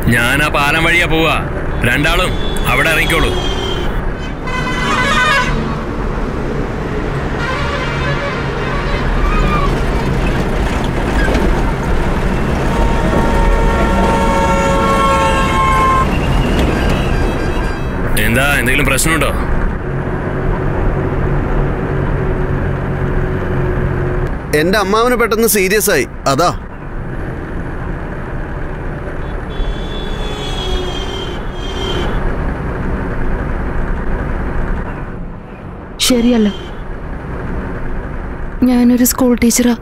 ഞാൻ ആ പാലം വഴിയാ പോവാ രണ്ടാളും അവിടെ ഇറങ്ങിക്കോളൂ എന്താ എന്തെങ്കിലും പ്രശ്നമുണ്ടോ എന്റെ അമ്മാവന് പെട്ടെന്ന് സീരിയസ് ആയി അതാ ശരിയല്ല ഞാനൊരു സ്കൂൾ ടീച്ചറാ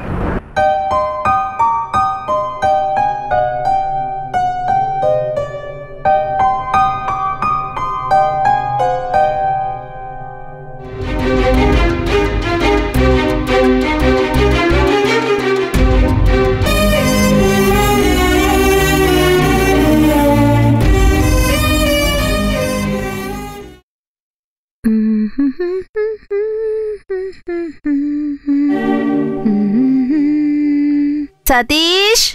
സതീഷ്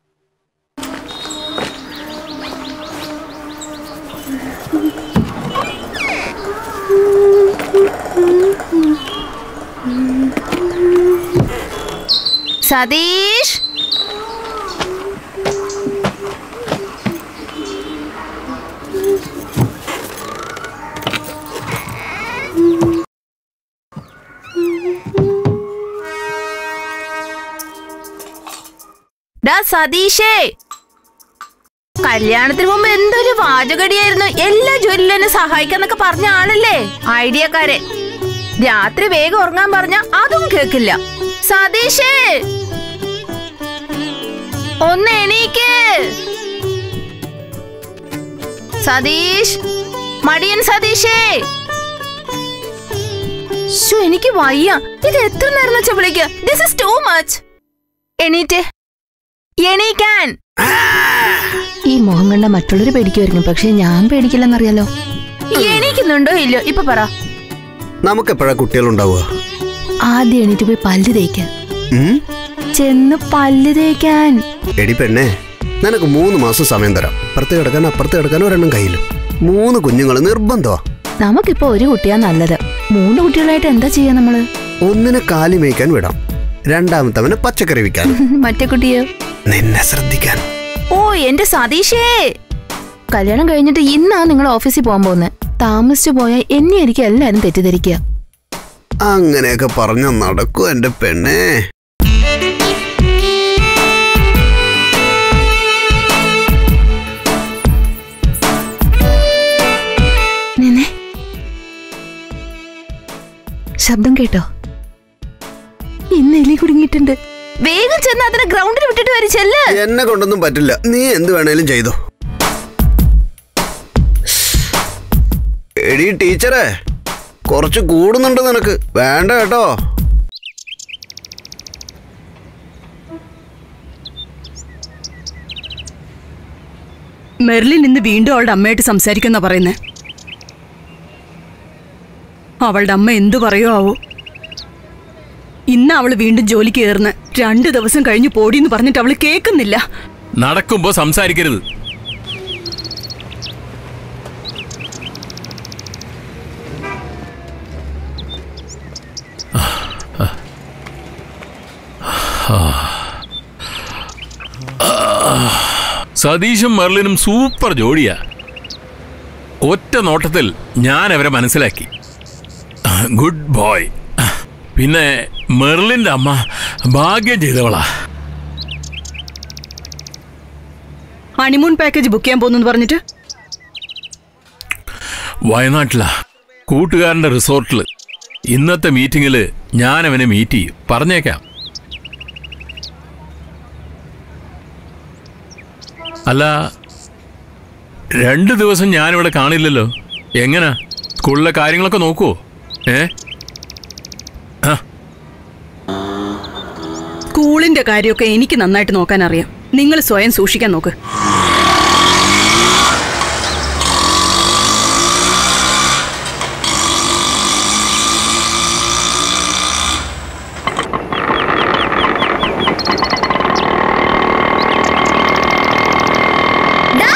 സതീഷ് ഡാ സതീഷേ കല്യാണത്തിന് മുമ്പ് എന്തൊരു വാചകടിയായിരുന്നു എല്ലാ ജോലിയിലും എന്നെ സഹായിക്കാന്നൊക്കെ പറഞ്ഞ ആളല്ലേ ഐഡിയക്കാരെ രാത്രി വേഗം ഉറങ്ങാൻ പറഞ്ഞ അതും കേക്കില്ല സതീഷേ ഒന്ന് എണീക്ക് സതീഷ് മടിയൻ സതീഷേ ശോ, എനിക്ക് വയ്യ ഇത് എത്ര നേരം വെച്ച വിളിക്ക ദിസ് ഇസ് ടു മച്ച് എണീറ്റ് എണീക്കാൻ ഈ മുഖം കണ്ട മറ്റുള്ളവര് പേടിക്കുമായിരിക്കും പക്ഷെ ഞാൻ പേടിക്കില്ലെന്നറിയാലോ എണീക്കുന്നുണ്ടോ ഇല്ലയോ ഇപ്പൊ പറ നമുക്കെപ്പോഴാ കുട്ടികളുണ്ടാവുക ആദ്യം എണീറ്റ് പോയി പല്ല് തേക്കാൻ ഉം? ചെന്ന് പല്ല് തേക്കാൻ എടി പെണ്ണേ നിനക്ക് മൂന്ന് മാസം സമയം തരാം അപ്പുറത്ത് കിടക്കാൻ അപ്പുറത്ത് കിടക്കാൻ ഒരെണ്ണം കയ്യിലും മൂന്ന് കുഞ്ഞുങ്ങൾ നിർബന്ധമാ നമുക്കിപ്പോ ഒരു കുട്ടിയാ നല്ലത് മൂന്ന് കുട്ടികളായിട്ട് എന്താ ചെയ്യാ നമ്മള് ഒന്നിനെ കാലി മേയ്ക്കാൻ വിടാം രണ്ടാമത്തവനെ പച്ചക്കറി വിൽക്കാൻ മറ്റേ കുട്ടിയോ നിന്നെ ശ്രദ്ധിക്കാൻ ഓ എന്റെ സതീഷേ കല്യാണം കഴിഞ്ഞിട്ട് ഇന്നാ നിങ്ങൾ ഓഫീസിൽ പോകാൻ പോകുന്നത് താമസിച്ചു പോയാൽ എന്നെ ആയിരിക്കും എല്ലാരും തെറ്റിദ്ധരിക്കുക അങ്ങനെയൊക്കെ പറഞ്ഞ നടക്കൂ എന്റെ പെണ്ണേ നിന്നെ ശബ്ദം കേട്ടോ ഇന്ന് എലി കുടുങ്ങിയിട്ടുണ്ട് വേഗം ചെന്ന് അതിനെ ഗ്രൗണ്ടിൽ വിട്ടിട്ട് വരും ചെല്ല് എന്നെ കൊണ്ടൊന്നും പറ്റില്ല നീ എന്ത് വേണേലും ചെയ്തോ എടി ടീച്ചറെ കുറച്ച് കൂടുന്നുണ്ട് നിനക്ക് വേണ്ട കേട്ടോ മെർലിൻ ഇന്ന് വീണ്ടും അവളുടെ അമ്മയായിട്ട് സംസാരിക്കുന്ന പറയുന്നേ അവളുടെ അമ്മ എന്തു പറയോ ആവോ ഇന്ന് അവള് വീണ്ടും ജോലിക്ക് കയറുന്ന രണ്ടു ദിവസം കഴിഞ്ഞ് പോടിന്ന് പറഞ്ഞിട്ട് അവള് കേൾക്കുന്നില്ല നടക്കുമ്പോ സംസാരിക്കരുത് സതീഷും മെർലിനും സൂപ്പർ ജോഡിയാ ഒറ്റ നോട്ടത്തിൽ ഞാൻ അവരെ മനസ്സിലാക്കി ഗുഡ് ബോയ് പിന്നെ മെർലിന്റെ അമ്മ ഭാഗ്യം ചെയ്തവളാ ഹണിമൂൺ പാക്കേജ് ബുക്ക് ചെയ്യാൻ പോകുന്നു പറഞ്ഞിട്ട് വയനാട്ടിലാ കൂട്ടുകാരന്റെ റിസോർട്ടിൽ ഇന്നത്തെ മീറ്റിംഗിൽ ഞാൻ അവനെ മീറ്റ് ചെയ്യും പറഞ്ഞേക്കാം അല്ല രണ്ട് ദിവസം ഞാനിവിടെ കാണില്ലല്ലോ എങ്ങനാ സ്കൂളിലെ കാര്യങ്ങളൊക്കെ നോക്കുവോ ഏ ആ സ്കൂളിന്റെ കാര്യമൊക്കെ എനിക്ക് നന്നായിട്ട് നോക്കാൻ അറിയാം നിങ്ങൾ സ്വയം സൂക്ഷിക്കാൻ നോക്ക് ഡാ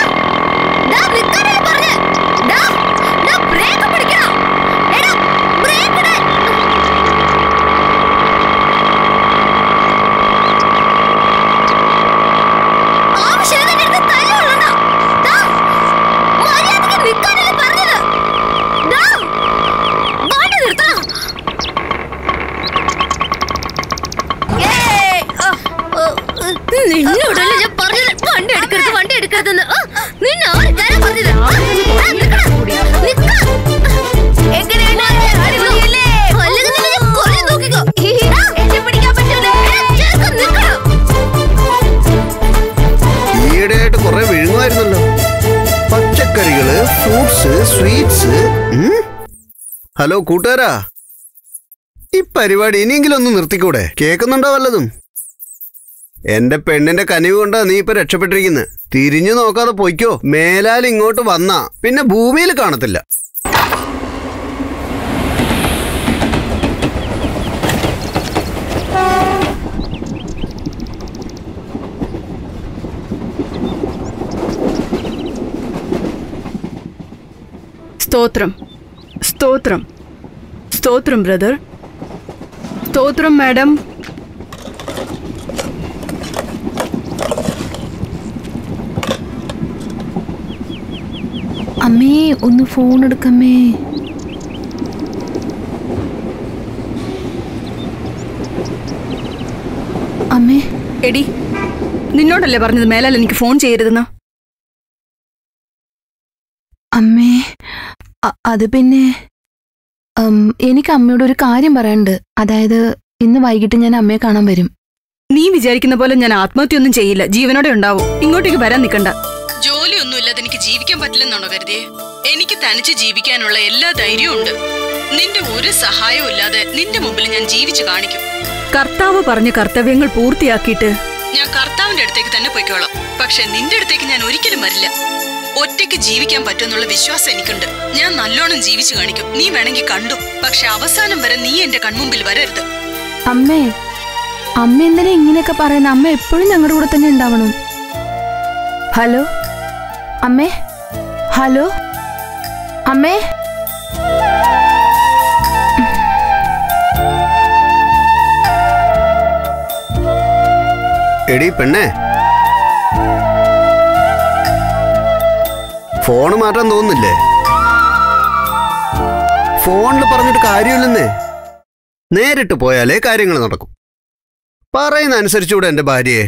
നിൽക്കാനല്ലേ പറഞ്ഞേ? ഡാ, ഡാ, ബ്രേക്ക് പിടിക്കണം. എടാ, ബ്രേക്ക് ഇട്. ആവശ്യമില്ലാതെ എൻ്റെ അടുത്ത് തല്ലുകൊള്ളണ്ട. ഡാ, മര്യാദയ്ക്ക് നിൽക്കാനല്ലേ പറഞ്ഞത്? ഡാ, വണ്ടി നിർത്തണം. ഏയ്, ആ, ആ, നിന്നോടല്ലേ ഞാൻ പറഞ്ഞത് വണ്ടി എടുക്കരുത് വണ്ടി എടുക്കരുതെന്ന് ആ, നിന്നെ ആര് കയറാൻ പറഞ്ഞത് ആ, ആ, നിക്കടാ, നിക്ക. എങ്ങനെയുണ്ട്? അടിപൊളിയല്ലേ? അല്ലെങ്കിൽ നിന്നെ ഞാൻ കൊല്ലാൻ നോക്കിക്കോ. ആ, എന്നെ പിടിക്കാൻ പറ്റൂല. എടാ, ചെറുക്കൻ നിക്കടാ. ഈയിടെയായിട്ട് കുറെ വിഴുങ്ങുമായിരുന്നല്ലോ പച്ചക്കറികള് ഫ്രൂട്ട്സ് സ്വീറ്റ്സ് ഉം? ഹലോ കൂട്ടുകാരാ ഈ പരിപാടി ഇനിയെങ്കിലും ഒന്ന് നിർത്തിക്കൂടെ കേൾക്കുന്നുണ്ടോ വല്ലതും എന്റെ പെണ്ണിന്റെ കനിവ് കൊണ്ടാ നീ ഇപ്പൊ രക്ഷപ്പെട്ടിരിക്കുന്നത് തിരിഞ്ഞു നോക്കാതെ പൊയ്ക്കോ മേലാൽ ഇങ്ങോട്ട് വന്നാ പിന്നെ ഭൂമിയിൽ കാണത്തില്ല സ്തോത്രം സ്തോത്രം സ്തോത്രം ബ്രദർ സ്തോത്രം മാഡം അമ്മേ ഒന്ന് ഫോൺ എടുക്കമ്മേ അമ്മേ എടി നിന്നോടല്ലേ പറഞ്ഞത് മേലാൽ എനിക്ക് ഫോൺ ചെയ്യരുതെന്ന് അമ്മേ അ- അത് പിന്നെ ഉം, എനിക്ക് അമ്മയോട് ഒരു കാര്യം പറയാനുണ്ട് അതായത് ഇന്ന് വൈകിട്ട് ഞാൻ അമ്മയെ കാണാൻ വരും നീ വിചാരിക്കുന്ന പോലെ ഞാൻ ആത്മഹത്യൊന്നും ചെയ്യില്ല ജീവനോടെ ഉണ്ടാവും ഇങ്ങോട്ടേക്ക് വരാൻ നിൽക്കണ്ട ജോലിയൊന്നും ഇല്ലാതെ എനിക്ക് ജീവിക്കാൻ പറ്റില്ലെന്നാണോ കരുതിയേ എനിക്ക് തനിച്ച് ജീവിക്കാനുള്ള എല്ലാ ധൈര്യവും ഉണ്ട് നിന്റെ ഒരു സഹായവും ഇല്ലാതെ നിന്റെ മുമ്പിൽ ഞാൻ ജീവിച്ചു കാണിക്കും കർത്താവ് പറഞ്ഞ കർത്തവ്യങ്ങൾ പൂർത്തിയാക്കിയിട്ട് ഞാൻ കർത്താവിന്റെ അടുത്തേക്ക് തന്നെ പോയിക്കോളാം പക്ഷെ നിന്റെ അടുത്തേക്ക് ഞാൻ ഒരിക്കലും വരില്ല ഒറ്റയ്ക്ക് ജീവിക്കാൻ പറ്റുമെന്നുള്ള വിശ്വാസം എനിക്കുണ്ട് ഞാൻ നല്ലോണം ജീവിച്ചു കാണിക്കും നീ വേണമെങ്കിൽ കണ്ടു പക്ഷെ അവസാനം വരെ നീ എന്റെ കൺമുമ്പിൽ വരരുത് അമ്മേ അമ്മ എന്തിനാ ഇങ്ങനെയൊക്കെ പറയുന്നത് അമ്മ എപ്പോഴും ഞങ്ങളുടെ കൂടെ തന്നെ ഉണ്ടാവണം ഹലോ അമ്മേ ഹലോ അമ്മേ എടി പെണ്ണേ ഫോണ് മാറ്റാൻ തോന്നുന്നില്ലേ ഫോണിൽ പറഞ്ഞിട്ട് കാര്യമില്ലെന്നേ നേരിട്ട് പോയാലേ കാര്യങ്ങൾ നടക്കും പറയുന്ന അനുസരിച്ചുകൂടെ എന്റെ ഭാര്യയെ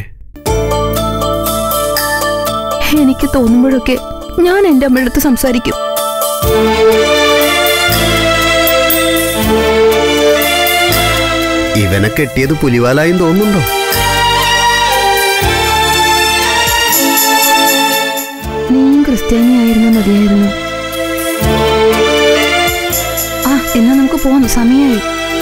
എനിക്ക് തോന്നുമ്പോഴൊക്കെ ഞാൻ എൻ്റെ അമ്മയുടെ അടുത്ത് സംസാരിക്കും ഇവനെ കെട്ടിയത് പുലിവാലായും തോന്നുന്നുണ്ടോ നീയും ക്രിസ്ത്യാനിയായിരുന്നു മതിയായിരുന്നു ആ എന്നാ നമുക്ക് പോവാം സമയമായി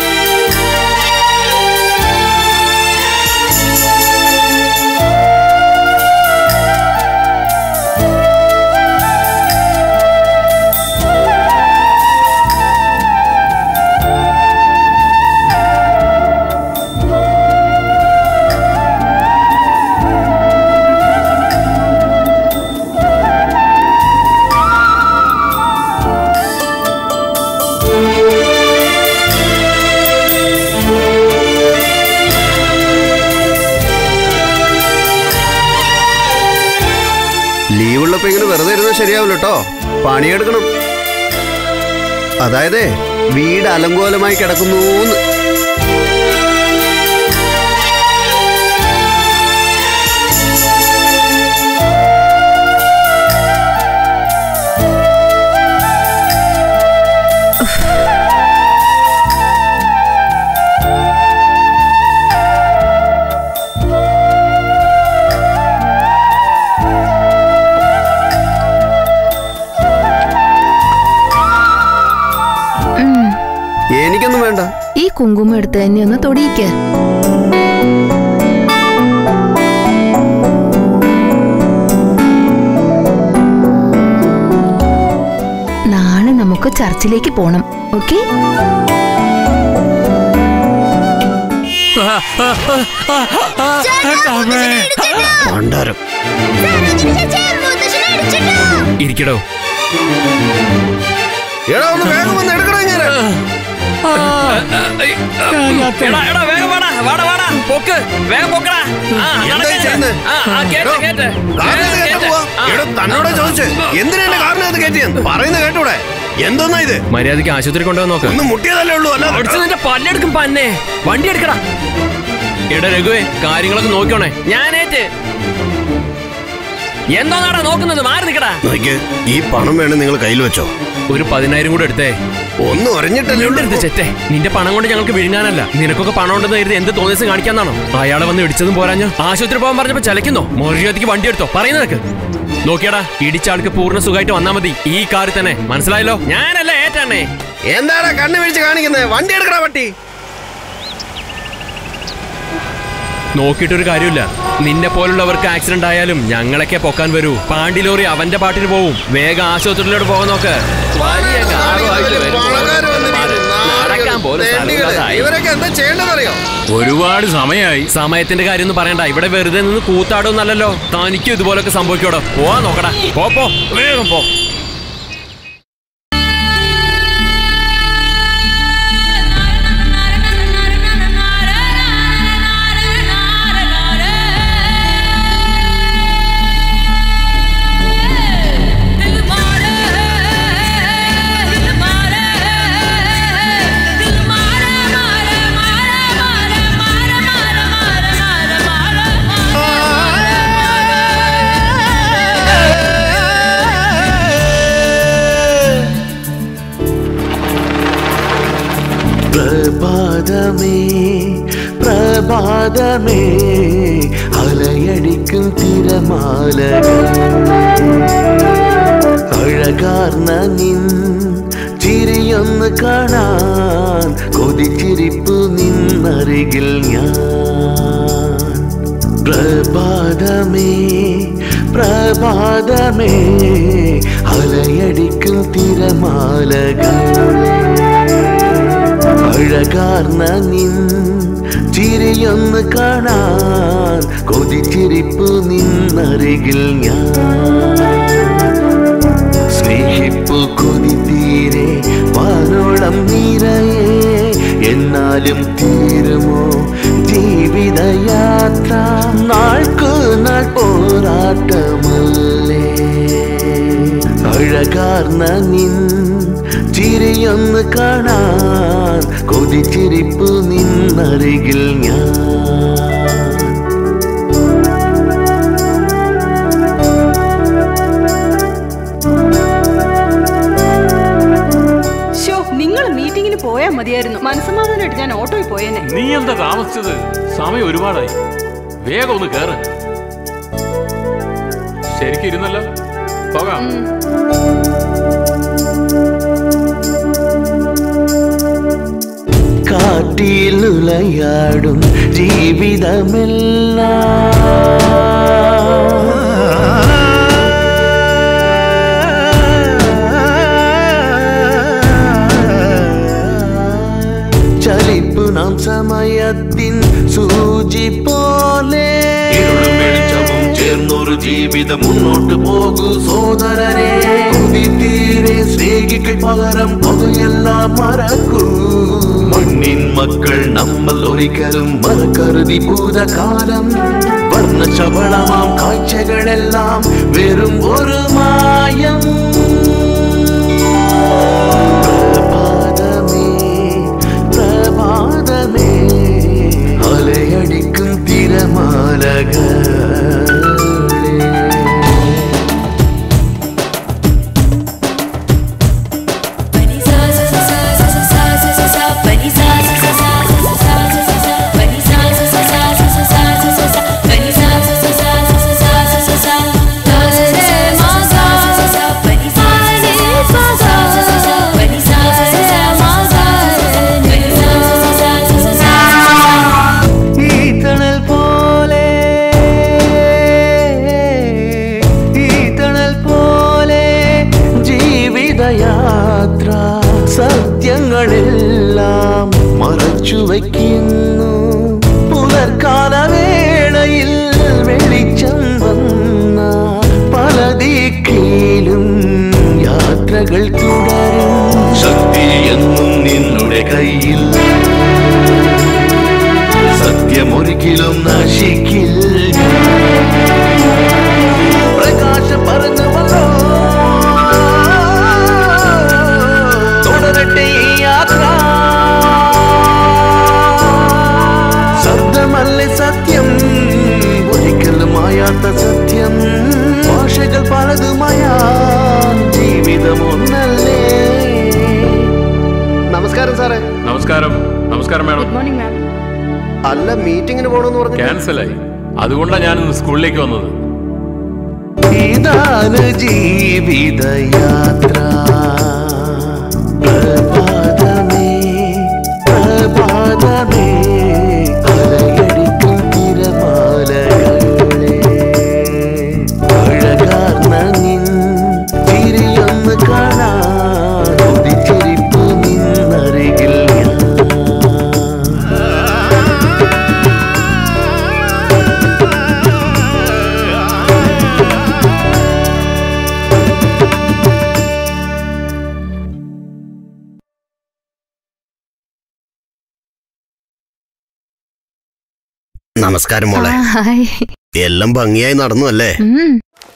ലീവുള്ളപ്പോ ഇങ്ങനെ വെറുതെ ഇരുന്നാൽ ശരിയാവില്ല കേട്ടോ പണിയെടുക്കണം അതായത് വീട് അലങ്കോലമായി കിടക്കുന്നൂന്ന് ഉം. എനിക്കൊന്നും വേണ്ട ഈ കുങ്കുമം എടുത്ത് എന്നെ ഒന്ന് തൊടിയിക്ക് നാളെ നമുക്ക് ചർച്ചിലേക്ക് പോണം ഓക്കെ പണ്ടാരം ചേച്ചി, മുത്തശ്ശനെ അടിച്ചിട്ടോ? ഇരിക്കടോ എടാ ഒന്ന് വേഗം വന്ന് എടുക്കണോ ഇങ്ങനെ എടാ എടാ വേഗം വാടാ വാടാ വാടാ പൊക്ക് വേഗം പൊക്കടാ ആ, എന്താ ഈ നടക്ക്. ചെയ്യുന്നെ? ആ, ആ, കേറ്റ്, കേറ്റ്. കാറിനകത്ത് വേഗം കേട്ടാ കേറ്റ്. പോവാ ആ. എടാ തന്നോടാ ചോദിച്ചേ എന്തിനാ എന്റെ കാറിനകത്ത് കയറ്റിയെന്ന് പറയുന്നത് കേട്ടൂടെ എന്തോന്നാ ഇത് മര്യാദയ്ക്ക് ആശുപത്രി കൊണ്ടുവന്ന് നോക്ക് ഒന്ന് മുട്ടിയതല്ലേ ഉള്ളൂ അടിച്ച് അല്ല നിന്റെ പല്ലെടുക്കും പന്നെ വണ്ടി എടുക്കടാ എടാ രഘുവേ കാര്യങ്ങളൊക്കെ നോക്കിയോണേ ഞാനേറ്റ് എന്താടാ നോക്കുന്നത് മാറി നിക്കടാ നോക്കിയേ ഈ പണം വേണം നിങ്ങൾ കയ്യിൽ വെച്ചോ ഒരു പതിനായിരം കൂടെ എടുത്തേ ഒന്ന് ഉറഞ്ഞിട്ടല്ലേ ഉള്ളൂ എടുത്ത് ചെറ്റേ നിന്റെ പണം കൊണ്ട് ഞങ്ങൾക്ക് വിഴുങ്ങാനല്ല നിനക്കൊക്കെ പണം ഉണ്ടെന്ന് കരുതി എന്ത് തോന്നിയത് കാണിക്കാന്നാണോ അയാളെ വന്ന് ഇടിച്ചതും പോരാഞ്ഞ ആശുപത്രി പോകാൻ പറഞ്ഞപ്പോ ചലക്കുന്നോ മര്യാദയ്ക്ക് വണ്ടി എടുത്തോ പറയുന്നതൊക്കെ നോക്കിയടാ ഇടിച്ച ആൾക്ക് പൂർണ്ണ സുഖമായിട്ട് വന്നാ മതി ഈ കാറിൽ തന്നെ മനസ്സിലായല്ലോ ഞാനല്ല ഏറ്റാണേ എന്താടാ കണ്ണു വീഴ്ച കാണിക്കുന്നത് വണ്ടി എടുക്കടാ പട്ടി നോക്കിയിട്ടൊരു കാര്യമില്ല നിന്നെ പോലുള്ളവർക്ക് ആക്സിഡന്റ് ആയാലും ഞങ്ങളൊക്കെ പൊക്കാൻ വരൂ പാണ്ടി ലോറി അവന്റെ പാട്ടിന് പോവും വേഗം ആശുപത്രിയിലോട്ട് പോകാൻ നോക്ക് വലിയ കാറുമായിട്ട് വരും. പണക്കാര് വന്നിരിക്കുന്നു. നടക്കാൻ പോലും തെണ്ടികള്. സ്ഥലമില്ലാതായി. ഇവരൊക്കെ എന്താ ചെയ്യേണ്ടതറിയോ ഒരുപാട് സമയമായി സമയത്തിന്റെ കാര്യം ഒന്നും പറയണ്ട ഇവിടെ വെറുതെ നിന്ന് കൂത്താടൊന്നല്ലല്ലോ തനിക്കും ഇതുപോലൊക്കെ സംഭവിക്കോടോ പോവാ നോക്കടാ പോ പോ വേഗം പോ പ്രഭാതമേ പ്രഭാതമേ അലയടിക്കും തിരമാലകൾ അഴകാർന്ന നിൻ ചിരിയൊന്ന് കാണാൻ കൊതിച്ചിരിപ്പു നിന്നരികിൽ ഞാൻ പ്രഭാതമേ പ്രഭാതമേ അലയടിക്കും തിരമാലകൾ അഴകാർന്ന നിൻ ചിരിയൊന്ന് കാണാൻ കൊതിച്ചിരിപ്പു നിന്നരികിൽ ഞാൻ സ്നേഹിപ്പു കൊതി തീരെ വാനോളം നിറയെ എന്നാലും തീരുമോ ജീവിതയാത്ര നാൾക്കു നാൾ പോരാട്ടമല്ലേ അഴകാർന്ന നിൻ ചിരിയൊന്ന് കാണാൻ കൊതിച്ചിരിപ്പു നിന്നരികിൽ ഞാൻ ഷോ നിങ്ങൾ മീറ്റിംഗിന് പോയാൽ മതിയായിരുന്നു മനസ്സമാധാനമായിട്ട് ഞാൻ ഓട്ടോയിൽ പോയേനെ നീ എന്താ താമസിച്ചത് സമയം ഒരുപാടായി വേഗം ഒന്ന് കേറ് ശരിക്കും ഇരുന്നല്ലോ പോകാം കാട്ടിലുലയാടും ജീവിതമെല്ലാം ചലിപ്പു നാം സമയത്തിൻ സൂചി പോലെ ഇരുളും വെളിച്ചവും ചേർന്നൊരു ജീവിതം മുന്നോട്ട് പോകൂ സോദരരെ തീരെ സ്നേഹിക്ക് പകരം പകയെല്ലാം മറക്കൂ മണ്ണിൻ മക്കൾ നമ്മൾ ഒരിക്കലും മറക്കരുതി ഭൂതകാലം വർണ്ണശബളമാം കാഴ്ചകളെല്ലാം വെറും ഒരു മായം പ്രഭാതമേ പ്രഭാതമേ അലയടിക്കും തിരമാലകളേ ഈ തണൽ പോലെ ഈ തണൽ പോലെ ജീവിതയാത്ര സത്യങ്ങളെല്ലാം മറച്ചു വയ്ക്കുന്നു പുലർക്കാല വേളയിൽ വെളിച്ചം വന്ന പല ദിക്കിലും യാത്രകൾ തുടരും ശക്തി എന്നും നിന്നുടെ കയ്യിൽ സത്യമൊരിക്കലും നശിക്കില്ല പ്രകാശം പറഞ്ഞുവല്ലോ തുടരട്ടെ ഈ യാത്ര ശബ്ദമല്ലേ സത്യം ഒരിക്കലും മായാത്ത സത്യം ഭാഷകൾ പലതുമായ ജീവിതം ഒന്നല്ലേ നമസ്കാരം സാറേ നമസ്കാരം നമസ്കാരം മാഡം മോർണിംഗ് മാം അല്ല മീറ്റിങ്ങിന് പോണെന്ന് പറഞ്ഞു ക്യാൻസലായി അതുകൊണ്ടാണ് ഞാൻ ഇന്ന് സ്കൂളിലേക്ക് വന്നത് ഇതാണ് ജീവിതയാത്ര പ്രഭാതമേ പ്രഭാതമേ അലയടിക്കും തിരമാലകളെ അഴകാർന്ന നിൻ ചിരിയൊന്ന് കാണാൻ ഉദിച്ചിരിപ്പു നിന്നരികിൽ ഞാൻ നമസ്കാരം മോളെ ഹായ് എല്ലാം ഭംഗിയായി നടന്നു അല്ലേ ഉം.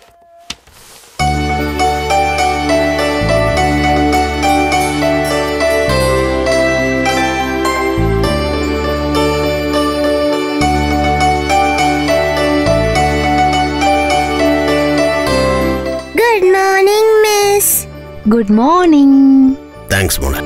Good morning miss good morning thanks മോളെ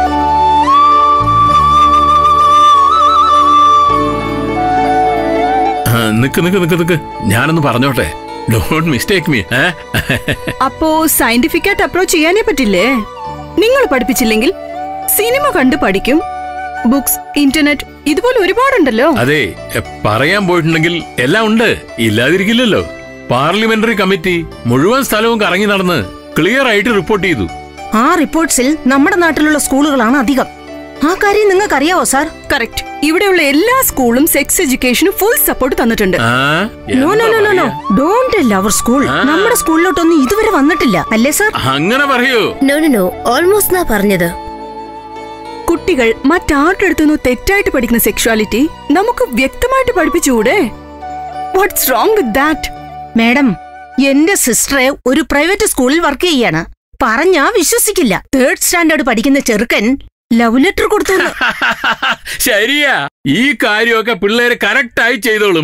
ആ, നിക്ക് നിക്ക് നിക്ക് നിക്ക് ഞാനൊന്ന് പറഞ്ഞോട്ടെ ഡോണ്ട് മിസ്റ്റേക്ക് മീ ഏ അപ്പോ സയന്റിഫിക് ആയിട്ട് അപ്രോച്ച് ചെയ്യാനേ പറ്റില്ലേ നിങ്ങൾ പഠിപ്പിച്ചില്ലെങ്കിൽ സിനിമ കണ്ട് പഠിക്കും ബുക്സ് ഇന്റർനെറ്റ് ഇതുപോലെ ഒരുപാടുണ്ടല്ലോ അതെ എ, പറയാൻ പോയിട്ടുണ്ടെങ്കിൽ എല്ലാം ഉണ്ട് ഇല്ലാതിരിക്കില്ലല്ലോ പാർലമെന്ററി കമ്മിറ്റി മുഴുവൻ സ്ഥലവും കറങ്ങി നടന്ന് ക്ലിയർ ആയിട്ട് റിപ്പോർട്ട് ചെയ്തു ആ റിപ്പോർട്ട്സിൽ നമ്മുടെ നാട്ടിലുള്ള സ്കൂളുകളാണ് അധികം ആ കാര്യം നിങ്ങൾക്ക് അറിയാവോ സാർ കറക്റ്റ് ഇവിടെയുള്ള എല്ലാ സ്കൂളും സെക്സ് എഡ്യൂക്കേഷന് ഫുൾ സപ്പോർട്ട് തന്നിട്ടുണ്ട് ആ, നോ നോ എന്താ നോ നോ നോ പറയാ? ഡോണ്ട് ടെൽ അവർ സ്കൂൾ ആ. നമ്മുടെ സ്കൂളിലോട്ടൊന്നും ഇതുവരെ വന്നിട്ടില്ല അല്ലേ സാർ അങ്ങനെ പറയൂ നോ നോ നോ ഓൾമോസ്റ്റ് എന്നാ പറഞ്ഞത് കുട്ടികൾ മറ്റാരുടെടുത്തുനിന്ന് തെറ്റായിട്ട് പഠിക്കുന്ന സെക്ഷുവാലിറ്റി നമുക്ക് വ്യക്തമായിട്ട് പഠിപ്പിച്ചുകൂടെ what's wrong with that madam എന്റെ സിസ്റ്ററെ ഒരു പ്രൈവറ്റ് സ്കൂളിൽ വർക്ക് ചെയ്യാണ് പറഞ്ഞാ വിശ്വസിക്കില്ല തേർഡ് സ്റ്റാൻഡേർഡ് പഠിക്കുന്ന ചെറുക്കൻ ലവ് ലെറ്റർ കൊടുത്തു എന്ന്. ശരിയാ ഈ കാര്യമൊക്കെ പിള്ളേര് കറക്റ്റ് ആയി ചെയ്തോളും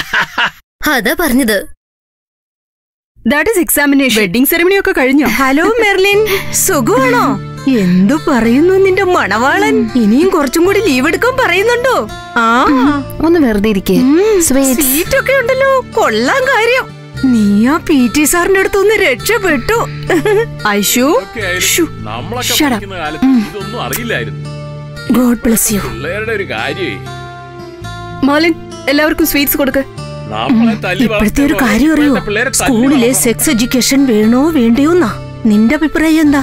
അതാ പറഞ്ഞത് that is examination wedding ceremony ഒക്കെ കഴിഞ്ഞോ ഹലോ മെർലിൻ സുഖമാണോ എന്തു പറയുന്നു നിന്റെ മണവാളൻ ഇനിയും കുറച്ചും കൂടി ലീവ് എടുക്കാൻ പറയുന്നുണ്ടോ ആ ഒന്ന് വെറുതെ ഇരിക്കേ സ്വീറ്റ്സ് സീറ്റ് ഒക്കെ ഉണ്ടല്ലോ കൊള്ളാം കാര്യം നീ ആ പി ടി സാറിന്റെ അടുത്ത് ഒന്ന് രക്ഷപ്പെട്ടു ഐഷു ഒക്കെ ആയാലും ഷു. നമ്മളൊക്കെ Shut up. പഠിക്കുന്ന കാലത്ത് ഇതൊന്നും അറിയില്ലായിരുന്നു ഗോഡ് ബ്ലസ് യു പിള്ളേരുടെ ഒരു കാര്യമേ മാലിൻ എല്ലാവർക്കും സ്വീറ്റ്സ് കൊടുക്ക് നമ്മളെ തല്ലി ഇപ്പോഴത്തെ ഒരു വളർത്തുന്ന കാര്യം അറിയോ ഇപ്പോഴത്തെ പിള്ളേരെ തല്ലി സ്കൂളിലെ വളർത്തണം. സെക്സ് എഡ്യൂക്കേഷൻ വേണോ വേണ്ടയോന്നാ നിന്റെ അഭിപ്രായം എന്താ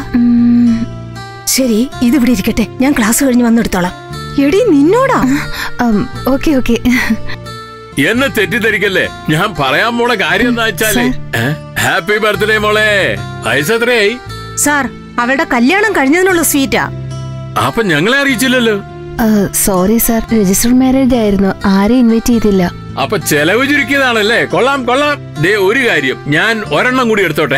ശരി ഇതിവിടെ ഇരിക്കട്ടെ ഞാൻ ക്ലാസ് കഴിഞ്ഞ് വന്നെടുത്തോളാം എടി നിന്നോടാ ഓക്കെ ഓക്കെ എന്നെ തെറ്റിദ്ധരിക്കല്ലേ ഞാൻ പറയാൻ പോണ കാര്യം എന്താ വെച്ചാല് ഹാപ്പി ബർത്ത്ഡേ മോളെ വയസ്സെത്രയായി സാർ അവളുടെ കല്യാണം കഴിഞ്ഞതിനുള്ള സ്വീറ്റാ അപ്പൊ ഞങ്ങളെ അറിയിച്ചില്ലല്ലോ സോറി സാർ രജിസ്റ്റർ മാരേജ് ആയിരുന്നു ആരെയും ഇൻവൈറ്റ് ചെയ്തില്ല അപ്പൊ ചെലവ് ചുരുക്കിയതാണല്ലേ കൊള്ളാം കൊള്ളാം ദേ ഒരു കാര്യം ഞാൻ ഒരെണ്ണം കൂടി എടുത്തോട്ടെ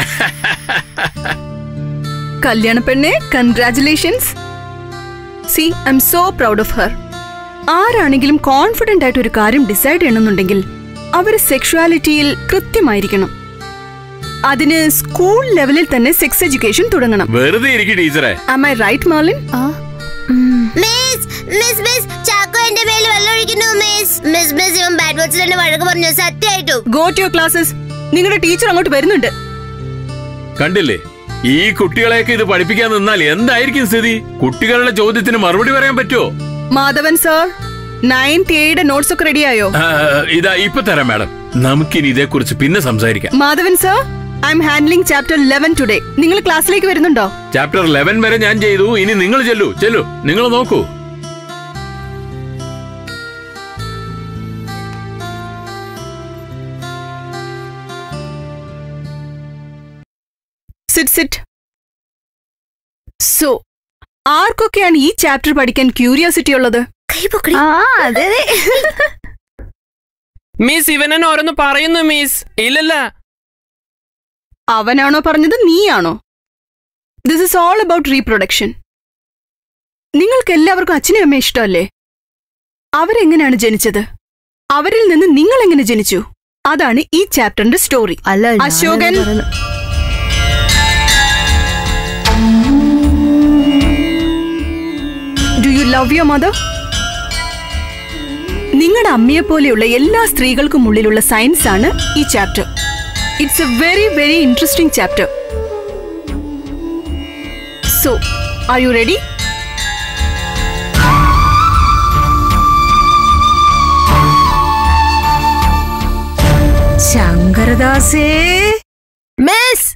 കല്യാണ പെണ്ണെ congratulations see I'm so proud of her ആരാണെങ്കിലും കോൺഫിഡന്റ് ആയിട്ട് ഒരു കാര്യം ഡിസൈഡ് ചെയ്യണമെന്നുണ്ടെങ്കിൽ അവര് സെക്ഷുവാലിറ്റിയിൽ കൃത്യമായിരിക്കണം അതിന് സ്കൂൾ ലെവലിൽ തന്നെ സെക്സ് എഡ്യൂക്കേഷൻ തുടങ്ങണം വെറുതെ ഇരിക്കും ടീച്ചറെ ആം ഐ റൈറ്റ് മാലിൻ ആ ഉം. മിസ് മിസ് മിസ് ചാക്കോ എന്റെ മേൽ വെള്ളം ഒഴിക്കുന്നു മിസ് മിസ് മിസ് ഇവൻ ബാഡ് വേർഡ്സിൽ എന്നെ വഴക്ക് പറഞ്ഞു സത്യമായിട്ടും ഗോ ടു യുവർ ക്ലാസ്സസ് നിങ്ങളുടെ ടീച്ചർ അങ്ങോട്ട് വരുന്നുണ്ട് കണ്ടില്ലേ ഈ കുട്ടികളെയൊക്കെ ഇത് പഠിപ്പിക്കാൻ നിന്നാൽ എന്തായിരിക്കും സ്ഥിതി കുട്ടികളുടെ ചോദ്യത്തിന് മറുപടി പറയാൻ പറ്റുമോ മാധവൻ സർ നയൻത് എയുടെ നോട്ട്സ് ഒക്കെ റെഡിയായോ ആ, ഇതാ ഇപ്പൊ തരാം മാഡം നമുക്കിനി ഇതേക്കുറിച്ച് പിന്നെ സംസാരിക്കാം Madhavan sir I'm handling chapter eleven today നിങ്ങൾ ക്ലാസ്സിലേക്ക് വരുന്നുണ്ടോ ചാപ്റ്റർ ലെവൻ വരെ ഞാൻ ചെയ്തു ഇനി നിങ്ങൾ ചെല്ലു ചെല്ലു നിങ്ങൾ നോക്കൂ സിറ്റ് സിറ്റ് സോ ആർക്കൊക്കെയാണ് ഈ ചാപ്റ്റർ പഠിക്കാൻ ക്യൂരിയോസിറ്റി ഉള്ളത് കൈ പൊക്കടി ആ അതെ അതെ മിസ് ഇവനെന്നെ ഓരോന്ന് പറയുന്നു മിസ് ഇല്ലല്ല അവനാണോ പറഞ്ഞത് നീയാണോ this is all about reproduction നിങ്ങൾക്ക് എല്ലാവർക്കും അച്ഛനും അമ്മയും ഇഷ്ടമല്ലേ അവരെങ്ങനെയാണ് ജനിച്ചത് അവരിൽ നിന്ന് നിങ്ങൾ എങ്ങനെ ജനിച്ചു അതാണ് ഈ ചാപ്റ്ററിന്റെ സ്റ്റോറി അല്ല ഞാനത് അശോകൻ. പറയുന്നു. Do you love your mother നിങ്ങളുടെ അമ്മയെ പോലെയുള്ള എല്ലാ സ്ത്രീകൾക്കും ഉള്ളിലുള്ള സയൻസ് ആണ് ഈ chapter it's a very very interesting chapter so are you ready ശങ്കരദാസേ മിസ്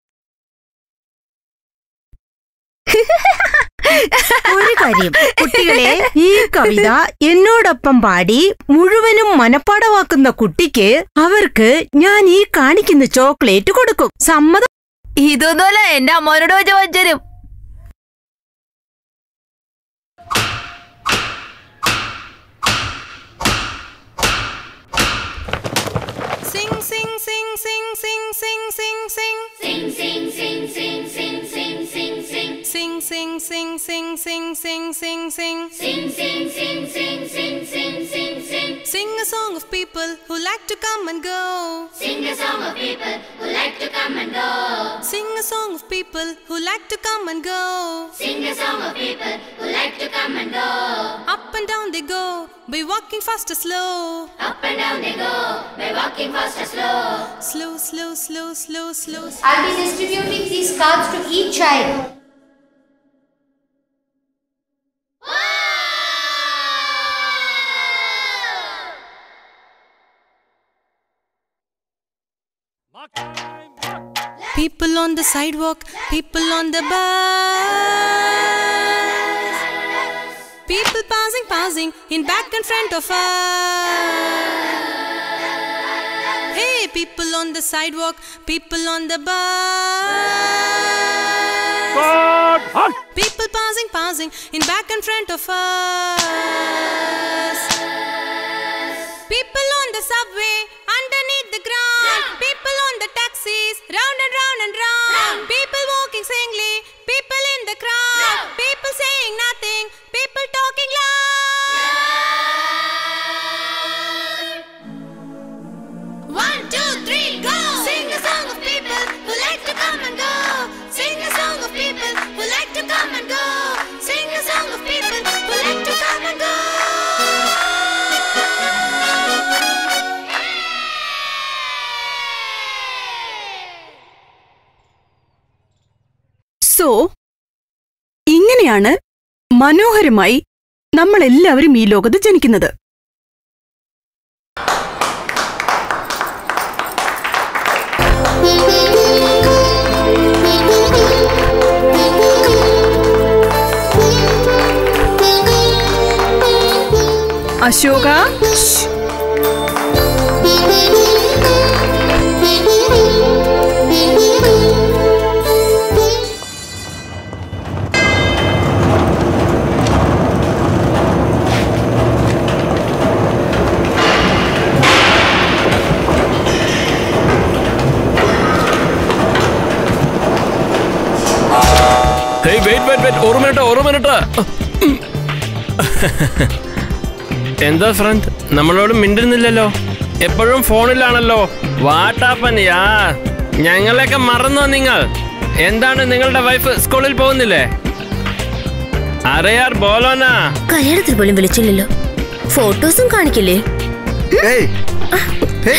ഒരു കാര്യം കുട്ടികളെ ഈ കവിത എന്നോടൊപ്പം പാടി മുഴുവനും മനപ്പാടമാക്കുന്ന കുട്ടിക്ക് അവർക്ക് ഞാൻ ഈ കാണിക്കുന്ന ചോക്ലേറ്റ് കൊടുക്കും സമ്മതം ഇതൊന്നുമല്ല എന്റെ അമ്മോനോട് വെച്ച് വച്ചരും Sing, sing, sing, sing, sing, sing, sing, sing. Sing, sing, sing, sing, sing, sing, sing, sing. Sing, sing, sing, sing, sing, sing, sing, sing. Sing, sing, sing, sing, sing, sing, sing, sing. Sing a song of people who like to come and go. Sing a song of people who like to come and go. Sing a song of people who like to come and go. Sing a song of people who like to come and go. Up and down they go, by walking fast or slow. Up and down they go, by walking fast or slow. Slow, slow, slow, slow, slow. I'll be distributing these cards to each child. People on the sidewalk, people on the bus. People passing, passing in back and front of us. Hey, people on the sidewalk, people on the bus. People passing, passing in back and front of us. People on the subway, underneath the ground. People on the taxis, round and round and round. People walking singly, people in the crowd. People saying nothing, people talking loud. One, two, three, go! Sing a song of people who like to come and go. Sing a song of people who like to come and go. Sing a song of people who like to come and go. So ഇങ്ങനെയാണ് മനോഹരമായി നമ്മൾ എല്ലാവരും ഈ ലോകത്ത് ജനിക്കുന്നത് അശോക hey wait wait wait ഒരു minute ഒരു മിനിറ്റ് എന്താ ഫ്രണ്ട് നമ്മളോട് മിണ്ടുന്നില്ലല്ലോ എപ്പോഴും ഫോണിലാണല്ലോ വാട്ടാപ്പൻ യാ ഞങ്ങളെയൊക്കെ മറന്നോ നിങ്ങൾ എന്താണ് നിങ്ങളുടെ വൈഫ് സ്കൂളിൽ പോകുന്നില്ലേ അറിയാർ ബോലോനാ കല്യാണത്തിന് പോലും വിളിച്ചില്ലല്ലോ ഫോട്ടോസും കാണിക്കില്ലേ ഏയ് ഹേ,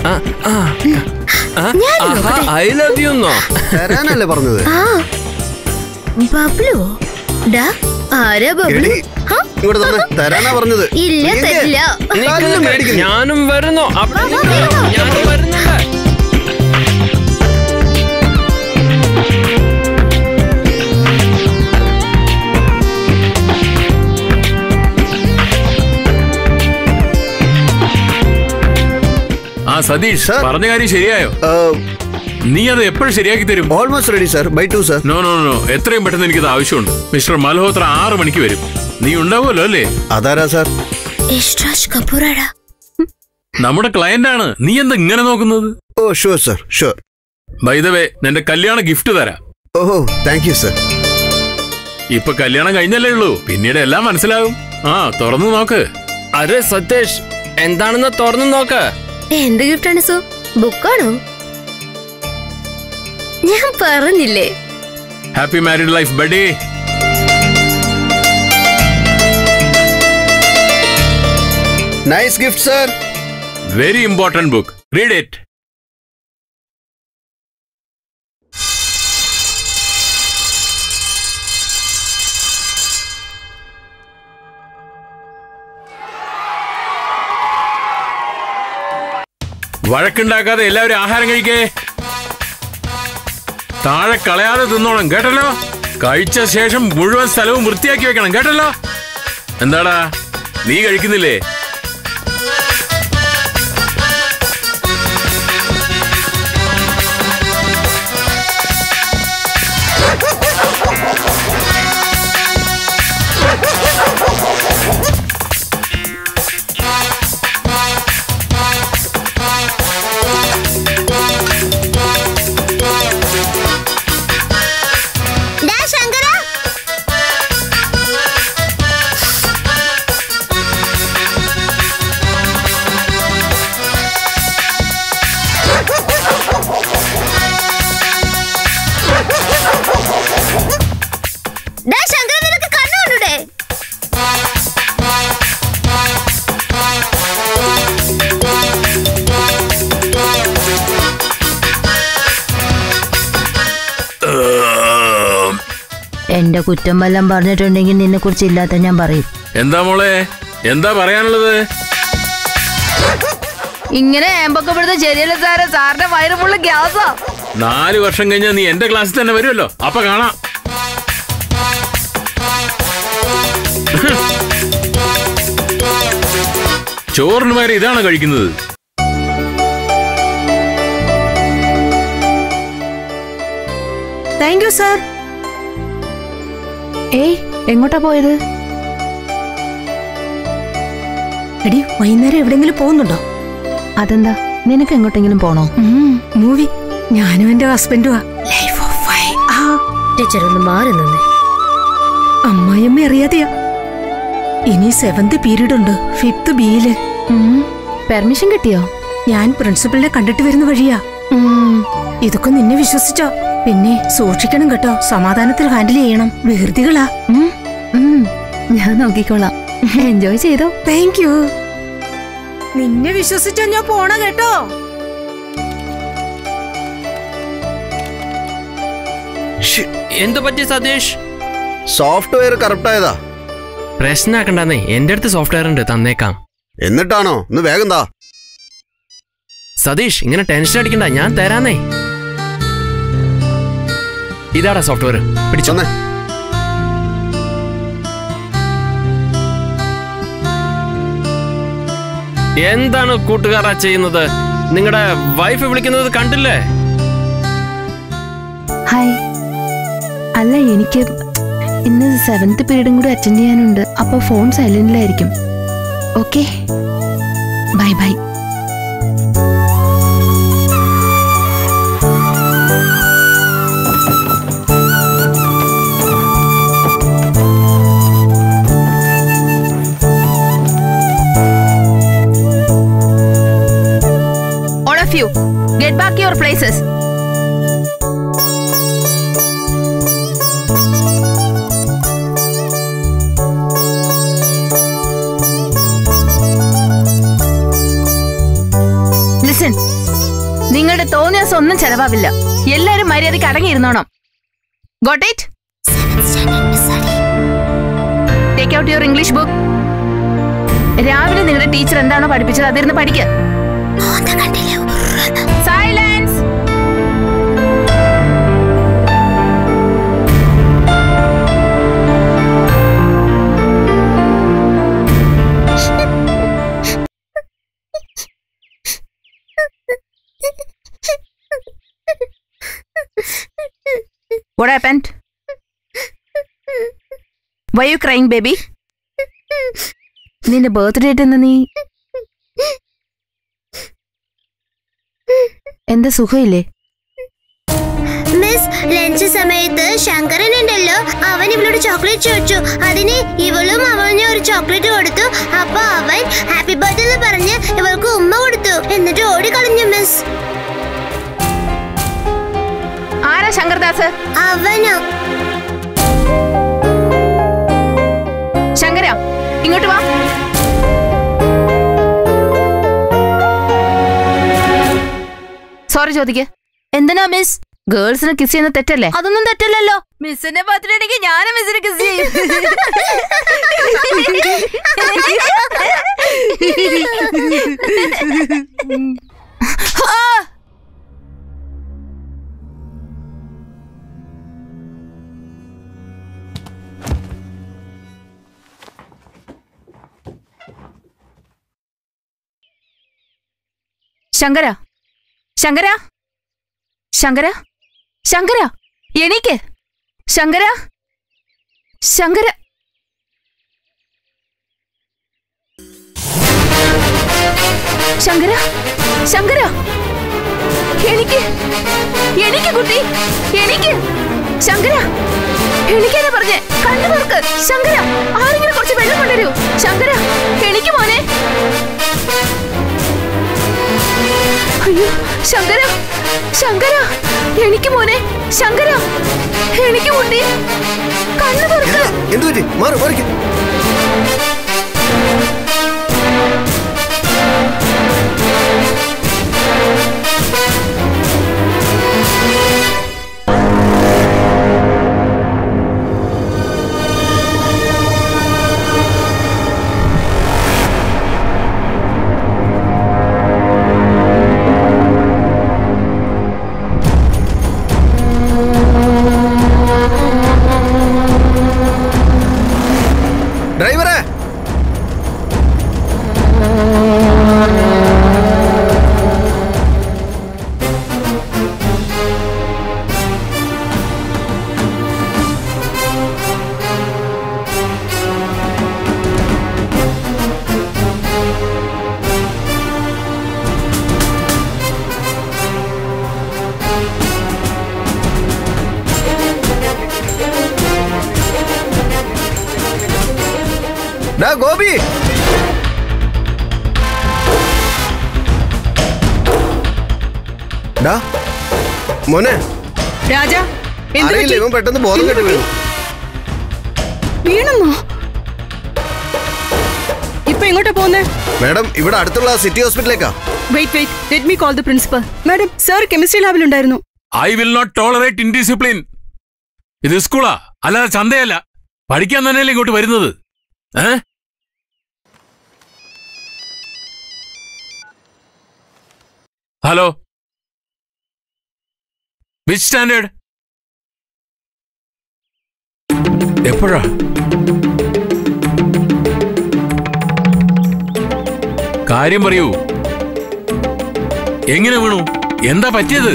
ഐ ലവ് യു എന്നോ തരാനല്ലേ പറഞ്ഞത് ആ ബബ്ലു ഡാ ആരാ ബബ്ലു എടി, ഹാ? ഇങ്ങോട്ട് തന്നെ തരാനാ പറഞ്ഞത് ഇല്ല നീ എന്ത്? തരില്ല കല്ല് മേടിക്കുന്നു. ഞാനും വരുന്നു അവിടെ വാ, നിൽക്ക്. വാ, വാ. ഞാനും വരുന്നുണ്ട് ആ സതീഷ് Sir. പറഞ്ഞ കാര്യം ശരിയായോ ആ, നീ അത് എപ്പോഴും ശരിയാക്കി തരും almost ready sir bye to sir no no no എത്രയും പെട്ടെന്ന് എനിക്കത് ആവശ്യമുണ്ട് മിസ്റ്റർ മൽഹോത്ര ആറ് മണിക്ക് വരും നീ ഉണ്ടാവുമല്ലോ അല്ലേ അതാരാ സർ യശ്രാജ് കപൂറാടാ നമ്മുടെ ക്ലയന്റ് ആണ് നീ എന്താ ഇങ്ങനെ നോക്കുന്നത് ഓ ഷുവർ സർ ഷുവർ വൈദവേ നിന്റെ കല്യാണ ഗിഫ്റ്റ് തരാം ഓഹോ താങ്ക് യു സർ ഇപ്പൊ കല്യാണം കഴിഞ്ഞല്ലേ ഉള്ളൂ പിന്നീട് എല്ലാം മനസ്സിലാകും ആ തുറന്നു നോക്ക് അരെ സതീഷ് എന്താണെന്ന് തുറന്നു നോക്ക് എന്ത് ഗിഫ്റ്റാണ് സോ ബുക്കാണോ ഞാൻ പറഞ്ഞില്ലേ ഹാപ്പി മാരീഡ് ലൈഫ് ബഡേ nice gift sir very important book read it വഴക്കുണ്ടാക്കാതെ എല്ലാവരും ആഹാരം കഴിക്കേ താഴെ കളയാതെ തിന്നോണം കേട്ടല്ലോ കഴിച്ച ശേഷം മുഴുവൻ സ്ഥലവും വൃത്തിയാക്കി വെക്കണം കേട്ടല്ലോ എന്താടാ നീ കഴിക്കുന്നില്ലേ ഡാ ശങ്കര ഡാ ശങ്കര നിനക്ക് കണ്ണുകൊണ്ടൂടെ എന്റെ കുറ്റം വല്ലം പറഞ്ഞിട്ടുണ്ടെങ്കിൽ നിന്നെ കുറിച്ച് ഇല്ലാത്ത ഞാൻ പറയും എന്താ മോളെ എന്താ പറയാനുള്ളത് ഇങ്ങനെ ഏമ്പൊക്കെപ്പെടുത്ത ശരിയല്ല സാറേ സാറിന്റെ വയറ് ഫുള്ള് ഗ്യാസാ നാല് വർഷം കഴിഞ്ഞാൽ നീ എന്റെ ക്ലാസ്സിൽ തന്നെ വരുമല്ലോ അപ്പൊ കാണാം ചോറിന് പകരം ഇതാണ് കഴിക്കുന്നത് താങ്ക് യു സാർ ഏയ് എങ്ങോട്ടാ പോയത് എടി വൈകുന്നേരം എവിടെങ്കിലും പോകുന്നുണ്ടോ അതെന്താ നിനക്ക് എങ്ങോട്ടെങ്കിലും പോണോ മൂവി ഞാനും എന്റെ ഹസ്ബൻഡുവാ ലൈഫ് ഓഫ് ഫൈ ആ ടീച്ചർ ഒന്ന് മാറി നിന്നേ അമ്മായിയമ്മ അറിയാതെയാ ഇനി സെവന്ത് പീരീഡ് ഉണ്ട് ഫിഫ്ത് ബിയില് പെർമിഷൻ കിട്ടിയോ ഞാൻ പ്രിൻസിപ്പലിനെ കണ്ടിട്ട് വരുന്ന വഴിയാ ഉം. ഇതൊക്കെ നിന്നെ വിശ്വസിച്ചോ പിന്നെ സൂക്ഷിക്കണം കേട്ടോ സമാധാനത്തിൽ ഹാൻഡിൽ ചെയ്യണം വെറുതികളാ ഉം. ഉം. ഞാൻ നോക്കിക്കോളാം എൻജോയ് ചെയ്തോ താങ്ക് യു നിന്നെ വിശ്വസിച്ചോ ഞാൻ പോണ കേട്ടോ എന്തു പറ്റി സതീഷ് സോഫ്റ്റ്വെയർ കറപ്റ്റ് ആയതാ പ്രശ്നമാക്കണ്ടെന്നേ എന്റെ അടുത്ത് സോഫ്റ്റ്വെയർ ഉണ്ട് തന്നേക്കാം എന്നിട്ടാണോ ഒന്ന് വേഗം താ സതീഷ് ഇങ്ങനെ ടെൻഷൻ അടിക്കണ്ട ഞാൻ തരാന്നേ ഇതാടാ സോഫ്റ്റ്വെയർ പിടിച്ചോ തന്നെ എന്താണ് കൂട്ടുകാരാ ചെയ്യുന്നത് നിങ്ങളുടെ വൈഫ് വിളിക്കുന്നത് കണ്ടില്ലേ ഹായ് അല്ല എനിക്ക് ഇന്ന് സെവൻത് പീരീഡും കൂടി അറ്റൻഡ് ചെയ്യാനുണ്ട് അപ്പോൾ ഫോൺ സൈലന്റിലായിരിക്കും okay bye bye All of you, get back your places. Listen നിങ്ങളുടെ തോന്നിയാസം ഒന്നും ചെലവാവില്ല എല്ലാരും മര്യാദയ്ക്ക് അടങ്ങിയിരുന്നോണം got it take out your English book രാവിലെ നിങ്ങളുടെ ടീച്ചർ എന്താണോ പഠിപ്പിച്ചത് അതിരുന്ന് പഠിക്കുക silence What happened? Why you crying, baby? നിന്റെ ബർത്ത്ഡേ ഡേറ്റ് എന്ന് നീ എന്താ സുഖമില്ലേ മിസ് ലഞ്ച് സമയത്ത് ശങ്കരൻ ഉണ്ടല്ലോ അവൻ ഇവളോട് ചോക്ലേറ്റ് ചോദിച്ചു അതിന് ഇവളും അവന് ഒരു ചോക്ലേറ്റ് കൊടുത്തു അപ്പൊ അവൻ ഹാപ്പി ബർത്ത്ഡേ എന്ന് പറഞ്ഞ് ഇവൾക്ക് ഉമ്മ കൊടുത്തു എന്നിട്ട് ഓടിക്കളഞ്ഞു മിസ് ആരാ ശങ്കർദാസ് അവനോ ശങ്കര ഇങ്ങോട്ട് വാ സോറി ചോദിക്ക് എന്തിനാ മിസ് ഗേൾസിന് കിസ് ചെയ്യുന്ന തെറ്റല്ലേ അതൊന്നും തെറ്റല്ലല്ലോ മിസ്സിന്റെ ബർത്ത്ഡേ ഉണ്ടെങ്കിൽ ഞാനും മിസ്സിന് കിസ് ചെയ്യും ആ! ശങ്കര ശങ്കര ശങ്കര ശങ്കര എണീക്ക് ശങ്കര ശങ്കര ശങ്കര ശങ്കര എനിക്ക് എനിക്ക് കുട്ടി എനിക്ക് ശങ്കര എനിക്കെന്നെ പറഞ്ഞേ കണ്ണു നോക്ക് ശങ്കര ആരെങ്കിലും കുറച്ച് വെള്ളം കൊണ്ടുവരൂ ശങ്കര എനിക്ക് മോനെ അയ്യോ ശങ്കര ശങ്കര എനിക്ക് മോനെ ശങ്കര എനിക്ക് കുട്ടി കണ്ണു തുറക്ക് എന്തു പറ്റി മാറി മാറിക്കും ഡ്രൈവറെ ഡാ ഗോപി ഡാ മോനെ രാജ എന്ത് അറിയില്ല പറ്റി? ഇവൻ പെട്ടെന്ന് ബോധം എന്ത് കെട്ട് പറ്റി? വീണു വീണെന്നോ ഇപ്പൊ എങ്ങോട്ടാ പോകുന്നേ മാഡം ഇവിടെ അടുത്തുള്ള സിറ്റി ഹോസ്പിറ്റലിലേക്കാ wait wait let me call the principal madam sir chemistry ലാബിലുണ്ടായിരുന്നു I will not tolerate indiscipline ഇത് സ്കൂളാ അല്ലാതെ ചന്തയല്ല പഠിക്കാൻ തന്നെയല്ലേ ഇങ്ങോട്ട് വരുന്നത് ഏ ഹലോ വിച്ച് സ്റ്റാൻഡേർഡ് എപ്പോഴാ കാര്യം പറയൂ എങ്ങനെ വീണു എന്താ പറ്റിയത്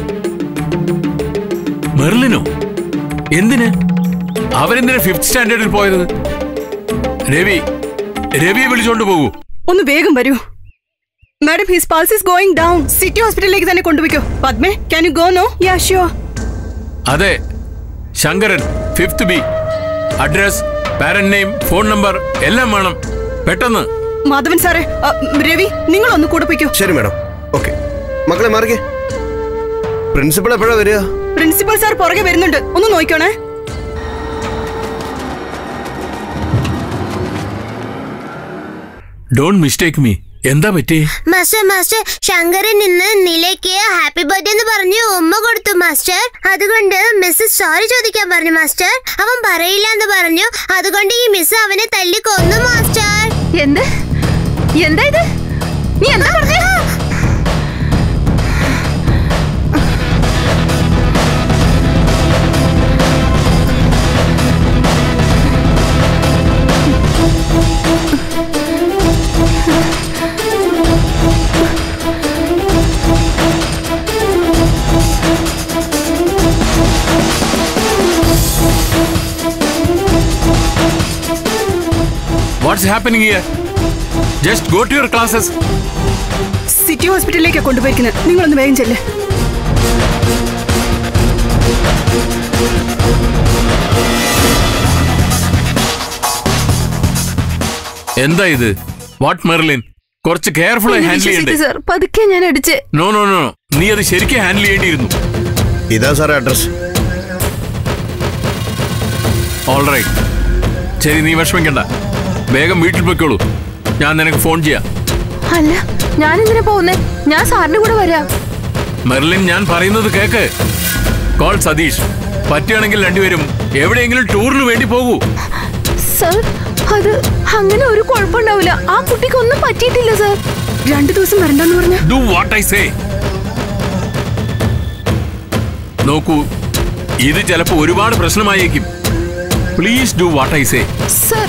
മെർലിനോ എന്തിന് അവരെന്തിനാ ഫിഫ്ത് സ്റ്റാൻഡേർഡിൽ പോയത് രവി രവിയെ വിളിച്ചോണ്ട് പോകൂ ഒന്ന് വേഗം വരൂ madam his pulse is going down city ഹോസ്പിറ്റലിലേക്ക് തന്നെ കൊണ്ടുപോയിക്കോ പത്മേ can you go no ya sure അതെ Shankaran fifth B address parent name phone number എല്ലാം വേണം പെട്ടെന്ന് മാധവൻ സാറേ അ, രവി നിങ്ങൾ ഒന്ന് കൂടെ പോയിക്കോ ശരി മാഡം ഓക്കെ മക്കളെ മാറിക്കേ പ്രിൻസിപ്പൾ എപ്പോഴാ വരിക പ്രിൻസിപ്പൽ സാർ പുറകെ വരുന്നുണ്ട് ഒന്ന് നോക്കിക്കോണേ ഡോണ്ട് മിസ്റ്റേക്ക് മീ എന്താ പറ്റി മാസ്റ്റർ മാസ്റ്റർ ശങ്കരൻ ഇന്ന് നിലയ്ക്ക് ഹാപ്പി ബർത്ത്ഡേ എന്ന് പറഞ്ഞ് ഉമ്മ കൊടുത്തു മാസ്റ്റർ അതുകൊണ്ട് മിസ് സോറി ചോദിക്കാൻ പറഞ്ഞു മാസ്റ്റർ അവൻ പറയില്ല എന്ന് പറഞ്ഞു അതുകൊണ്ട് ഈ മിസ് അവനെ തല്ലി കൊന്നു മാസ്റ്റർ എന്ത് എന്താ ഇത് നീ എന്താ പറഞ്ഞേ what's happening here just go to your classes city ഹോസ്പിറ്റലിലേക്കാണ് കൊണ്ടുപോയിരിക്കുന്നത് നിങ്ങളൊന്ന് വേഗം ചെല്ലേ എന്താ ഇത് വാട്ട് മെർലിൻ കുറച്ച് കെയർഫുൾ ആയി ഹാൻഡിൽ ചെയ്യണ്ടേ സാർ പതുക്കെ ഞാൻ അടിച്ച് നോ നോ നോ നീ അത് ശരിക്കും ഹാൻഡിൽ ചെയ്യേണ്ടിയിരുന്നു ഇതാ സാറേ അഡ്രസ് ഓൾ റൈറ്റ് ശരി നീ വിഷമിക്കണ്ട വേഗം വീട്ടിൽ പൊയ്ക്കോളൂ ഞാൻ നിനക്ക് ഫോൺ ചെയ്യാം അല്ല ഞാൻ എന്തിനാ പോകുന്നേ ഞാൻ സാറിന്റെ കൂടെ വരാം മെർലിൻ ഞാൻ പറയുന്നത് കേക്ക് കോൾ സതീഷ് പറ്റുകയാണെങ്കിൽ രണ്ടുപേരും എവിടെയെങ്കിലും ടൂറിന് വേണ്ടി പോകൂ സർ അത് അങ്ങനെ ഒരു കുഴപ്പമുണ്ടാവില്ല ആ കുട്ടിക്ക് ഒന്നും പറ്റിയിട്ടില്ല സർ രണ്ടു ദിവസം വരണ്ടെന്ന് പറഞ്ഞ ഡു വാട്ട് ഐ സേ നോക്കൂ ഇത് ചിലപ്പോ ഒരുപാട് പ്രശ്നമായേക്കും please do what I say sir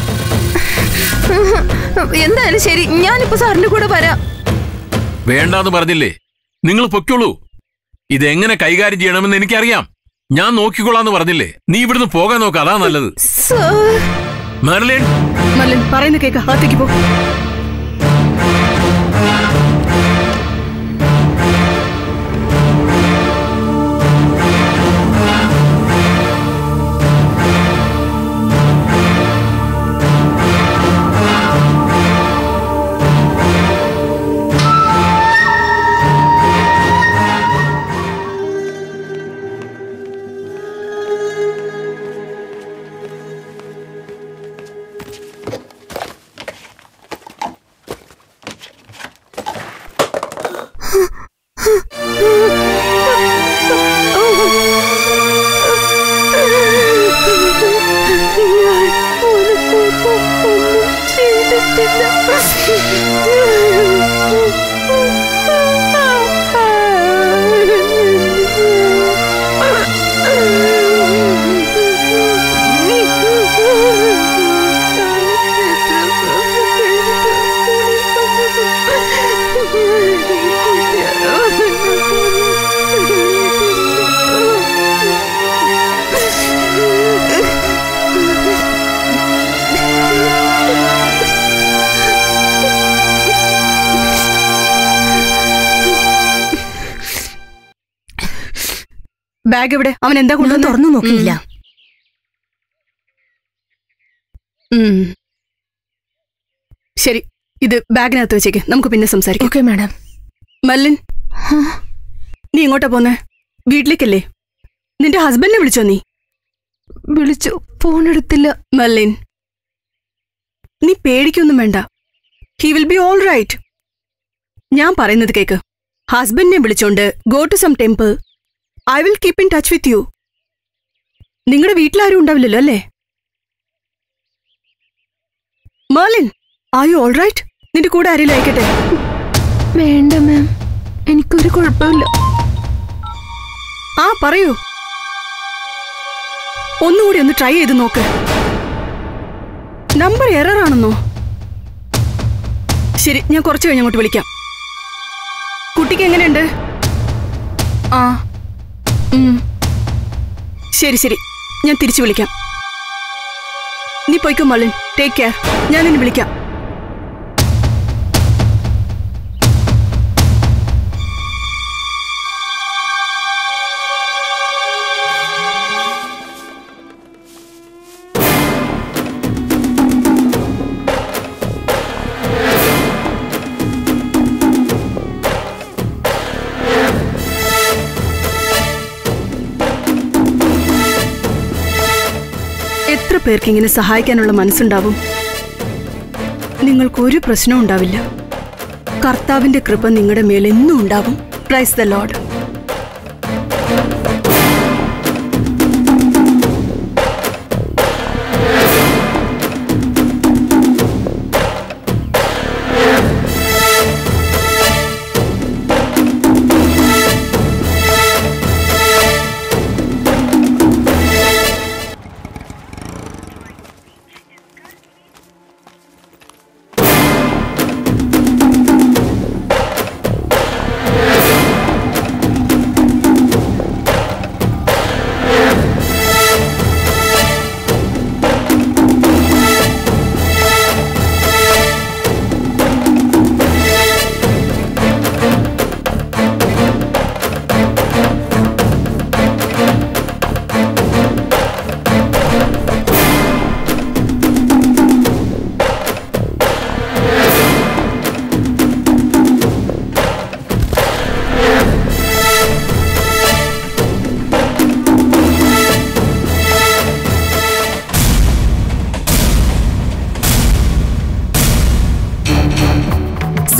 എന്തായാലും ശരി ഞാനിപ്പോ സാറിന്റെ കൂടെ വരാം വേണ്ടാന്ന് പറഞ്ഞില്ലേ നിങ്ങൾ പൊയ്ക്കോളൂ ഇതെങ്ങനെ കൈകാര്യം ചെയ്യണമെന്ന് എനിക്കറിയാം ഞാൻ നോക്കിക്കൊള്ളാന്ന് പറഞ്ഞില്ലേ നീ ഇവിടുന്ന് പോകാൻ നോക്ക അതാ നല്ലത് സർ മെർലിൻ മല്ലൻ പറയുന്ന കേക്ക് അകത്തേക്ക് പോ ബാഗ് എവിടെ അവൻ എന്താ ഞാൻ കൊണ്ടുവന്നു തുറന്നു നോക്കിയില്ല ഉം. ശരി ഇത് ബാഗിനകത്ത് വെച്ചേക്ക് നമുക്ക് പിന്നെ സംസാരിക്കാം ഓക്കെ മാഡം മല്ലൻ നീ എങ്ങോട്ടാ പോന്നെ വീട്ടിലേക്കല്ലേ നിന്റെ ഹസ്ബൻഡിനെ വിളിച്ചോ നീ വിളിച്ചു ഫോൺ എടുത്തില്ല മല്ലിൻ നീ പേടിക്കൊന്നും വേണ്ട he will be all right ഞാൻ പറയുന്നത് കേക്ക് ഹസ്ബൻഡിനെ വിളിച്ചോണ്ട് go to some temple I will keep in touch with you നിങ്ങളുടെ വീട്ടിലാരും ഉണ്ടാവില്ലല്ലോ അല്ലേ Merlin are you all right നിന്റെ കൂടെ ആരെങ്കിലും അയക്കട്ടെ വേണ്ട മാം എനിക്കൊരു കുഴപ്പമില്ല ആ പറയൂ ഒന്നുകൂടി ഒന്ന് ട്രൈ ചെയ്ത് നോക്ക് നമ്പർ എറർ ആണെന്നോ ശരി ഞാൻ കുറച്ച് കഴിഞ്ഞ് അങ്ങോട്ട് വിളിക്കാം കുട്ടിക്ക് എങ്ങനെയുണ്ട് ആ ഉം. ശരി ശരി ഞാൻ തിരിച്ചു വിളിക്കാം നീ പോയിക്കോ മളിൻ ടേക്ക് കെയർ ഞാൻ നിന്നെ വിളിക്കാം എത്ര പേർക്ക് ഇങ്ങനെ സഹായിക്കാനുള്ള മനസ്സുണ്ടാവും നിങ്ങൾക്കൊരു പ്രശ്നവും ഉണ്ടാവില്ല കർത്താവിന്റെ കൃപ നിങ്ങളുടെ മേൽ എന്നും ഉണ്ടാവും പ്രൈസ് ദ ലോഡ്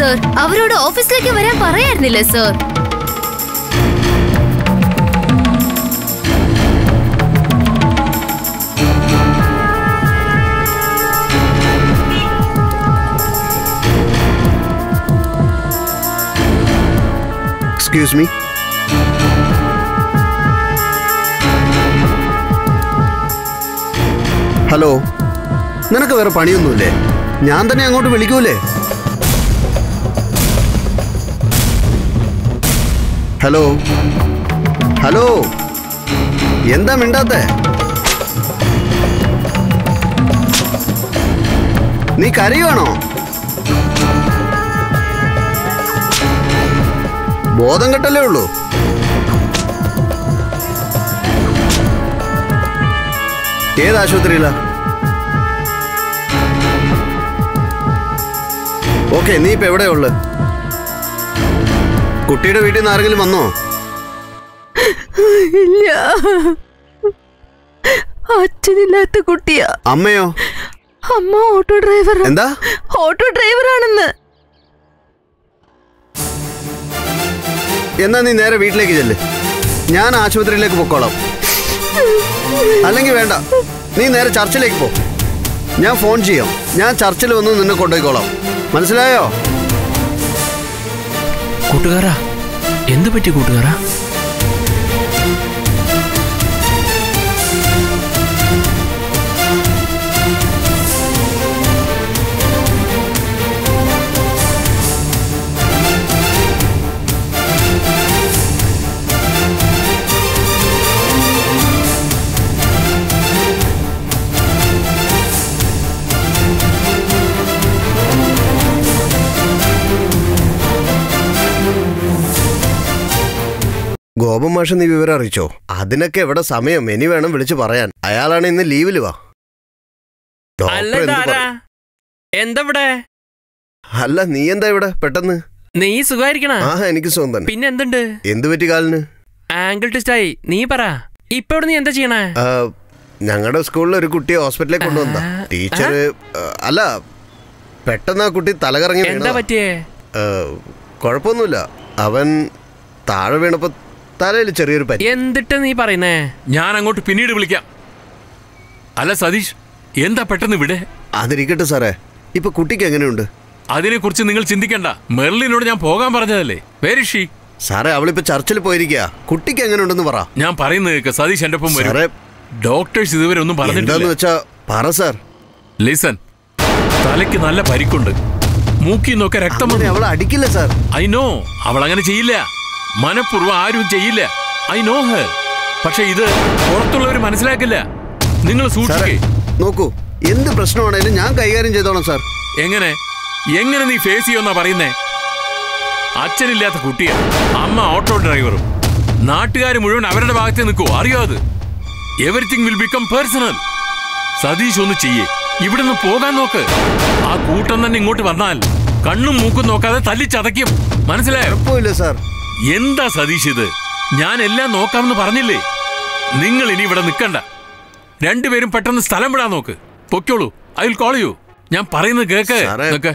സർ അവരോട് ഓഫീസിലേക്ക് വരാൻ പറയായിരുന്നില്ലേ സർ എക്സ്ക്യൂസ് മീ ഹലോ നിനക്ക് വേറെ പണിയൊന്നുമില്ലേ ഞാൻ തന്നെ അങ്ങോട്ട് വിളിക്കൂലേ ഹലോ ഹലോ എന്താ മിണ്ടാത്തെ നീ കരയുവാണോ ബോധം കെട്ടല്ലേ ഉള്ളൂ ഏത് ആശുപത്രിയിലാ ഓക്കെ നീ ഇപ്പൊ എവിടെയാ ഉള്ളത് കുട്ടിയുടെ വീട്ടിൽ നിന്ന് ആരെങ്കിലും വന്നോ ഇല്ല അച്ഛനില്ലാത്ത കുട്ടിയാ അമ്മയോ അമ്മ ഓട്ടോ ഡ്രൈവർ എന്താ ഓട്ടോ ഡ്രൈവറാണെന്ന് എന്നാ നീ നേരെ വീട്ടിലേക്ക് ചെല്ല് ഞാൻ ആശുപത്രിയിലേക്ക് പൊക്കോളാം അല്ലെങ്കിൽ വേണ്ട നീ നേരെ ചർച്ചിലേക്ക് പോ ഞാൻ ഫോൺ ചെയ്യാം ഞാൻ ചർച്ചിൽ വന്ന് നിന്നെ കൊണ്ടുപോയിക്കോളാം മനസ്സിലായോ കൂട്ടുകാരാ എന്ത് പറ്റി കൂട്ടുകാരാ ഗോപൻ മാഷ നീ വിവരം അറിയിച്ചോ അതിനൊക്കെ എവിടെ സമയം ഇനി വേണം വിളിച്ചു പറയാൻ അയാളാണ് ഇന്ന് ലീവിൽ വാ അല്ല ഡോക്ടർ എന്ത് ഇതാരാ പറ- എന്തവിടെ അല്ല നീ എന്താ ഇവിടെ പെട്ടെന്ന് നീ സുഖായിരിക്കണ ആ എനിക്ക് സുഖം തന്നെ പിന്നെ എന്തുണ്ട് എന്തു പറ്റി കാലിന് ആംഗിൾ ട്വിസ്റ്റായി നീ പറ ഇപ്പൊ ഇവിടെ നീ എന്താ ചെയ്യണേ ഞങ്ങളുടെ സ്കൂളിൽ ഒരു കുട്ടിയെ ഹോസ്പിറ്റലിലേക്ക് കൊണ്ടുവന്ന ആ, ടീച്ചർ അല്ല പെട്ടെന്ന് ആ കുട്ടി തലകറങ്ങി എന്താ വീണതാ. പറ്റിയേ ആ, കുഴപ്പമൊന്നുമില്ല അവൻ താഴെ വീണപ്പോ തലയിൽ ചെറിയൊരു പരി എന്തിട്ട് നീ പറയുന്നേ ഞാൻ അങ്ങോട്ട് പിന്നീട് വിളിക്കാം അല്ല സതീഷ് എന്താ പെട്ടെന്ന് ഇവിടെ അതിരിക്കട്ടെ സാറേ ഇപ്പൊ കുട്ടിക്ക് എങ്ങനെയുണ്ട് അതിനെക്കുറിച്ച് നിങ്ങൾ ചിന്തിക്കണ്ട മെർലിനോട് ഞാൻ പോകാൻ പറഞ്ഞതല്ലേ വേരിഷി സാറേ അവളിപ്പോ ചർച്ചിൽ പോയിരിക്കുക കുട്ടിക്ക് എങ്ങനെയുണ്ടെന്ന് പറ ഞാൻ പറയുന്നത് കേക്ക് സതീഷ് എന്റെ ഒപ്പം വരും സാറേ ഡോക്ടേഴ്സ് ഇതുവരെ ഒന്നും എന്താന്ന് പറഞ്ഞിട്ടില്ല വെച്ചാ പറ സാർ ലിസൺ തലയ്ക്ക് നല്ല പരിക്കുണ്ട് മൂക്കിൽ നിന്നൊക്കെ രക്തം അങ്ങനെ വന്നു അവൾ അടിക്കില്ല സാർ ഐ നോ അവൾ അങ്ങനെ ചെയ്യില്ല മനഃപൂർവ്വം ആരും ചെയ്യില്ല ഐ നോ ഹർ പക്ഷെ ഇത് പുറത്തുള്ളവർ മനസ്സിലാക്കില്ല നിങ്ങൾ സാറേ സൂക്ഷിക്കേ നോക്കൂ എന്ത് പ്രശ്നമാണേലും ഞാൻ കൈകാര്യം ചെയ്തോളാം സാർ എങ്ങനെ എങ്ങനെ നീ ഫേസ് ചെയ്യുമെന്നാ പറയുന്നേ അച്ഛനില്ലാത്ത കുട്ടിയാ അമ്മ ഓട്ടോ ഡ്രൈവറും നാട്ടുകാർ മുഴുവൻ അവരുടെ ഭാഗത്ത് നിൽക്കൂ അറിയോ അത് everything will become personal Satheesh ഒന്ന് ചെയ്യേ ഇവിടുന്ന് പോകാൻ നോക്ക് ആ കൂട്ടം തന്നെ ഇങ്ങോട്ട് വന്നാൽ കണ്ണും മൂക്കും നോക്കാതെ തല്ലിച്ചതയ്ക്കും മനസ്സിലായോ കുഴപ്പമില്ല സാർ എന്താ സതീഷ് ഇത് ഞാൻ എല്ലാം നോക്കാമെന്ന് പറഞ്ഞില്ലേ നിങ്ങൾ ഇനി ഇവിടെ നിൽക്കണ്ട രണ്ടുപേരും പെട്ടെന്ന് സ്ഥലം വിടാൻ നോക്ക് പൊയ്ക്കോളൂ ഐ വിൽ കോൾ യു ഞാൻ പറയുന്നത് കേക്ക് സാറേ. നിക്ക്.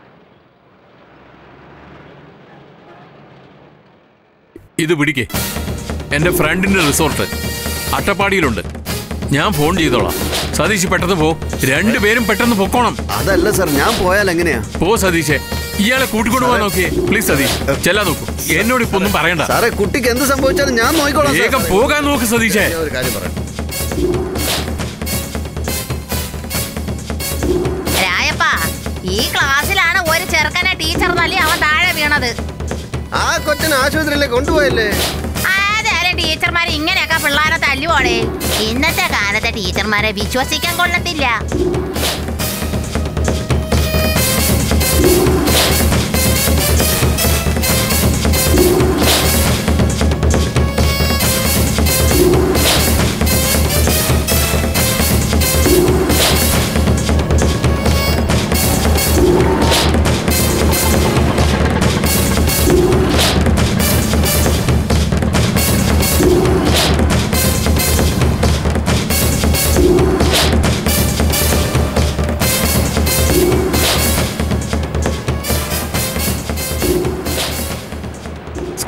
ഇത് പിടിക്കേ എന്റെ ഫ്രണ്ടിന്റെ റിസോർട്ട് അട്ടപ്പാടിയിലുണ്ട് ഞാൻ ഫോൺ ചെയ്തോളാം സതീഷ് പെട്ടെന്ന് പോ രണ്ടുപേരും പെട്ടെന്ന് പൊക്കോണം അതല്ല സാർ ഞാൻ പോയാൽ എങ്ങനെയാ പോ സതീഷേ ഇയാളെ കൂട്ടിക്കൊണ്ടു പോകാൻ നോക്കിയേ പ്ലീസ് സതീഷ് ചെല്ലാൻ നോക്കൂ എന്നോട് ഇപ്പൊ ഒന്നും പറയണ്ട സാറേ കുട്ടിക്ക് എന്ത് സംഭവിച്ചാലും ഞാൻ നോക്കിക്കോളാം സാർ. വേഗം പോകാൻ നോക്ക് സതീഷേ ഞാൻ ഒരു കാര്യം പറയാം രായപ്പ ഈ ക്ലാസ്സിലാണ് ഒരു ചെറുക്കനെ ടീച്ചർ തല്ലി അവൻ താഴെ വീണത് ആ കൊച്ചിനെ ആശുപത്രിയിലേക്ക് കൊണ്ടുപോയല്ലേ ആദ്യം ടീച്ചർമാരെ ഇങ്ങനെയൊക്കെ പിള്ളേരെ തല്ലുപോടെ ഇന്നത്തെ കാലത്തെ ടീച്ചർമാരെ വിശ്വസിക്കാൻ കൊള്ളത്തില്ല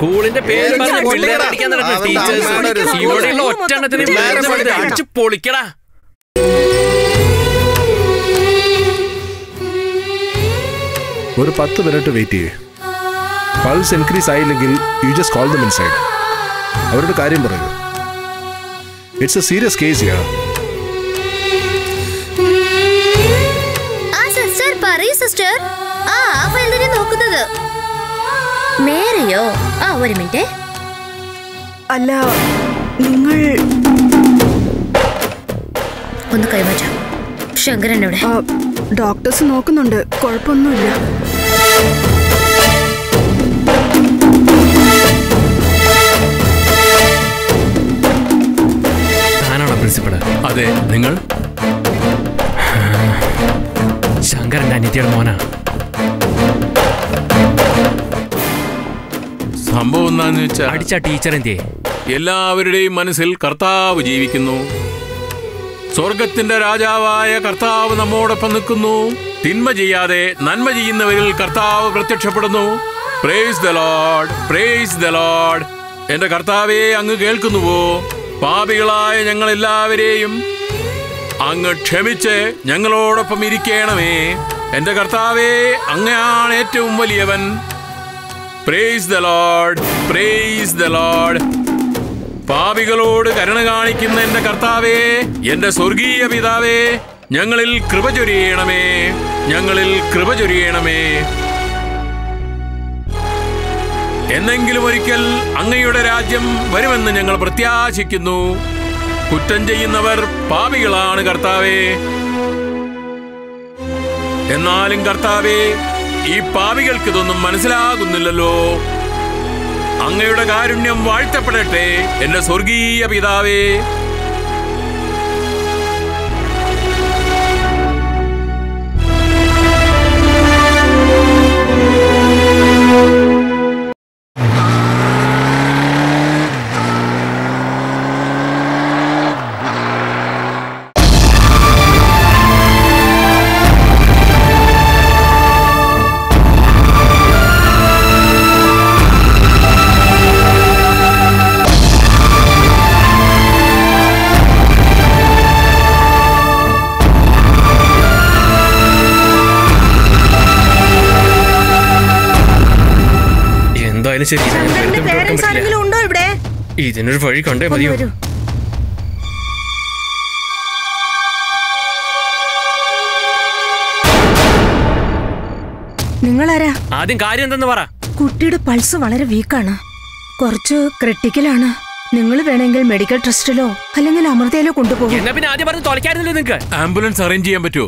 സ്കൂളിന്റെ പേര് ഏതൊക്കെ പറഞ്ഞ് പൊളിക്കടാ. പിള്ളേരെ അടിക്കാൻ നടക്കുന്ന അവന്റെ ടീച്ചേഴ്സ് അമ്മയുടെ ഒരു സ്കൂള്. ഇവിടെയുള്ള ഒറ്റെണ്ണത്തിന് നേരെ വെറുതെ പഠിക്കണം. അടിച്ച് പൊളിക്കടാ ഒരു പത്ത് മിനിറ്റ് വെയിറ്റ് ചെയ്യേ പൾസ് ഇൻക്രീസ് ആയില്ലെങ്കിൽ you just call them inside അവരുടെ കാര്യം പറയൂ it's a serious case ya ആ സിസ്റ്റർ പറയൂ സിസ്റ്റർ ആ ആ ഫയൽ തന്നെ നോക്കുന്നത് മേരയോ ആ ഒരു മിനിറ്റ് അല്ല നിങ്ങൾ ഒന്ന് കൈമാറ്റാം ശങ്കരൻ എവിടെ ആ, ഡോക്ടേഴ്സ് നോക്കുന്നുണ്ട് കുഴപ്പമൊന്നുമില്ല താനാണോ പ്രിൻസിപ്പള് അതെ നിങ്ങൾ ശങ്കരന്റെ അനിത്യയുടെ മോനാ സംഭവം എന്താന്ന് വെച്ചാൽ അടിച്ച ടീച്ചർ എന്തേ എല്ലാവരുടെയും മനസ്സിൽ കർത്താവ് ജീവിക്കുന്നു സ്വർഗത്തിന്റെ രാജാവായ കർത്താവ് നമ്മോടൊപ്പം നിൽക്കുന്നു തിന്മ ചെയ്യാതെ നന്മ ചെയ്യുന്നവരിൽ കർത്താവ് പ്രത്യക്ഷപ്പെടുന്നു praise the Lord praise the Lord എന്റെ കർത്താവെ അങ്ങ് കേൾക്കുന്നുവോ പാപികളായ ഞങ്ങൾ എല്ലാവരെയും അങ്ങ് ക്ഷമിച്ച് ഞങ്ങളോടൊപ്പം ഇരിക്കണമേ എന്റെ കർത്താവെ അങ്ങയാണ് ഏറ്റവും വലിയവൻ praise the Lord praise the Lord പാപികളോട് കരുണ കാണിക്കുന്ന എന്റെ കർത്താവേ എന്റെ സ്വർഗീയ പിതാവേ ഞങ്ങളിൽ കൃപ ചൊരിയണമേ ഞങ്ങളിൽ കൃപ ചൊരിയണമേ എന്നെങ്കിലും ഒരിക്കൽ അങ്ങയുടെ രാജ്യം വരുമെന്ന് ഞങ്ങൾ പ്രത്യാശിക്കുന്നു കുറ്റം ചെയ്യുന്നവർ പാപികളാണ് കർത്താവേ എന്നാലും കർത്താവേ ഈ പാപികൾക്ക് ഇതൊന്നും മനസ്സിലാകുന്നില്ലല്ലോ അങ്ങയുടെ കാരുണ്യം വാഴ്ത്തപ്പെടട്ടെ എന്റെ സ്വർഗീയ പിതാവേ എന്തായാലും ശരി ഇതിനെ വെറുതെ വിട്ടുകൊടുക്കാൻ പേരൻസ് പറ്റില്ല. ആരെങ്കിലും ഉണ്ടോ ഇവിടെ ഇതിനൊരു വഴി കണ്ടേ ഒന്ന് മതിയോ വരൂ നിങ്ങളാരാ ആദ്യം കാര്യം എന്തെന്ന് പറ കുട്ടിയുടെ പൾസ് വളരെ വീക്കാണ് കുറച്ച് ക്രിട്ടിക്കലാണ് നിങ്ങൾ വേണമെങ്കിൽ മെഡിക്കൽ ട്രസ്റ്റിലോ അല്ലെങ്കിൽ അമൃതയിലോ കൊണ്ടുപോകും എന്നാ പിന്നെ ആദ്യം പറഞ്ഞ് തുളയ്ക്കായിരുന്നില്ലേ നിങ്ങക്ക് ആംബുലൻസ് അറേഞ്ച് ചെയ്യാൻ പറ്റുമോ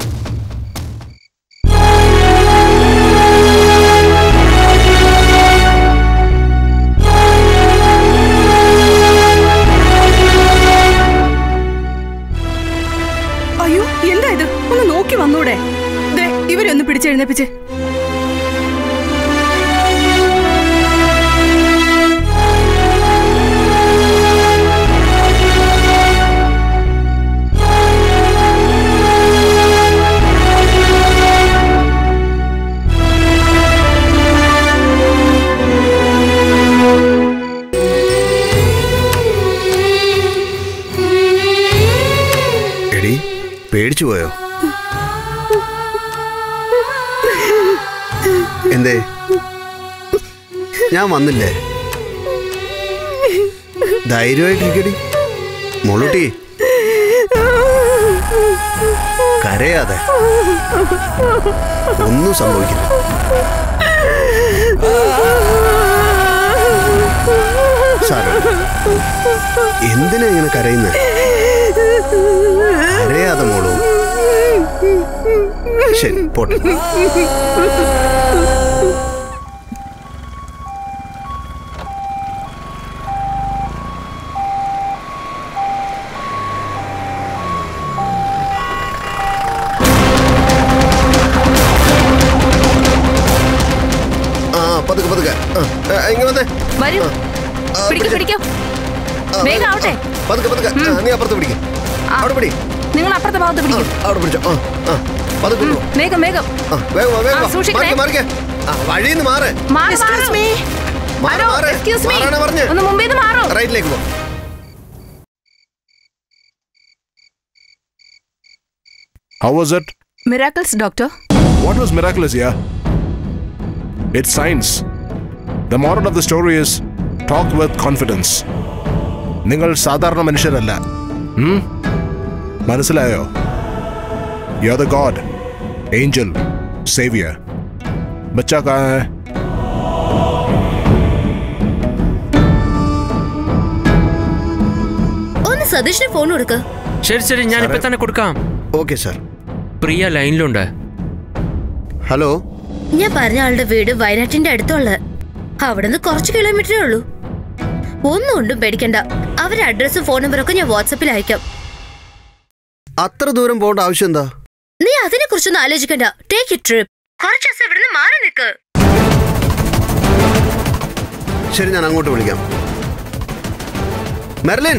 അയ്യോ എന്താ ഇത് ഒന്ന് നോക്കി വന്നൂടെ ദേ, ഇവരെ ഒന്ന് പിടിച്ചെഴുന്നേപ്പിച്ച് എടി പേടിച്ചു പോയോ എന്തേ ഞാൻ വന്നില്ലേ ധൈര്യമായിട്ടിരിക്കടി മോളൂട്ടി കരയാതെ ഒന്നും സംഭവിക്കില്ല സാരമില്ല. എന്തിനാ ഇങ്ങനെ കരയുന്നത് കരയാതെ മോളൂ ശരി പോട്ടെ ആ പതുക്കെ പതുക്കെ ആ, ആ, ഇങ്ങ് വന്നേ വരൂ ആ, പിടിക്കൂ പിടിക്കൂ ആ, വേഗം ആവട്ടെ പതുക്കെ പതുക്കെ ആ, നീ അപ്പുറത്ത് പിടിക്കും അവിടെ പിടി നിങ്ങൾ അപ്പുറത്തെ ഭാഗത്ത് ആ, പിടിക്കും അവിടെ പിടിച്ചോ ആ ആ പതുക്കെ ഉം, പോ. വേഗം വേഗം ആ വേഗം വാ, വേഗം ആ, വാ. സൂക്ഷിക്കണേ. മാറിക്ക്, മാറിക്ക്. ആ വഴിന്ന് മാറ് മാറി മാറൂ മാറ്, ഹലോ മാറ്. എക്സ്ക്യൂസ് മീ മാറാനാ പറഞ്ഞെ? ഒന്ന് മുമ്പേ മാറോ റൈറ്റിലേക്ക് പോ How was it? Miracles doctor What was miraculous, yeah? It's science. The moral of the story is talk with confidence. നിങ്ങൾ സാധാരണ മനുഷ്യരല്ല ഉം? മനസ്സിലായോ you are the God angel saviour ബച്ചാ കാ ഹൈ? ഒന്ന് സതീഷിന് ഫോൺ കൊടുക്ക് ശരി ശരി ഞാൻ ഇപ്പൊ തന്നെ കൊടുക്കാം ഓക്കെ സാർ പ്രിയ ലൈനിലുണ്ട് ഹലോ ഞാൻ പറഞ്ഞ ആളുടെ വീട് വയനാട്ടിന്റെ അടുത്തുള്ള അവിടുന്ന് കുറച്ച് കിലോമീറ്ററേ ഉള്ളൂ ഒന്നും കൊണ്ടും പേടിക്കണ്ട അവരുടെ അഡ്രസ്സും ഫോൺ നമ്പറൊക്കെ ഞാൻ വാട്സപ്പിൽ അയക്കാം അത്ര ദൂരം പോകേണ്ട ആവശ്യം എന്താ നീ അതിനെ കുറിച്ചൊന്നും ആലോചിക്കണ്ട ടേക്ക് ഇ ട്രിപ്പ് കുറച്ച് ദിവസം ഇവിടുന്ന് മാറി നിൽക്ക് ശരി ഞാൻ അങ്ങോട്ട് വിളിക്കാം മെർലിൻ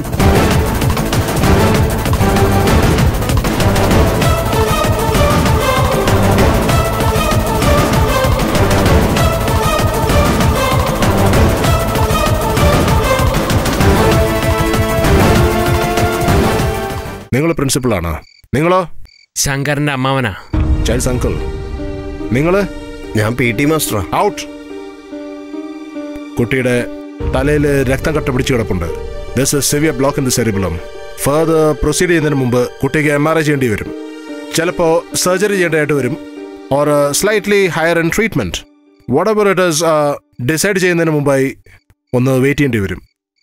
നിങ്ങൾ പ്രിൻസിപ്പളാണ് നിങ്ങളോ ശങ്കറിന്റെ അമ്മാവനാ ചൈൽഡ്സ് അങ്കിൾ നിങ്ങള് ഞാൻ പി ടി മാസ്റ്ററാ ഔട്ട് കുട്ടിയുടെ തലയിൽ രക്തം കട്ട പിടിച്ചു കിടപ്പുണ്ട് this is severe block in the cerebellum further proceed ചെയ്യുന്നതിന് മുമ്പ് കുട്ടിക്ക് എം ആർ ഐ ചെയ്യേണ്ടി വരും ചിലപ്പോൾ സർജറി ചെയ്യേണ്ടതായിട്ട് വരും or slightly higher in treatment whatever it is decide ചെയ്യുന്നതിന് മുമ്പായി ഒന്ന് വെയിറ്റ് ചെയ്യേണ്ടി വരും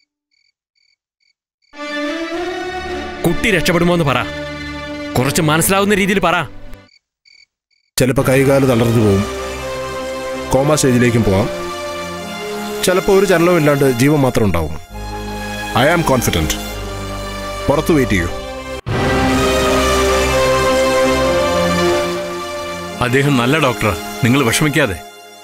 കുട്ടി രക്ഷപ്പെടുമോ എന്ന് പറ കുറച്ച് മനസ്സിലാവുന്ന രീതിയിൽ പറ ചിലപ്പോൾ കൈകാല് തളർന്നു പോവും കോമ സ്റ്റേജിലേക്കും പോവാം ചിലപ്പോൾ ഒരു ചലനവും ഇല്ലാണ്ട് ജീവൻ മാത്രം ഉണ്ടാവും ഐ ആം കോൺഫിഡൻറ്റ് പുറത്ത് വെയിറ്റ് ചെയ്യൂ അദ്ദേഹം നല്ല ഡോക്ടറാ നിങ്ങൾ വിഷമിക്കാതെ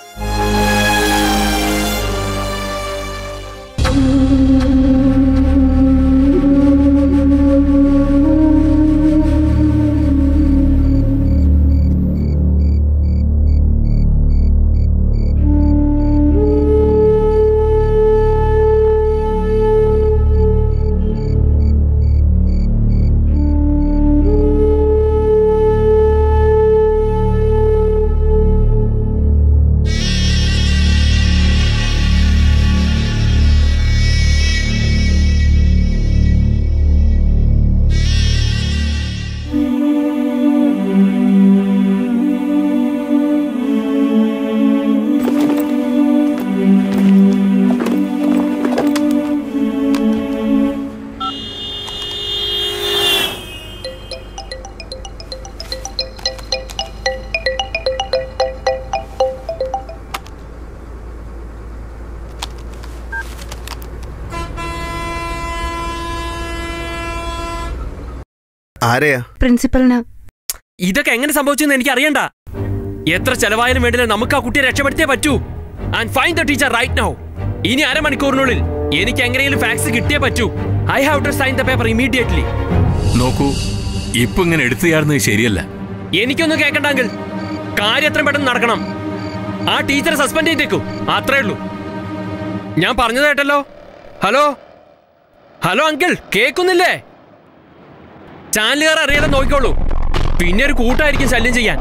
ആരെയാ പ്രിൻസിപ്പലിന് ഇതൊക്കെ എങ്ങനെ സംഭവിച്ചെന്ന് എനിക്ക് അറിയണ്ട എത്ര ചെലവായാലും വേണ്ടില്ല നമുക്ക് ആ കുട്ടിയെ രക്ഷപ്പെടുത്തിയേ പറ്റൂ and fine the teacher right now ഇനി അരമണിക്കൂറിനുള്ളിൽ എനിക്ക് എങ്ങനെയെങ്കിലും ഫാക്സ് കിട്ടിയേ പറ്റൂ I have to sign the paper immediately നോക്കൂ ഇപ്പൊ ഇങ്ങനെ എടുത്തു ചാടുന്നത് ശരിയല്ല എനിക്കൊന്നും കേൾക്കണ്ടെങ്കിൽ കാര്യം എത്രയും പെട്ടെന്ന് നടക്കണം ആ ടീച്ചറെ സസ്പെൻഡ് ചെയ്തേക്കും അത്രേ ഉള്ളൂ ഞാൻ പറഞ്ഞത് കേട്ടല്ലോ ഹലോ ഹലോ അങ്കിൾ കേൾക്കുന്നില്ലേ ചാനലുകാർ അറിയാതെ നോക്കിക്കോളൂ പിന്നെ ഒരു കൂട്ടായിരിക്കും ശല്യം ചെയ്യാൻ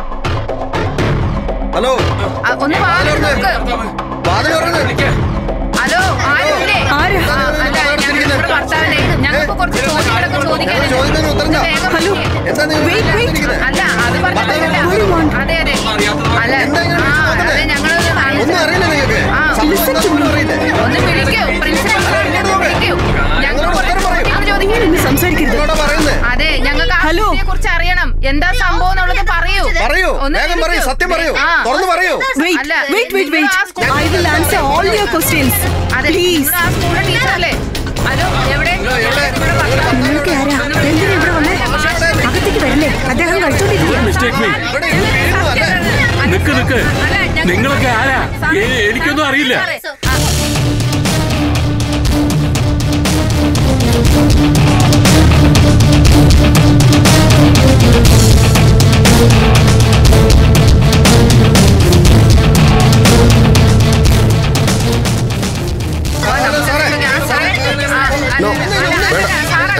ഹലോ ആ, ഒന്ന് വാതിൽ തുറക്ക്. വാതിൽ തുറന്ന്. ഹലോ ആരുമില്ലേ ആരാ? ആ, അല്ല ഞങ്ങളുടെ ഭർത്താവിനെ ഞങ്ങൾക്ക് കുറച്ച് ചോദ്യങ്ങളൊക്കെ ചോദിക്കാനുണ്ട് ചോദിക്കുന്നതിന് ഉത്തരം താ. വേഗം ഹലോ. വിളിക്ക്. എന്താ നിങ്ങൾ Wait, wait. ഇരിക്കുന്നെ? അല്ല അത് പറഞ്ഞിട്ടില്ല അതെ അതെ അല്ല എന്താ ഇങ്ങനെ ആ, നോക്കുന്നത്? അതെ ഞങ്ങള് ഒന്നും അറിയില്ല നിങ്ങൾക്ക് ആ. സംഭവം എന്താണെന്ന് അറിയില്ലേ ഒന്ന് വിളിക്കൂ പ്രിൻസിപ്പൽ സാറിനെ ഒന്ന് വിളിക്കൂ ഞങ്ങൾ കുറച്ച് ഉത്തരം പറയൂ. ചോദ്യങ്ങൾ ചോദിക്കാൻ ഇങ്ങനെ സംസാരിക്കരുത് എന്നോടാ പറയുന്നേ അതെ ഞങ്ങൾക്ക് ആ ഹലോ. കുട്ടിയെ കുറിച്ച് അറിയണം എന്താ സംഭവം എന്നുള്ളത് പറയൂ പറയൂ ഒന്ന് വേഗം പറയൂ വിളിക്കൂ. സത്യം പറയൂ ആ. തുറന്നു പറയൂ Wait, അല്ല, wait, wait, നിങ്ങൾ wait. ആ സ്കൂളിൽ I will answer all your questions. അതെ Please. നിങ്ങൾ ആ സ്കൂളിലെ ടീച്ചറല്ലേ ഹലോ എവിടെ എവിടെ? ഇവിടെ ഭർത്താവ്. നിങ്ങൾക്ക് ആരാ എന്തിനാ ഇവിടെ വന്നേ അകത്തേക്ക് വരല്ലേ അദ്ദേഹം കഴിച്ചോണ്ടിരിക്കുക മിസ്റ്റേക്ക് മീ ഇവിടെ ഇത് വീഴുന്നു അല്ലേ നിക്ക് നിക്ക് അല്ല, ഞങ്ങൾ- നിങ്ങളൊക്കെ ആരാ ഏ, എനിക്കൊന്നും അറിയില്ല സാറേ, ആ,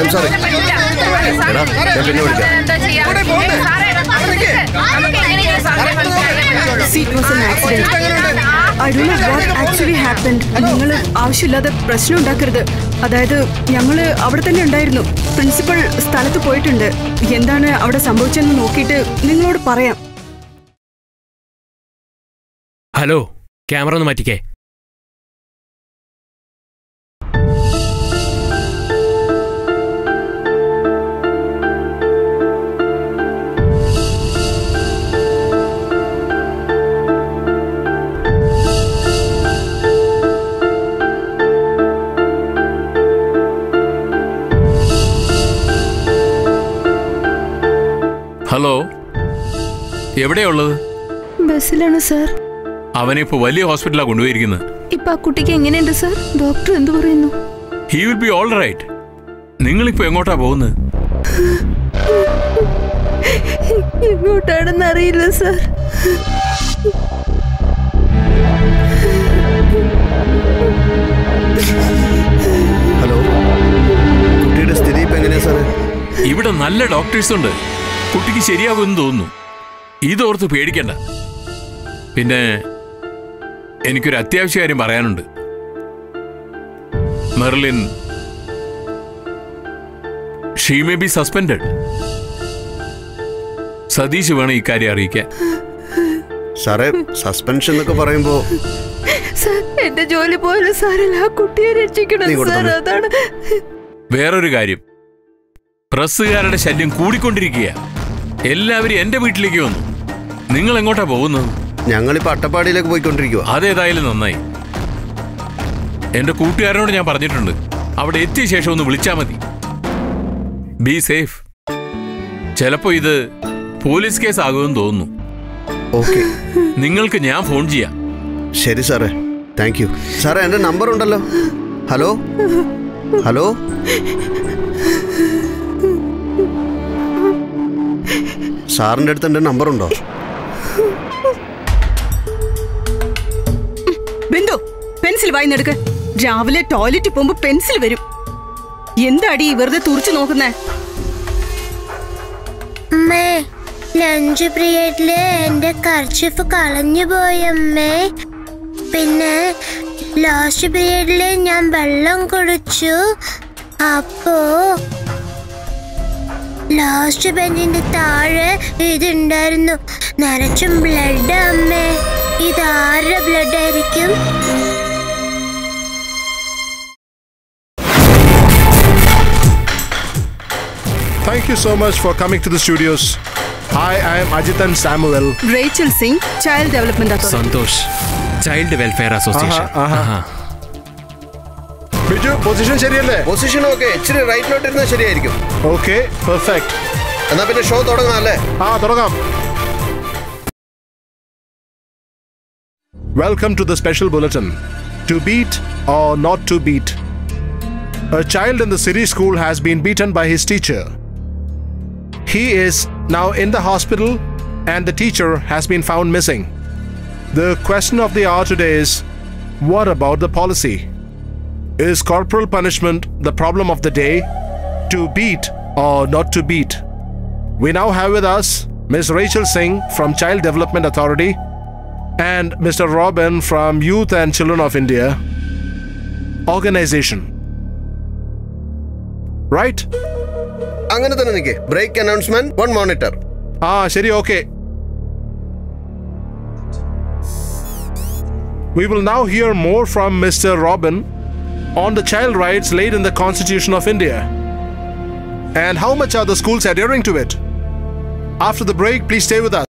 I'm sorry. എടാ, ഞാൻ പിന്നെ വിളിക്കാം. It was an accident. I don't know what actually happened. നിങ്ങൾ ആവശ്യമില്ലാതെ പ്രശ്നം ഉണ്ടാക്കരുത് അതായത് ഞങ്ങൾ അവിടെ തന്നെ ഉണ്ടായിരുന്നു പ്രിൻസിപ്പൽ സ്ഥലത്ത് പോയിട്ടുണ്ട് എന്താണ് അവിടെ സംഭവിച്ചതെന്ന് നോക്കിയിട്ട് നിങ്ങളോട് പറയാം ഹലോ ക്യാമറ ഒന്ന് മാറ്റിക്കേ ഹലോ എവിടെയുള്ളത് ബസ്സിലാണ് സാർ അവനെ ഇപ്പൊ വലിയ ഹോസ്പിറ്റലാണ് കൊണ്ടുപോയിരിക്കുന്നത് ഇപ്പൊ ആ കുട്ടിക്ക് എങ്ങനെയുണ്ട് സാർ ഡോക്ടർ എന്ത് പറയുന്നു he will be all right നിങ്ങളിപ്പോ എങ്ങോട്ടാ പോകുന്നത് എങ്ങോട്ടാണെന്ന് അറിയില്ല സാർ ഹലോ കുട്ടിയുടെ സ്ഥിതി ഇപ്പൊ എങ്ങനെയാ സാറേ ഇവിടെ നല്ല ഡോക്ടേഴ്സ് ഉണ്ട് കുട്ടിക്ക് ശരിയാകുമെന്ന് തോന്നുന്നു ഇതോർത്ത് പേടിക്കണ്ട പിന്നെ എനിക്കൊരു അത്യാവശ്യ കാര്യം പറയാനുണ്ട് Merlin she may be suspended Satheesh വേണം ഇക്കാര്യം അറിയിക്കാൻ സാറേ സസ്പെൻഷൻ എന്നൊക്കെ പറയുമ്പോ സാർ എന്റെ ജോലി പോലെ സാറില്ല ആ കുട്ടിയെ രക്ഷിക്കണം നീ കൊടുത്തോ, സാർ മോനെ. അതാണ് വേറൊരു കാര്യം പ്രസ്സുകാരുടെ ശല്യം കൂടിക്കൊണ്ടിരിക്കുക എല്ലാവരും എന്റെ വീട്ടിലേക്ക് വന്നു നിങ്ങൾ എങ്ങോട്ടാ പോകുന്നത് ഞങ്ങളിപ്പോ അട്ടപ്പാടിയിലേക്ക് പോയിക്കൊണ്ടിരിക്കുക അതേതായാലും നന്നായി എന്റെ കൂട്ടുകാരനോട് ഞാൻ പറഞ്ഞിട്ടുണ്ട് അവിടെ എത്തിയ ശേഷം ഒന്ന് വിളിച്ചാ മതി ബി സേഫ് ചിലപ്പോ ഇത് പോലീസ് കേസ് ആകുമെന്ന് തോന്നുന്നു ഓക്കെ നിങ്ങൾക്ക് ഞാൻ ഫോൺ ചെയ്യാം ശരി സാറേ താങ്ക് യു സാറേ എൻ്റെ നമ്പർ ഉണ്ടല്ലോ ഹലോ ഹലോ സാറിൻ്റെ അടുത്ത് എൻ്റെ നമ്പർ ഉണ്ടോ ബിന്ദു പെൻസിൽ വായിന്നെടുക്ക് രാവിലെ ടോയ്ലറ്റിൽ പോകുമ്പോ പെൻസിൽ വരും എന്താടി ഈ വെറുതെ തുറച്ചു നോക്കുന്നേ അമ്മേ ലഞ്ച് പീരീഡില് എന്റെ കർച്ചിഫ് കളഞ്ഞു പോയി അമ്മേ പിന്നെ ലാസ്റ്റ് പീരീഡില് ഞാൻ വെള്ളം കുടിച്ചു അപ്പോ ലാസ്റ്റ് ബെഞ്ചിന്റെ താഴെ ഇതുണ്ടായിരുന്നു നിറച്ചും ബ്ലഡ് അമ്മേ ഇത് ആരുടെ ബ്ലഡ് ആയിരിക്കും Thank you so much for coming to the studios. Hi, I am Ajitan Samuel. Rachel Singh child development authority Santhosh child welfare association ആഹാ, ആഹാ. ബിജു പൊസിഷൻ ശരിയല്ലേ പൊസിഷൻ ഓക്കെ ഇച്ചിരി റൈറ്റിലോട്ട് ഇരുന്നാൽ ശരിയായിരിക്കും ഓക്കെ പെർഫെക്റ്റ് എന്നാ പിന്നെ ഷോ തുടങ്ങാം അല്ലേ ആ തുടങ്ങാം welcome to the special bulletin to beat or not to beat A child in the city school has been beaten by his teacher. He is now in the hospital and the teacher has been found missing. The question of the hour today is what about the policy? Is corporal punishment the problem of the day? To beat or not to beat? We now have with us Ms. Rachel Singh from Child Development Authority and Mr. Robin from Youth and Children of India organization. Right? അങ്ങനെ തന്നെ നിൽക്കേ break announcement one monitor ആ ശരി okay We will now hear more from Mr. Robin on the child rights laid in the Constitution of India. And how much are the schools adhering to it? After the break, please stay with us.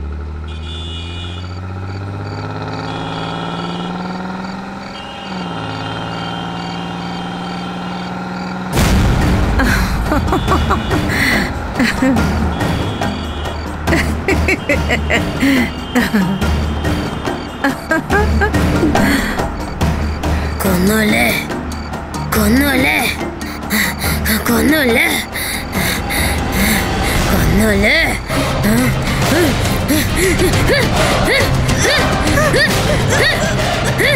കൊന്നോല്ലേ കൊന്നോല്ലേ കൊന്നോല്ലേ കൊന്നോല്ലേ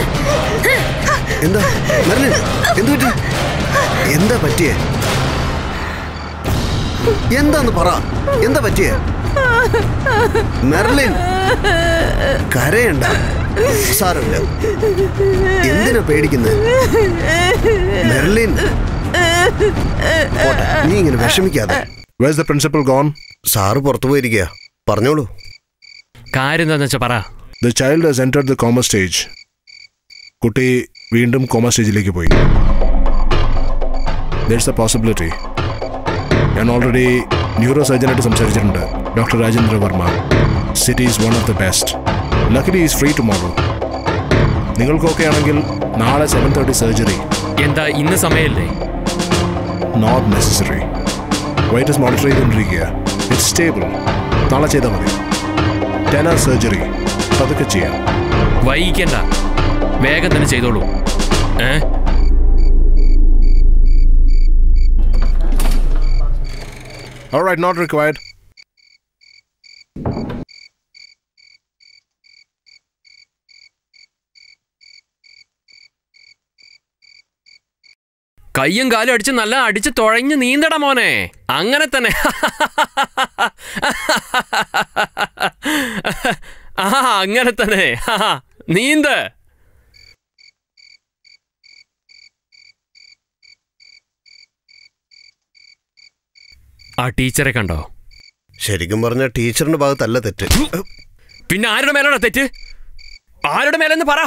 എന്താ Merlin എന്തു പറ്റി എന്താ പറ്റിയേ എന്താന്ന് പറ എന്താ പറ്റിയ മെർലിൻ കരയണ്ട സാരമില്ല എന്തിനാ പേടിക്കുന്നത് മെർലിൻ പോട്ടെ, നീ ഇങ്ങനെ വിഷമിക്കാതെ where's the principal gone sir പുറത്തു പോയിരിക്കുക പറഞ്ഞോളൂ കാര്യം എന്താന്ന് വെച്ചാ പറ the child has entered the coma stage കുട്ടി വീണ്ടും കോമ സ്റ്റേജിലേക്ക് പോയി ദർസ് എ പോസിബിലിറ്റി ഞാൻ ഓൾറെഡി ന്യൂറോ സർജനായിട്ട് സംസാരിച്ചിട്ടുണ്ട് doctor Rajendra Varma city is one of the best luckily is free tomorrow നിങ്ങൾക്കൊക്കെ ആണെങ്കിൽ നാളെ സെവൻ തേർട്ടി സർജറി എന്താ ഇന്ന് സമയല്ലേ നോട്ട് നെസസറി വൈറ്റസ് മോണിറ്റർ ചെയ്തുകൊണ്ടിരിക്കുക ഇറ്റ്സ് സ്റ്റേബിൾ നാളെ ചെയ്താൽ മതി ടെൻ അവർ സർജറി പതുക്കെ ചെയ്യാം വൈകിക്കണ്ട വേഗം തന്നെ ചെയ്തോളൂ ഏ All right, not required. കയ്യും കാലും അടിച്ച് നല്ല അടിച്ച് തുഴഞ്ഞ് നീന്തട മോനെ അങ്ങനെ തന്നെ ആ അങ്ങനെ തന്നെ ആ, നീന്ത് ആ ടീച്ചറെ കണ്ടോ ശരിക്കും പറഞ്ഞ ടീച്ചറിന്റെ ഭാഗത്തല്ല തെറ്റ് പിന്നെ ആരുടെ മേലാണോ തെറ്റ് ആരുടെ മേലെന്ന് പറ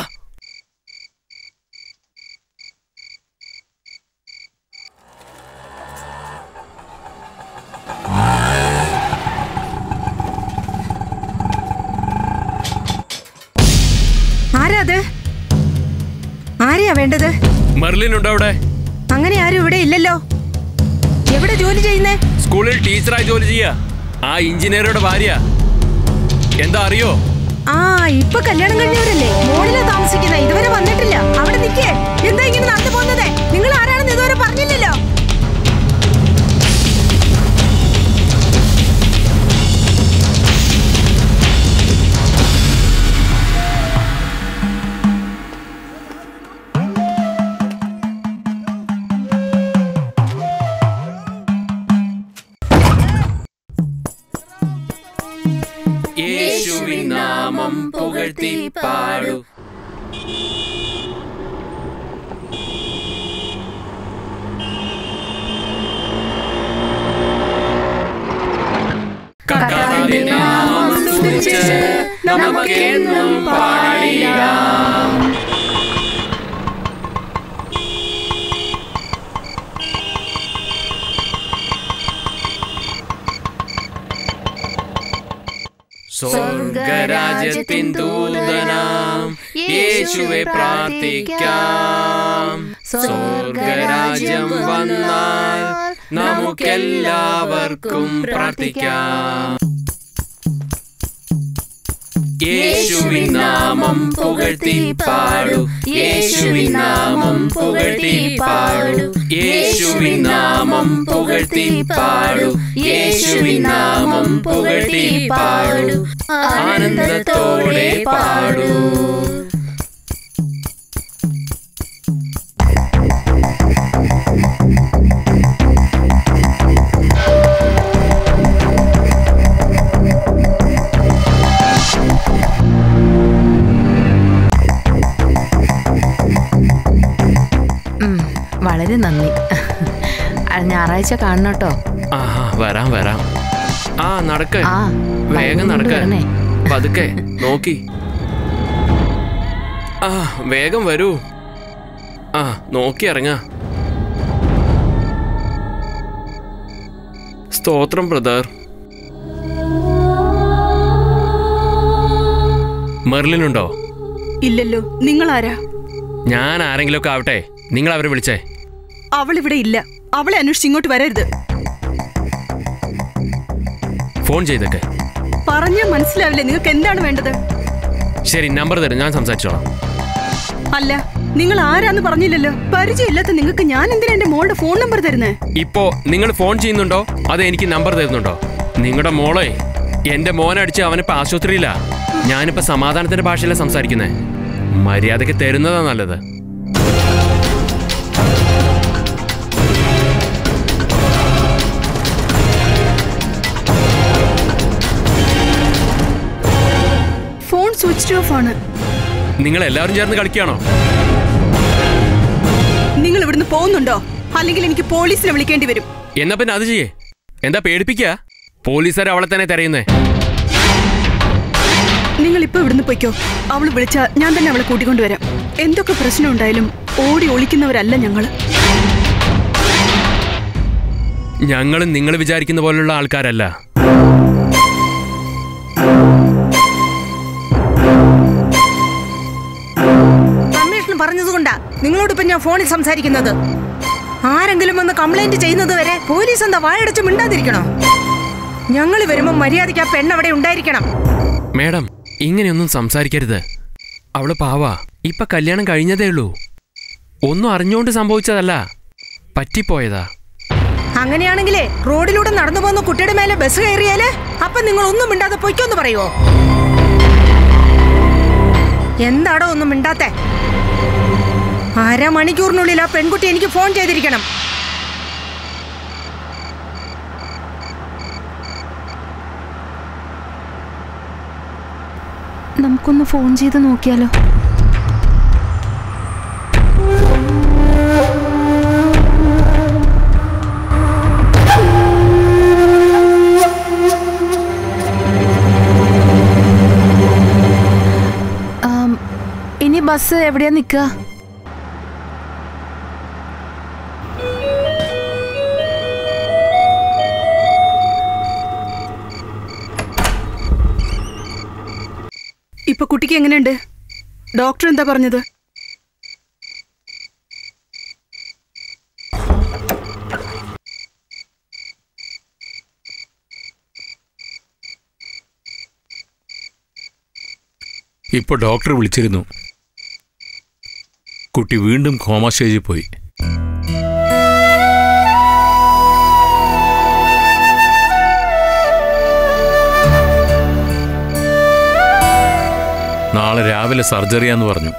ആരാ അത് ആരെയാ വേണ്ടത് മെർലിൻ ഉണ്ടോ അവിടെ അങ്ങനെ ആരും ഇവിടെ ഇല്ലല്ലോ എവിടെ ജോലി ചെയ്യുന്നേ സ്കൂളിൽ ടീച്ചറായി ജോലി ചെയ്യാ ആ എഞ്ചിനീയറുടെ ഭാര്യ എന്താ അറിയോ ആ ഇപ്പൊ കല്യാണം കഴിഞ്ഞവരല്ലേ മോളിലാ താമസിക്കുന്ന ഇതുവരെ വന്നിട്ടില്ല അവിടെ നിക്കേ എന്താ ഇങ്ങനെ നടന്നു പോകുന്നത് നിങ്ങൾ ആരാണെന്ന് ഇതുവരെ പറഞ്ഞില്ലല്ലോ യേശുവിൻ നാമം പുകഴ്ത്തി പാടു കർത്താവിന്റെ നാമം സ്തുതിച്ച് നമുക്കെന്നും പാടിടാം സ്വർഗരാജ്യത്തിൻ ദൂതനാം യേശുവെ പ്രാർത്ഥിക്കാം സ്വർഗരാജ്യം വന്നാൽ നമുക്കെല്ലാവർക്കും പ്രാർത്ഥിക്കാം യേശുവിൻ നാമം പുകഴ്ത്തി പാടു യേശുവിൻ നാമം പുകഴ്ത്തി പാടു യേശുവിൻ നാമം പുകഴ്ത്തി പാടു യേശുവിൻ നാമം പുകഴ്ത്തി പാടു ആനന്ദത്തോടെ പാടൂ ഉം, വളരെ നന്ദി ആ, ഞായറാഴ്ച കാണണം കേട്ടോ ആഹാ വരാം വരാം ആ നടക്ക് ആ, വേഗം വൈകുന്നേരം നടക്ക് വരണേ. പതുക്കെ നോക്കി ആ വേഗം വരൂ ആ നോക്കി ഇറങ്ങ സ്തോത്രം ബ്രദർ മെർലിൻ ഉണ്ടോ ഇല്ലല്ലോ നിങ്ങൾ ആരാ ഞാൻ ആരെങ്കിലുമൊക്കെ ആവട്ടെ നിങ്ങൾ അവരെ വിളിച്ചേ അവൾ ഇവിടെ ഇല്ല അവളെ അന്വേഷിച്ച് ഇങ്ങോട്ട് വരരുത് ഫോൺ ചെയ്തേക്കെ പറഞ്ഞാൽ മനസ്സിലാവില്ലേ നിങ്ങൾക്ക് എന്താണ് വേണ്ടത് ശരി നമ്പർ തരും ഞാൻ സംസാരിച്ചോളാം അല്ല നിങ്ങൾ ആരാന്ന് പറഞ്ഞില്ലല്ലോ പരിചയമില്ലാത്ത നിങ്ങൾക്ക് ഞാൻ എന്തിനാ എന്റെ മോളുടെ ഫോൺ നമ്പർ തരുന്നേ ഇപ്പോ നിങ്ങൾ ഫോൺ ചെയ്യുന്നുണ്ടോ അത് എനിക്ക് നമ്പർ തരുന്നുണ്ടോ നിങ്ങളുടെ മോളെ എന്റെ മോനടിച്ച് അവനിപ്പോ ആശുപത്രിയില്ല ഞാനിപ്പോ സമാധാനത്തിന്റെ ഭാഷയിലാണ് സംസാരിക്കുന്നേ മര്യാദക്ക് തരുന്നതാ നല്ലത് സ്വിച്ച് ഓഫ് ആണ് നിങ്ങൾ എല്ലാവരും ചേർന്ന് കളിക്കുകയാണോ നിങ്ങൾ ഇവിടുന്ന് പോകുന്നുണ്ടോ അല്ലെങ്കിൽ എനിക്ക് പോലീസിനെ വിളിക്കേണ്ടി വരും എന്നാ പിന്നെ അത് ചെയ്യേ എന്താ പേടിപ്പിക്കുക പോലീസുകാർ അവളെ തന്നെ തിരയുന്നേ നിങ്ങൾ ഇപ്പൊ ഇവിടുന്ന് പൊയ്ക്കോ അവള് വിളിച്ചാ ഞാൻ തന്നെ അവളെ കൂട്ടിക്കൊണ്ടുവരാം എന്തൊക്കെ പ്രശ്നം ഉണ്ടായാലും ഓടി ഒളിക്കുന്നവരല്ല ഞങ്ങള് ഞങ്ങളും നിങ്ങൾ വിചാരിക്കുന്ന പോലുള്ള ആൾക്കാരല്ല കമ്മീഷൻ പറഞ്ഞതുകൊണ്ടാ നിങ്ങളോട് ഇപ്പൊ ഞാൻ ഫോണിൽ സംസാരിക്കുന്നത് ആരെങ്കിലും വന്ന് കംപ്ലൈന്റ് ചെയ്യുന്നത് വരെ പോലീസ് എന്താ വായടച്ച് മിണ്ടാതിരിക്കണോ ഞങ്ങൾ വരുമ്പോ മര്യാദയ്ക്ക് ആ പെണ്ണ് അവിടെ ഉണ്ടായിരിക്കണം മേഡം ഇങ്ങനെയൊന്നും സംസാരിക്കരുത് അവള് പാവാ ഇപ്പൊ കല്യാണം കഴിഞ്ഞതേ ഉള്ളൂ ഒന്നും അറിഞ്ഞുകൊണ്ട് സംഭവിച്ചതല്ല പറ്റിപ്പോയതാ അങ്ങനെയാണെങ്കിലേ റോഡിലൂടെ നടന്നു പോകുന്ന കുട്ടിയുടെ മേലെ ബസ് കയറിയാല് അപ്പൊ നിങ്ങൾ ഒന്നും മിണ്ടാതെ പൊയ്ക്കോന്ന് പറയുവോ എന്താടോ ഒന്നും മിണ്ടാത്തെ അരമണിക്കൂറിനുള്ളിൽ ആ പെൺകുട്ടി എനിക്ക് ഫോൺ ചെയ്തിരിക്കണം നമുക്കൊന്ന് ഫോൺ ചെയ്ത് നോക്കിയാലോ ആം, ഇനി ബസ് എവിടെയാ നിൽക്കുക ഇപ്പൊ കുട്ടിക്ക് എങ്ങനെയുണ്ട് ഡോക്ടർ എന്താ പറഞ്ഞത് ഇപ്പൊ ഡോക്ടർ വിളിച്ചിരുന്നു കുട്ടി വീണ്ടും കോമ സ്റ്റേജിൽ പോയി നാളെ രാവിലെ സർജറിയാന്ന് പറഞ്ഞു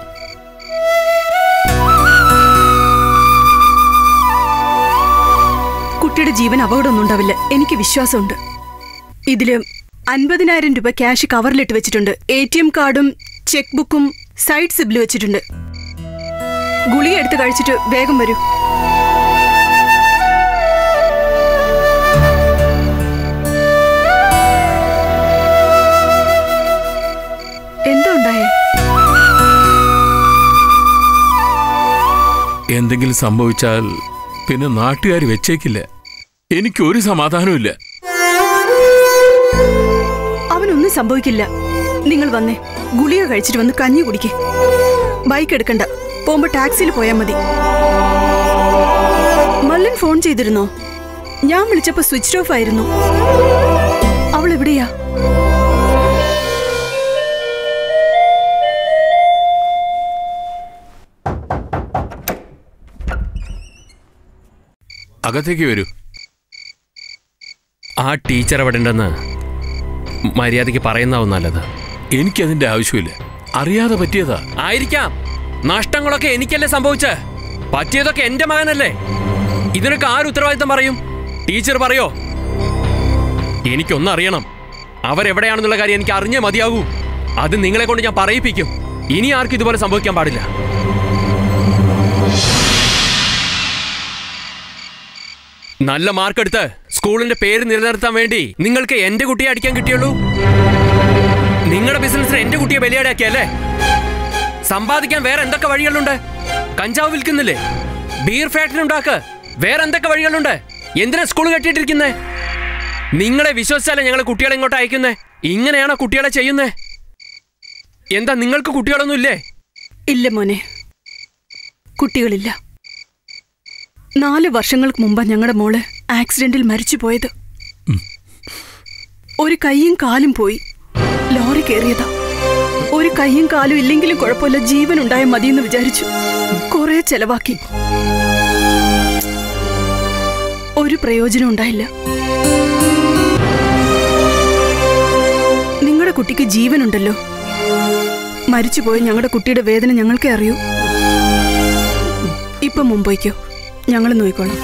കുട്ടിയുടെ ജീവൻ അപകടമൊന്നും ഉണ്ടാവില്ല എനിക്ക് വിശ്വാസമുണ്ട് ഇതില് അൻപതിനായിരം രൂപ ക്യാഷ് കവറിലിട്ട് വെച്ചിട്ടുണ്ട് എ ടി എം കാർഡും ചെക്ക് ബുക്കും സൈഡ് സിബിൽ വെച്ചിട്ടുണ്ട് ഗുളിക എടുത്ത് കഴിച്ചിട്ട് വേഗം വരൂ എന്താ ഉണ്ടായേ എന്തെങ്കിലും സംഭവിച്ചാൽ പിന്നെ നാട്ടുകാർ വെച്ചേക്കില്ല എനിക്ക് ഒരു സമാധാനവും അവനൊന്നും സംഭവിക്കില്ല നിങ്ങൾ വന്നേ ഗുളിക കഴിച്ചിട്ട് വന്ന് കഞ്ഞി കുടിക്കേ ബൈക്ക് എടുക്കണ്ട പോകുമ്പോ ടാക്സിയിൽ പോയാൽ മതി മല്ലൻ ഫോൺ ചെയ്തിരുന്നോ ഞാൻ വിളിച്ചപ്പോ സ്വിച്ച് ഓഫ് ആയിരുന്നു അവൾ എവിടെയാ അകത്തേക്ക് വരൂ ആ ടീച്ചർ അവിടെ ഉണ്ടെന്ന് മര്യാദയ്ക്ക് പറയുന്നാവും നല്ലത് എനിക്കതിന്റെ ആവശ്യമില്ല അറിയാതെ പറ്റിയതാ ആയിരിക്കാം നഷ്ടങ്ങളൊക്കെ എനിക്കല്ലേ സംഭവിച്ചേ പറ്റിയതൊക്കെ എന്റെ മകനല്ലേ ഇതിനൊക്കെ ആര് ഉത്തരവാദിത്തം പറയും ടീച്ചർ പറയോ എനിക്കൊന്നും അറിയണം അവരെവിടെയാണെന്നുള്ള കാര്യം എനിക്ക് അറിഞ്ഞേ മതിയാകൂ അത് നിങ്ങളെ കൊണ്ട് ഞാൻ പറയിപ്പിക്കും ഇനി ആർക്കും ഇതുപോലെ സംഭവിക്കാൻ പാടില്ല നല്ല മാർക്കെടുത്ത് സ്കൂളിന്റെ പേര് നിലനിർത്താൻ വേണ്ടി നിങ്ങൾക്ക് എന്റെ കുട്ടിയെ അടിക്കാൻ കിട്ടിയുള്ളൂ നിങ്ങളുടെ ബിസിനസ്സിന് എന്റെ കുട്ടിയെ ബലിയാടാക്കിയല്ലേ സമ്പാദിക്കാൻ വേറെ എന്തൊക്കെ വഴികളുണ്ട് കഞ്ചാവ് വിൽക്കുന്നില്ലേ ബീർ ഫാക്ടറി ഉണ്ടാക്ക് വേറെ എന്തൊക്കെ വഴികളുണ്ട് എന്തിനാ സ്കൂൾ കെട്ടിയിട്ടിരിക്കുന്നേ നിങ്ങളെ വിശ്വസിച്ചാലേ ഞങ്ങൾ കുട്ടികളെ ഇങ്ങോട്ട് അയക്കുന്നേ ഇങ്ങനെയാണോ കുട്ടികളെ ചെയ്യുന്നേ എന്താ നിങ്ങൾക്ക് കുട്ടികളൊന്നും ഇല്ലേ ഇല്ല മോനെ കുട്ടികളില്ല നാല് വർഷങ്ങൾക്ക് മുമ്പാ ഞങ്ങളുടെ മോള് ആക്സിഡന്റിൽ മരിച്ചു പോയത് ഒരു കൈയും കാലും പോയി ലോറി കയറിയതാ ഒരു കൈയും കാലും ഇല്ലെങ്കിലും കുഴപ്പമില്ല ജീവൻ ഉണ്ടായ മതിയെന്ന് വിചാരിച്ചു കുറെ ചെലവാക്കി ഒരു പ്രയോജനം ഉണ്ടായില്ല നിങ്ങളുടെ കുട്ടിക്ക് ജീവനുണ്ടല്ലോ മരിച്ചുപോയ ഞങ്ങളുടെ കുട്ടിയുടെ വേദന ഞങ്ങൾക്കേ അറിയൂ ഇപ്പൊ മുംബൈക്കോ ഞങ്ങൾ നോയിക്കോളാം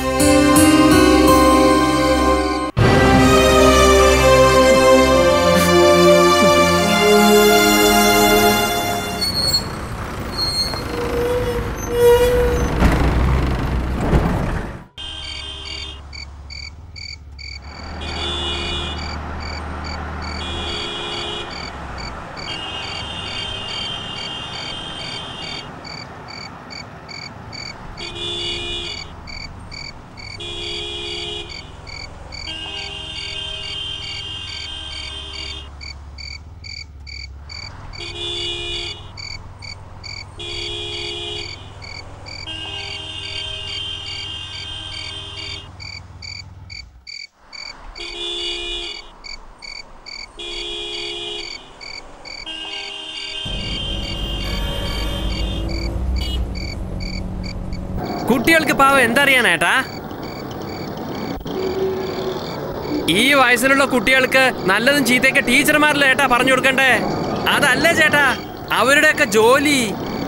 കുട്ടികൾക്ക് പാവം എന്തറിയാനേട്ടാ ഈ വയസ്സിലുള്ള കുട്ടികൾക്ക് നല്ലതും ചീത്തയൊക്കെ ടീച്ചർമാരല്ലേ ഏട്ടാ പറഞ്ഞു കൊടുക്കണ്ടേ അതല്ലേ ചേട്ടാ അവരുടെയൊക്കെ ജോലി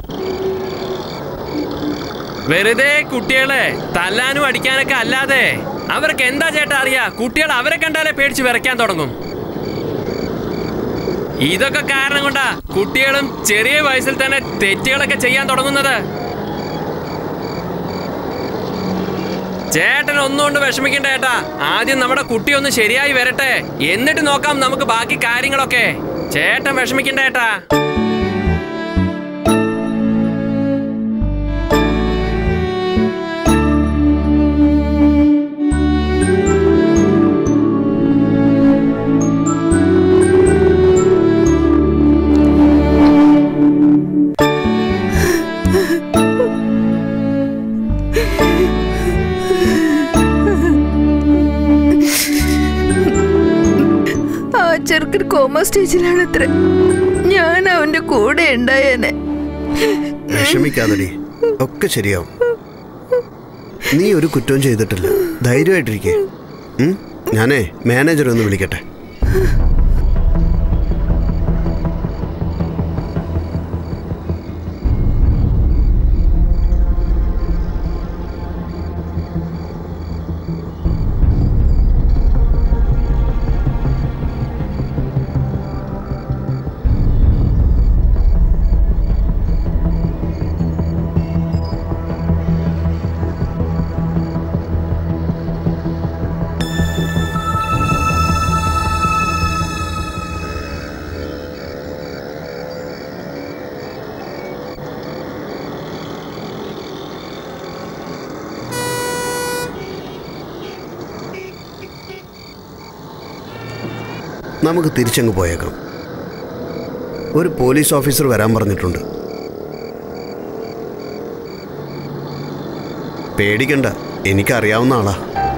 വെറുതെ കുട്ടികളെ തല്ലാനും അടിക്കാനൊക്കെ അല്ലാതെ അവർക്ക് എന്താ ചേട്ടാ അറിയാ കുട്ടികൾ അവരെ കണ്ടാലേ പേടിച്ച് വിറയ്ക്കാൻ തുടങ്ങും ഇതൊക്കെ കാരണം കൊണ്ടാ കുട്ടികളും ചെറിയ വയസ്സിൽ തന്നെ തെറ്റുകളൊക്കെ ചെയ്യാൻ തുടങ്ങുന്നത് ചേട്ടൻ ഒന്നുകൊണ്ട് വിഷമിക്കണ്ട ഏട്ടാ ആദ്യം നമ്മുടെ കുട്ടി ഒന്ന് ശരിയായി വരട്ടെ എന്നിട്ട് നോക്കാം നമുക്ക് ബാക്കി കാര്യങ്ങളൊക്കെ ചേട്ടൻ വിഷമിക്കണ്ട ഏട്ടാ ആ ചെറുക്കൻ കോമ സ്റ്റേജിലാണ് അത്ര ഞാൻ അവന്റെ കൂടെ ഉണ്ടായേനെ വിഷമിക്കാതടി ഒക്കെ ശരിയാവും നീ ഒരു കുറ്റവും ചെയ്തിട്ടില്ല ധൈര്യമായിട്ടിരിക്കേ ഉം? ഞാനേ മാനേജറെ ഒന്ന് വിളിക്കട്ടെ നമുക്ക് തിരിച്ചങ്ങ് പോയേക്കാം ഒരു പോലീസ് ഓഫീസർ വരാൻ പറഞ്ഞിട്ടുണ്ട് പേടിക്കണ്ട എനിക്കറിയാവുന്ന ആളാ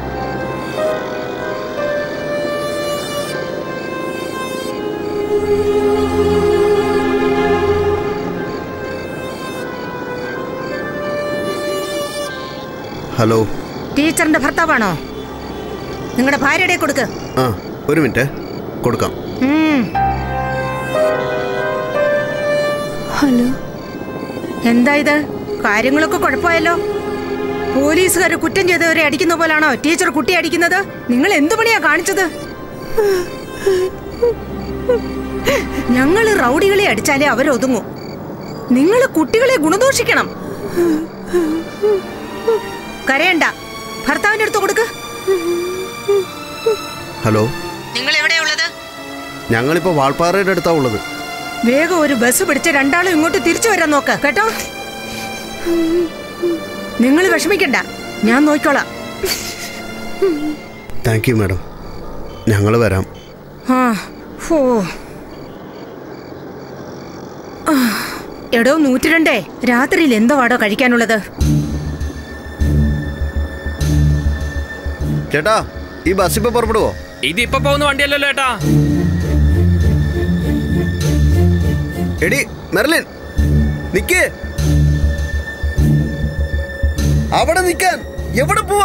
ഹലോ ടീച്ചറിന്റെ ഭർത്താവാണോ നിങ്ങളുടെ ഭാര്യയുടെ കൊടുക്ക് ആ ഒരു മിനിറ്റ് കൊടുക്കാം ഉം. ഹലോ എന്താ ഇത് കാര്യങ്ങളൊക്കെ കുഴപ്പമായല്ലോ പോലീസുകാർ കുറ്റം ചെയ്തവരെ അടിക്കുന്ന പോലാണോ ടീച്ചർ കുട്ടി അടിക്കുന്നത് നിങ്ങൾ എന്തു പണിയാ കാണിച്ചത് ഞങ്ങൾ റൗഡികളെ അടിച്ചാലേ അവരൊതുങ്ങൂ നിങ്ങൾ കുട്ടികളെ ഗുണദോഷിക്കണം കരയണ്ട ഭർത്താവിന്റെ അടുത്ത് കൊടുക്ക് ഹലോ നിങ്ങൾ എവിടെയാ ഉള്ളത് ഞങ്ങളിപ്പോൾ വാൾപ്പാറയുടെ അടുത്താ ഉള്ളത് വേഗം ഒരു ബസ് പിടിച്ച് രണ്ടാളും ഇങ്ങോട്ട് തിരിച്ചു വരാൻ നോക്ക് കേട്ടോ നിങ്ങൾ വിഷമിക്കണ്ട ഞാൻ നോക്കിക്കോളാം താങ്ക് യു മാഡം ഞങ്ങൾ വരാം ആ ഓ ആ, എടോ നൂറ്റിരണ്ടേ രാത്രിയിൽ എന്തോ ആടോ കഴിക്കാനുള്ളത് ചേട്ടാ ഈ ബസ് ഇപ്പൊ പുറപ്പെടുവോ ഇതിപ്പോ പോകുന്ന വണ്ടിയല്ലല്ലോ ഏട്ടാ എടി മെർലിൻ നിക്കേ അവിടെ നിക്കാൻ എവിടെ പോവാ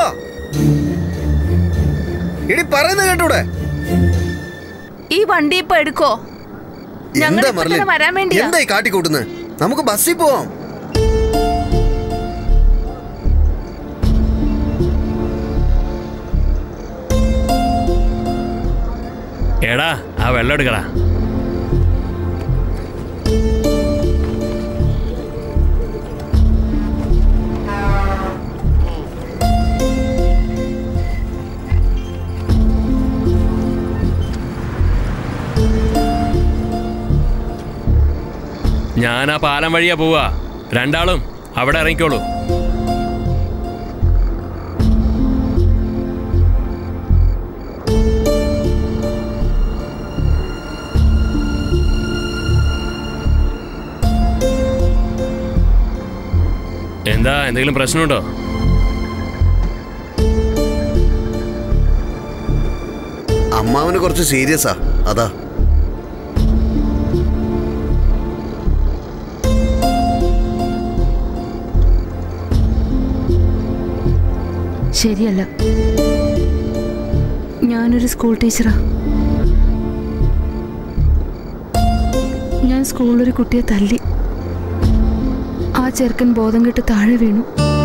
എടി പറയുന്നത് കേട്ടൂടെ ഈ വണ്ടി ഇപ്പൊ എടുക്കോ ഞങ്ങൾ എന്താ ഇപ്പൊ മെർലിൻ തന്നെ വരാൻ വേണ്ടിയാ എന്താ ഈ കാട്ടിക്കൂട്ടുന്നത് നമുക്ക് ബസ്സിൽ പോവാം എടാ ആ വെള്ളം എടുക്കടാ ഞാൻ ആ പാലം വഴിയാ പോവാ രണ്ടാളും അവിടെ ഇറങ്ങിക്കോളൂ എന്താ എന്തെങ്കിലും പ്രശ്നമുണ്ടോ അമ്മാവന് കുറച്ച് സീരിയസാ അതാ ശരിയല്ല ഞാനൊരു സ്കൂൾ ടീച്ചറാ ഞാൻ സ്കൂളിലൊരു കുട്ടിയെ തല്ലി ആ ചെറുക്കൻ ബോധം കെട്ട് താഴെ വീണു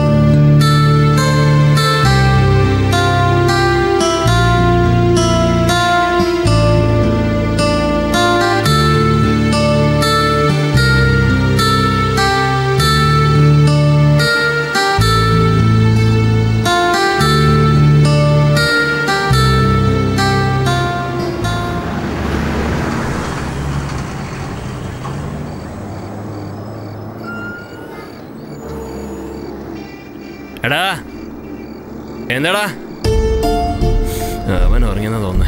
എടാ എന്താടാ അവൻ ഉറങ്ങിയെന്നാ തോന്നേ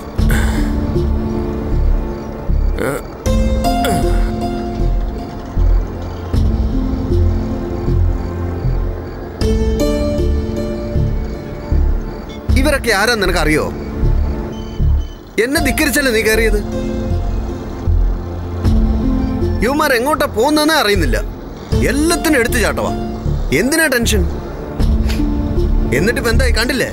ഇവരൊക്കെ ആരാ നിനക്കറിയോ എന്നെ ധിക്കരിച്ചല്ലേ നീ കയറിയത് യുവമാർ എങ്ങോട്ടാ പോകുന്നതെന്നേ അറിയുന്നില്ല എല്ലാത്തിനും എടുത്തു ചാട്ടവാ എന്തിനാ ടെൻഷൻ എന്നിട്ട് ഇപ്പൊ എന്തായി കണ്ടില്ലേ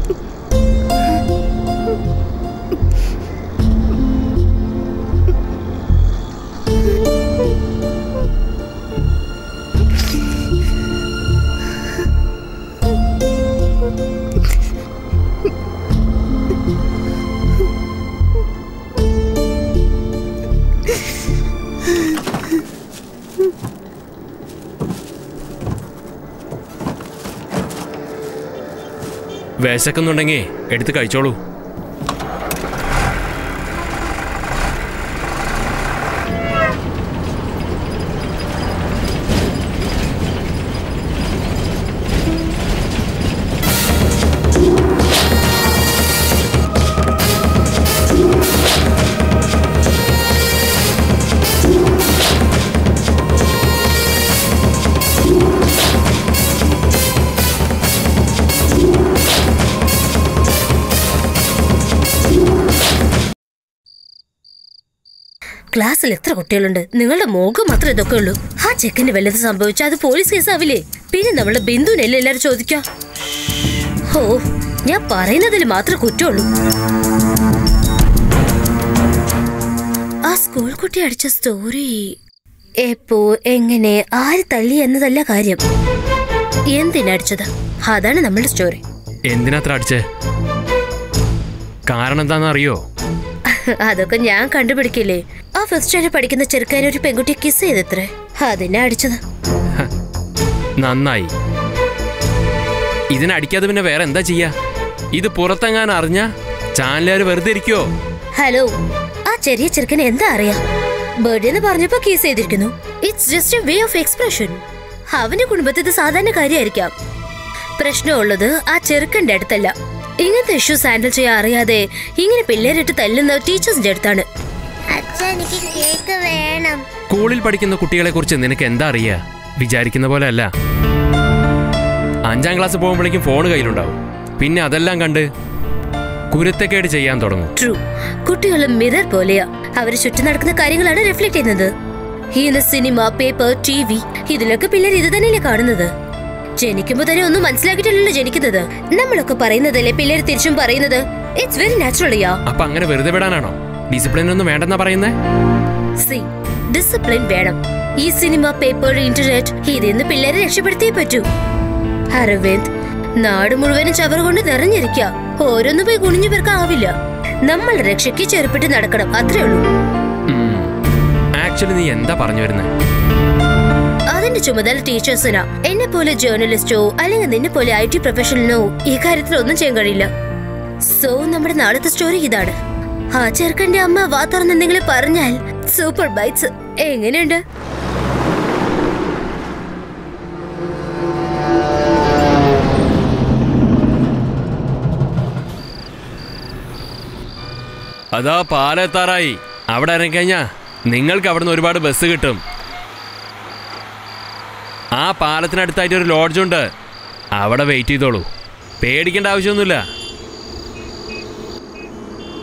വിശക്കുന്നുണ്ടെങ്കിൽ എടുത്ത് കഴിച്ചോളൂ ക്ലാസ്സിൽ എത്ര കുട്ടികളുണ്ട് നിങ്ങളുടെ മുഖം മാത്രം ഇതൊക്കെ ഉള്ളൂ ആ ചെക്കന് വല്ലത് സംഭവിച്ചാൽ അത് പോലീസ് കേസാവില്ലേ പിന്നെ നമ്മളുടെ ബിന്ദുവിനല്ലേ എല്ലാരും ചോദിക്കാം ഓ ഞാൻ പറയുന്നതിൽ മാത്രം കുറ്റമുള്ളൂ ആ സ്കൂൾ കുട്ടി അടിച്ച സ്റ്റോറി എപ്പോ എങ്ങനെ ആര് തള്ളി എന്നതല്ല കാര്യം എന്തിനടിച്ചത് അതാണ് നമ്മളുടെ സ്റ്റോറി എന്തിനാത്ര അടിച്ചേ കാരണം എന്താണെന്ന് അറിയോ അതൊക്കെ ഞാൻ കണ്ടുപിടിക്കില്ലേ ആ ഫസ്റ്റ് സ്റ്റാൻഡേർഡ് പഠിക്കുന്ന ചെറുക്കാനെ ഒരു പെൺകുട്ടി കിസ് ചെയ്തത്രേ അതിനെ അടിച്ചത് നന്നായി ഇതിനടിക്കാതെ പിന്നെ വേറെ എന്താ ചെയ്യാ ഇത് പുറത്തെങ്ങാൻ അറിഞ്ഞ ചാനലുകാർ വെറുതെ ഇരിക്കുവോ ഹലോ ആ ചെറിയ ചെറുക്കന് എന്താ അറിയാ ബർത്ത്ഡേ എന്ന് പറഞ്ഞപ്പോ കേസ് ചെയ്തിരിക്കുന്നു it's just a way of expression അവന്റെ കുടുംബത്തിൽ ഇത് സാധാരണ കാര്യമായിരിക്കാം പ്രശ്നമുള്ളത് ആ ചെറുക്കന്റെ അടുത്തല്ല ഇങ്ങനത്തെ ഇഷ്യൂസ് ഹാൻഡിൽ ചെയ്യാൻ അറിയാതെ ഇങ്ങനെ പിള്ളേരിട്ട് തല്ലുന്ന ടീച്ചേഴ്സിന്റെ അടുത്താണ് അച്ഛൻ എനിക്ക് കേക്ക് വേണം സ്കൂളിൽ പഠിക്കുന്ന കുട്ടികളെ കുറിച്ച് നിനക്ക് എന്താ അറിയാ വിചാരിക്കുന്ന പോലെ അല്ല അഞ്ചാം ക്ലാസ് പോകുമ്പോഴേക്കും ഫോൺ കയ്യിലുണ്ടാവും പിന്നെ അതെല്ലാം കണ്ട് കുരുത്തക്കേട് ചെയ്യാൻ തുടങ്ങും ട്രൂ കുട്ടികൾ മിറർ പോലെയാ അവര് ചുറ്റും നടക്കുന്ന കാര്യങ്ങളാണ് റിഫ്ലക്ട് ചെയ്യുന്നത് ഇന്ന് സിനിമ പേപ്പർ ടി വി ഇതിലൊക്കെ പിള്ളേർ ഇത് തന്നെയല്ലേ കാണുന്നത് ജനിക്കുമ്പോ തന്നെ ഒന്നും മനസ്സിലാക്കിയിട്ടല്ലല്ലോ ജനിക്കുന്നത് നമ്മളൊക്കെ പറയുന്നതല്ലേ പിള്ളേർ തിരിച്ചും പറയുന്നത് ഇറ്റ്സ് വെരി നാച്ചുറൽ യാ അപ്പൊ അങ്ങനെ വെറുതെ വിടാനാണോ ഡിസിപ്ലിൻ ഒന്നും വേണ്ടെന്നാ പറയുന്നേ സി ഡിസിപ്ലിൻ വേണം ഈ സിനിമ പേപ്പർ ഇന്റർനെറ്റ് ഇതിന്ന് പിള്ളേരെ രക്ഷപ്പെടുത്തിയേ പറ്റൂ അരവിന്ദ് നാട് മുഴുവനും ചവർ കൊണ്ട് നിറഞ്ഞിരിക്കുക ഓരോന്ന് പോയി കുനിഞ്ഞു പേർക്കാവില്ല നമ്മളുടെ രക്ഷയ്ക്ക് ചെറുപ്പിട്ട് നടക്കണം അത്രേ ഉള്ളൂ ആക്ച്വലി നീ എന്താ പറഞ്ഞു വരുന്നത് അതിന്റെ ചുമതല ടീച്ചേഴ്സിനാ എന്നെ പോലെ ജേർണലിസ്റ്റോ അല്ലെങ്കിൽ നിന്നെ പോലെ ഐ ടി പ്രൊഫഷണലിനോ ഈ കാര്യത്തിൽ ഒന്നും ചെയ്യാൻ കഴിയില്ല സോ നമ്മുടെ നാളത്തെ സ്റ്റോറി ഇതാണ് ആ ചെറുക്കന്റെ അമ്മ വാ തുറന്ന് എന്തെങ്കിലും പറഞ്ഞാൽ സൂപ്പർ ബൈറ്റ്സ് എങ്ങനെയുണ്ട് അതാ പാലെത്താറായി അവിടെ ഇറങ്ങിക്കഴിഞ്ഞാ നിങ്ങൾക്ക് അവിടുന്ന് ഒരുപാട് ബസ് കിട്ടും ആ പാലത്തിനടുത്തായിട്ട് ഒരു ലോഡ്ജുണ്ട് അവിടെ വെയിറ്റ് ചെയ്തോളൂ പേടിക്കേണ്ട ആവശ്യമൊന്നുമില്ല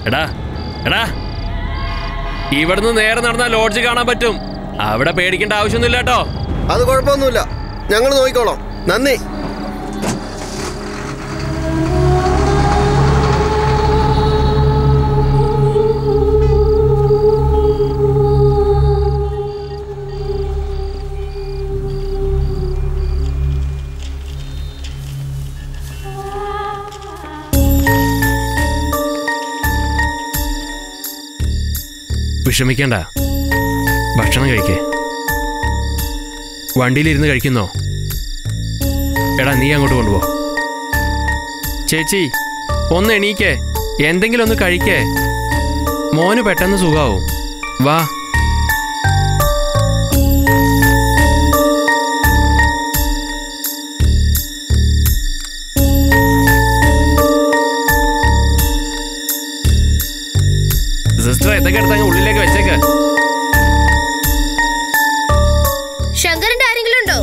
എടാ എടാ ഇവിടുന്ന് നേരെ നടന്നാൽ ലോഡ്ജ് കാണാൻ പറ്റും അവിടെ പേടിക്കേണ്ട ആവശ്യമൊന്നുമില്ല കേട്ടോ അത് കുഴപ്പമൊന്നുമില്ല ഞങ്ങൾ നോക്കിക്കോളാം നന്ദി വിഷമിക്കണ്ട ഭക്ഷണം കഴിക്കേ വണ്ടിയിലിരുന്ന് കഴിക്കുന്നോ എടാ നീ അങ്ങോട്ട് കൊണ്ടുപോ ചേച്ചി ഒന്ന് എണീക്കേ എന്തെങ്കിലും ഒന്ന് കഴിക്കേ മോന് പെട്ടെന്ന് സുഖാവും വാ സിസ്റ്റർ എന്തൊക്കെ എടുത്തങ്ങ് ഉള്ളിലേക്ക് വെച്ചേക്ക് ശങ്കരന്റെ ആരെങ്കിലും ഉണ്ടോ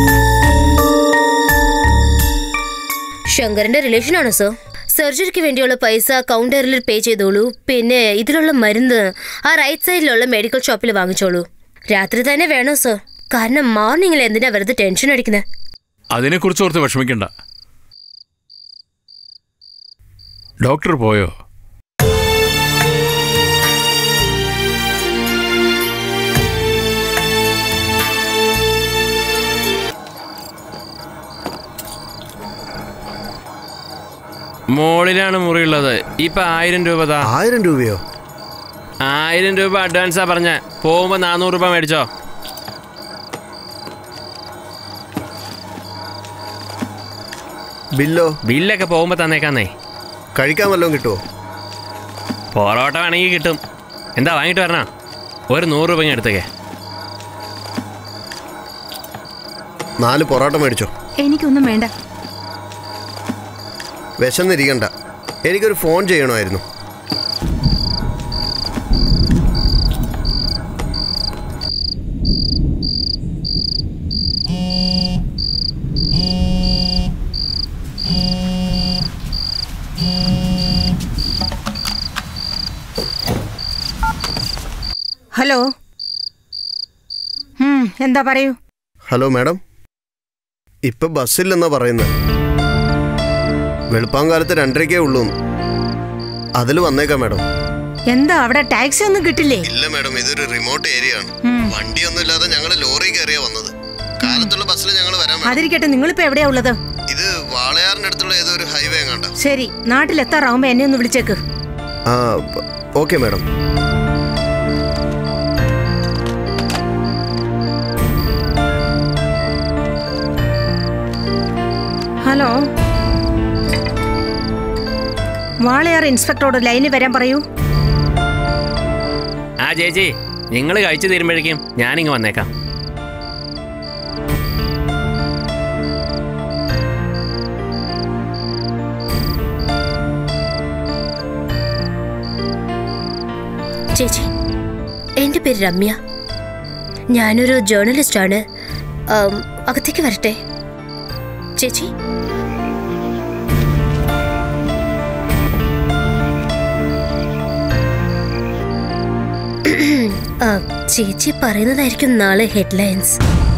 ശങ്കരന്റെ റിലേഷൻ ആണോ സർ സർജറിക്ക് വേണ്ടിയുള്ള പൈസ കൗണ്ടറിൽ പേ ചെയ്തോളൂ പിന്നെ ഇതിലുള്ള മരുന്ന് ആ റൈറ്റ് സൈഡിലുള്ള മെഡിക്കൽ ഷോപ്പിൽ വാങ്ങിച്ചോളൂ രാത്രി തന്നെ വേണോ സർ കാരണം മോർണിംഗിൽ എന്തിനാ വെറുതെ ടെൻഷൻ അടിക്കുന്നത് അതിനെക്കുറിച്ച് ഓർത്ത് വിഷമിക്കണ്ട ഡോക്ടർ പോയോ മോളിലാണ് മുറിയുള്ളത് ഇപ്പൊ ആയിരം രൂപ താ ആയിരം രൂപയോ ആയിരം രൂപ അഡ്വാൻസാ പറഞ്ഞ പോകുമ്പോ നാനൂറ് രൂപ മേടിച്ചോ ബില്ലോ ബില്ലൊക്കെ പോകുമ്പോ തന്നേക്കാന്നേ കഴിക്കാൻ വല്ലതും കിട്ടുമോ പൊറോട്ട വേണമെങ്കിൽ കിട്ടും എന്താ വാങ്ങിട്ട് വരണ ഒരു നൂറ് രൂപ എടുത്തേക്കെ നാല് പൊറോട്ട മേടിച്ചോ എനിക്കൊന്നും വേണ്ട വിശന്നിരിക്കണ്ട എനിക്കൊരു ഫോൺ ചെയ്യണമായിരുന്നു ഹലോ ഉം, എന്താ പറയൂ ഹലോ മാഡം ഇപ്പൊ ബസ്സില്ലെന്നാ പറയുന്നത് വെളുപ്പാങ്കാലത്ത് രണ്ടരയ്ക്കേ ഉള്ളൂ അതിൽ വന്നേക്കാം മാഡം എന്താ അവിടെ ടാക്സി ഒന്നും കിട്ടില്ലേ ഇല്ല മാഡം ഇതൊരു റിമോട്ട് ഏരിയ ആണ് ഉം. വണ്ടിയൊന്നും ഇല്ലാതെ ഞങ്ങൾ ലോറി കയറിയാ വന്നത് കാലത്തുള്ള ബസ്സിൽ ഞങ്ങൾ വരാൻ മാഡം അതിരിക്കട്ടെ നിങ്ങളിപ്പോ എവിടെയാ ഉള്ളത് ഇത് വാളയാറിന്റെ അടുത്തുള്ള ഏതോ ഒരു ഹൈവേ കണ്ട ശരി നാട്ടിലെത്താറാവുമ്പോ എന്നെ ഒന്ന് വിളിച്ചേക്ക് ആ ഓക്കെ മാഡം ഹലോ വാളയാർ ഇൻസ്പെക്ടറോട് ലൈനിൽ വരാൻ പറയൂ ആ ചേച്ചി നിങ്ങൾ കഴിച്ചു തീരുമ്പോഴേക്കും ഞാനിങ്ങ് വന്നേക്കാം ചേച്ചി എൻ്റെ പേര് രമ്യ ഞാനൊരു ജേർണലിസ്റ്റ് ആണ് ആം, അകത്തേക്ക് വരട്ടെ ചേച്ചി ആ, ചേച്ചി പറയുന്നതായിരിക്കും നാളെ ഹെഡ്ലൈൻസ്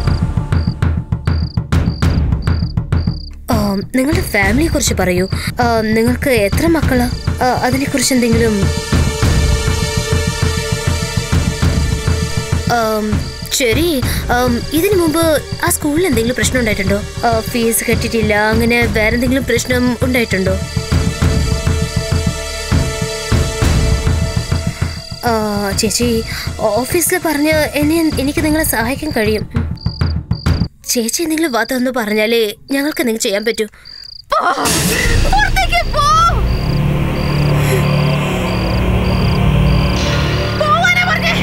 ആം, നിങ്ങളുടെ ഫാമിലിയെ കുറിച്ച് പറയൂ ആം, നിങ്ങൾക്ക് എത്ര മക്കളാ ആ, അതിനെക്കുറിച്ച് എന്തെങ്കിലും ആം, ശരി ആം, ഇതിനു മുമ്പ് ആ സ്കൂളിൽ എന്തെങ്കിലും പ്രശ്നം ഉണ്ടായിട്ടുണ്ടോ ആ, ഫീസ് കെട്ടിട്ടില്ല അങ്ങനെ വേറെ എന്തെങ്കിലും പ്രശ്നം ഉണ്ടായിട്ടുണ്ടോ ആ, ചേച്ചി ഓഫീസിൽ പറഞ്ഞ് എന്നെ എനിക്ക് നിങ്ങളെ സഹായിക്കാൻ കഴിയും ചേച്ചി എന്തെങ്കിലും വാ തന്നു പറഞ്ഞാലേ ഞങ്ങൾക്ക് എന്തെങ്കിലും ചെയ്യാൻ പറ്റൂ പോ! പുറത്തേക്ക് പോ! പോവാനാ പറഞ്ഞേ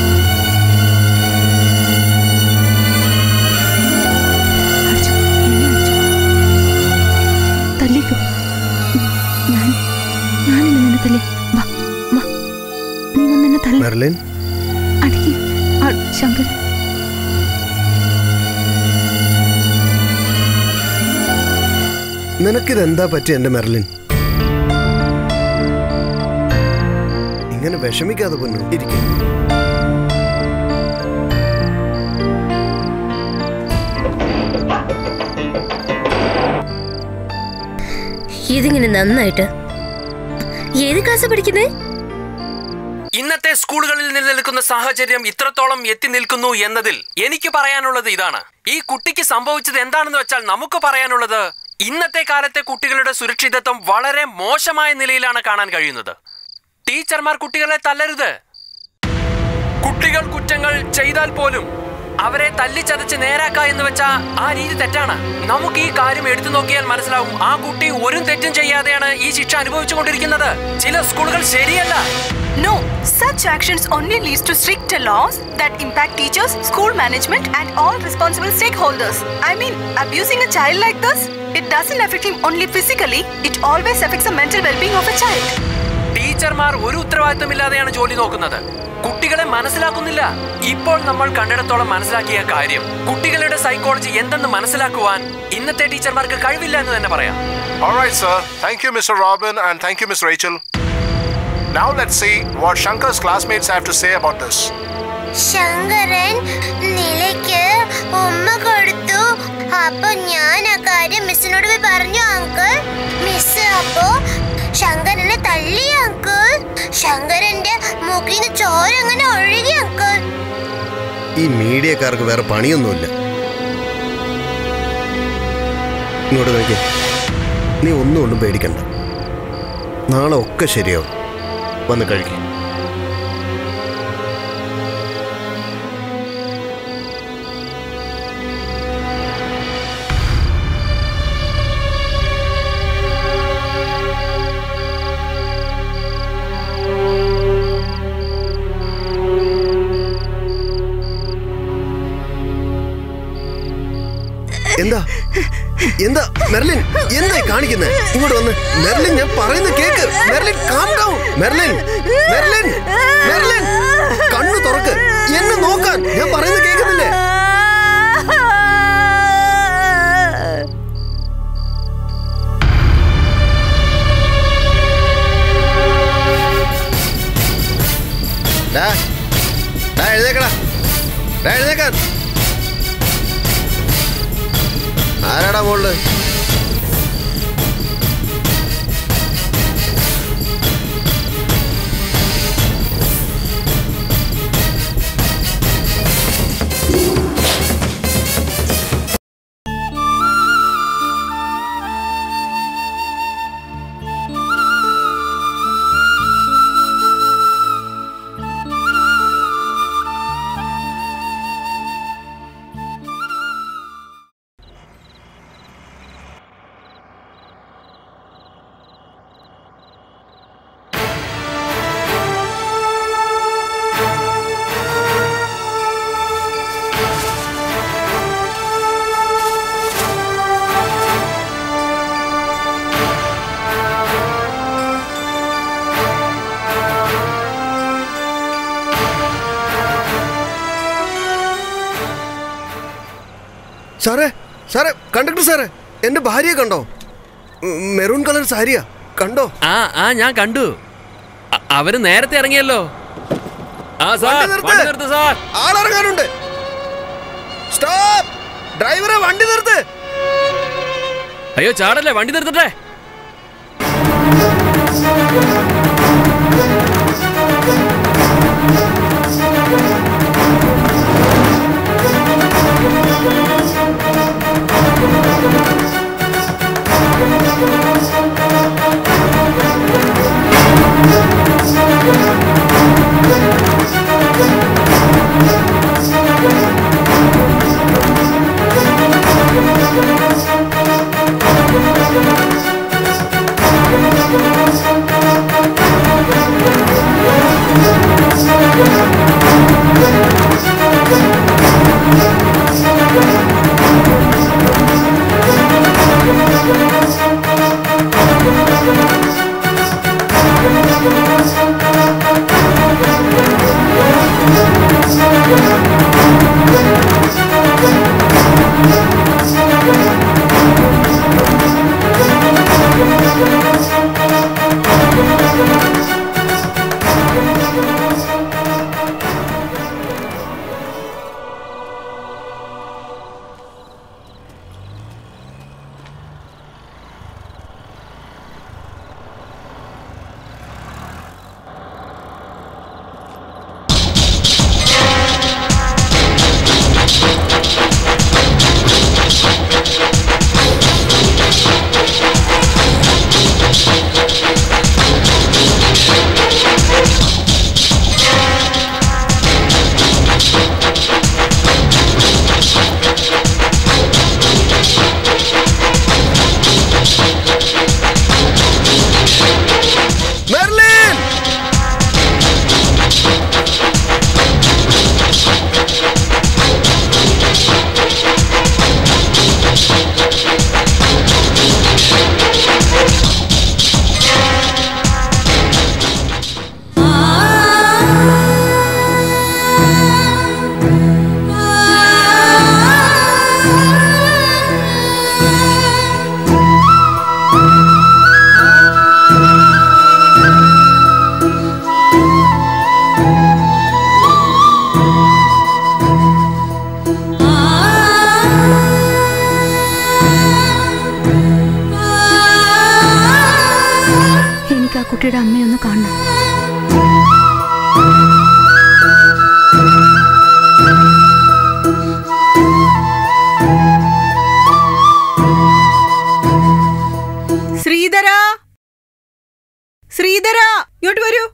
അടിച്ചോ. തല്ലേ വാ വാ നീ വന്ന് എന്നെ തല്ല മെർലിൻ അടക്കി ആ, ശങ്കർ നിനക്കിതെന്താ പറ്റിയ എന്റെ മെർലിൻ ഇങ്ങനെ വിഷമിക്കാതെ പൊന്നു ഇരിക്കും ഇതിങ്ങനെ നന്നായിട്ട് ഏത് ക്ലാസ് പഠിക്കുന്നേ ഇന്നത്തെ സ്കൂളുകളിൽ നിലനിൽക്കുന്ന സാഹചര്യം ഇത്രത്തോളം എത്തി നിൽക്കുന്നു എന്നതിൽ എനിക്ക് പറയാനുള്ളത് ഇതാണ് ഈ കുട്ടിക്ക് സംഭവിച്ചത് എന്താണെന്ന് വെച്ചാൽ നമുക്ക് പറയാനുള്ളത് ഇന്നത്തെ കാലത്തെ കുട്ടികളുടെ സുരക്ഷിതത്വം വളരെ മോശമായ നിലയിലാണ് കാണാൻ കഴിയുന്നത് ടീച്ചർമാർ കുട്ടികളെ തല്ലരുത് കുട്ടികൾ കുറ്റങ്ങൾ ചെയ്താൽ പോലും അവരെ തല്ലിച്ചതച്ച് നേരാക്ക എന്ന് വെച്ചാ ആ രീതി തെറ്റാണ് നമുക്ക് ഈ കാര്യം എടുത്തു നോക്കിയാൽ മനസ്സിലാവും ആ കുട്ടി ഒരു തെറ്റും ചെയ്യാതെയാണ് ഈ ശിക്ഷ അനുഭവിച്ചുകൊണ്ടിരിക്കുന്നത് ചില സ്കൂളുകൾ ശരിയല്ല No, such actions only leads to stricter laws that impact teachers, school management, and all responsible stakeholders. I mean, abusing a child like this, it doesn't affect him only physically, it always affects the mental well-being of a child. ടീച്ചർമാർ ഒരു ഉത്തരവാദിത്തമില്ലാതെയാണ് ജോലി നോക്കുന്നത് കുട്ടികളെ മനസ്സിലാക്കുന്നില്ല ഇപ്പോൾ നമ്മൾ കണ്ടിടത്തോളം മനസ്സിലാക്കിയ കാര്യം കുട്ടികളുടെ സൈക്കോളജി എന്തെന്ന് മനസ്സിലാക്കുവാൻ ഇന്നത്തെ ടീച്ചർമാർക്ക് കഴിവില്ല എന്ന് തന്നെ പറയാം All right, sir. Thank you, Mr. Robin, and thank you, Miss Rachel. Now let's see what Shankar's classmates have to say about this. Sankaran നിലയ്ക്ക് ഉമ്മ കൊടുത്തു അപ്പൊ ഞാൻ ആ കാര്യം മിസ്സിനോട് പോയി പറഞ്ഞു അങ്കിൾ മിസ് അപ്പോ ശങ്കരനെ തള്ളി അങ്കിൾ ശങ്കരന്റെ മുഖിൽ നിന്ന് ചോര അങ്ങനെ ഒഴുകി അങ്കിൾ ഈ മീഡിയക്കാർക്ക് വേറെ പണിയൊന്നുമില്ല ഇങ്ങോട്ട് നോക്കിയേ നീ ഒന്നും കൊണ്ടും പേടിക്കണ്ട നാളെ ഒക്കെ ശരിയാവും വന്ന് കഴിക്കും എന്താ എന്താ മെർലിൻ എന്താ കാണിക്കുന്നത് ഇങ്ങോട്ട് വന്ന് മെർലിൻ ഞാൻ പറയുന്ന കേക്ക് Merlin calm down Merlin Merlin Merlin കണ്ണു തുറക്ക് എന്നെ നോക്കാൻ ഞാൻ പറയുന്നത് കേൾക്കുന്നില്ലേ ഡാ, ഡാ, എഴുന്നേക്കടാ ഡാ, എഴുന്നേക്കാൻ ആരാടാ മോള് സാറേ സാറേ കണ്ടക്ടർ സാറേ എന്റെ ഭാര്യയെ കണ്ടോ ഉം, മെറൂൺ കളർ സാരിയാ കണ്ടോ ആ ആ ഞാൻ കണ്ടു അ- അവര് നേരത്തെ ഇറങ്ങിയല്ലോ ആ സാർ വണ്ടി നിർത്ത്. വണ്ടി നിർത്ത് സാർ ആളിറങ്ങാനുണ്ട് സ്റ്റോപ്പ് ഡ്രൈവറെ വണ്ടി നിർത്ത് അയ്യോ ചാടല്ലേ വണ്ടി നിർത്തട്ടെ ആ കുട്ടിയുടെ അമ്മയൊന്ന് കാണണം ശ്രീധര ശ്രീധര ഇങ്ങോട്ട് വരൂ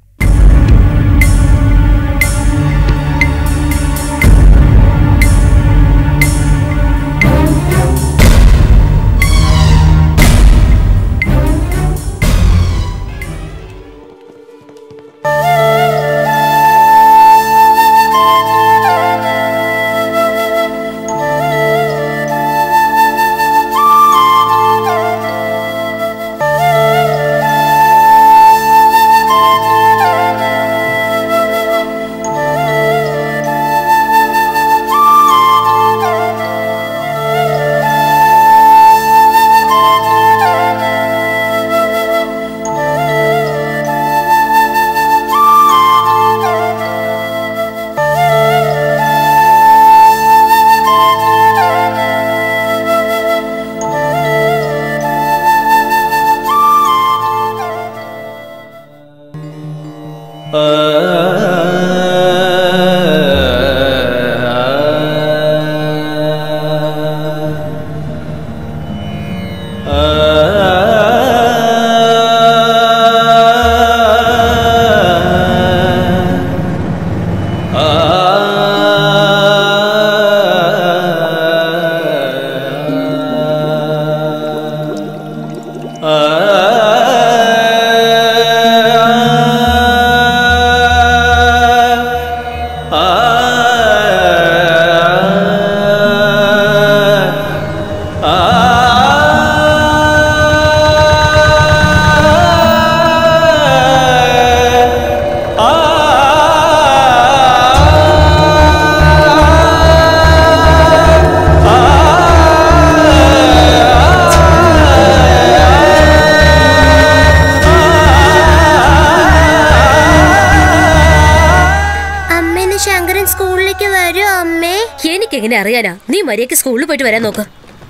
അമ്മേന്ന് ശങ്കരൻ സ്കൂളിലേക്ക് വരൂ അമ്മേ എനിക്കെങ്ങനെ അറിയാനാ നീ മര്യാദക്ക് സ്കൂളിൽ പോയിട്ട് വരാൻ നോക്ക്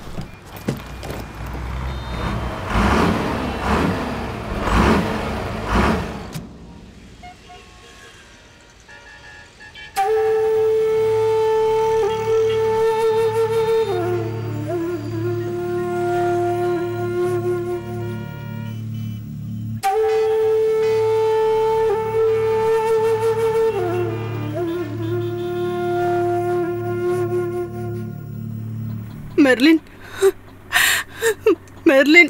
മെർലിൻ മെർലിൻ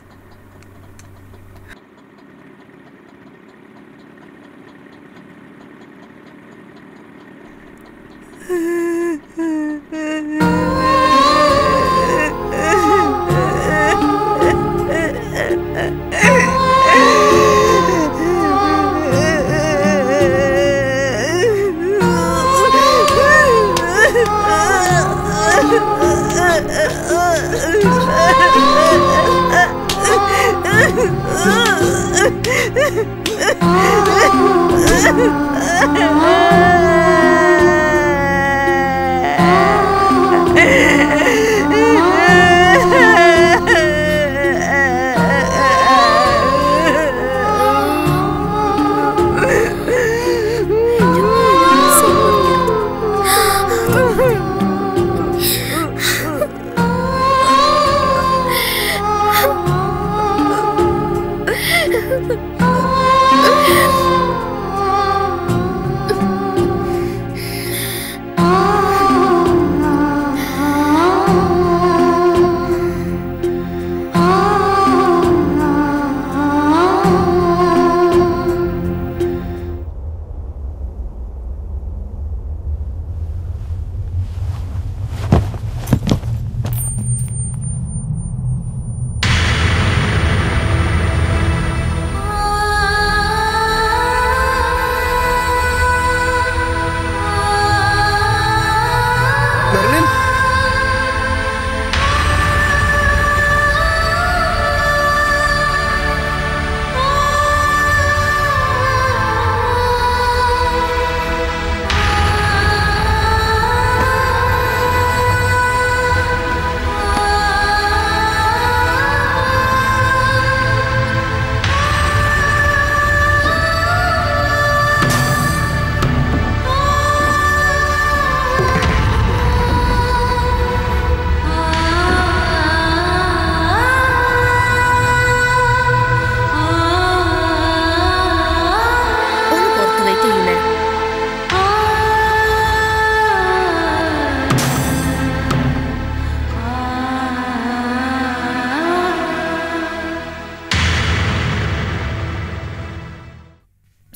ആ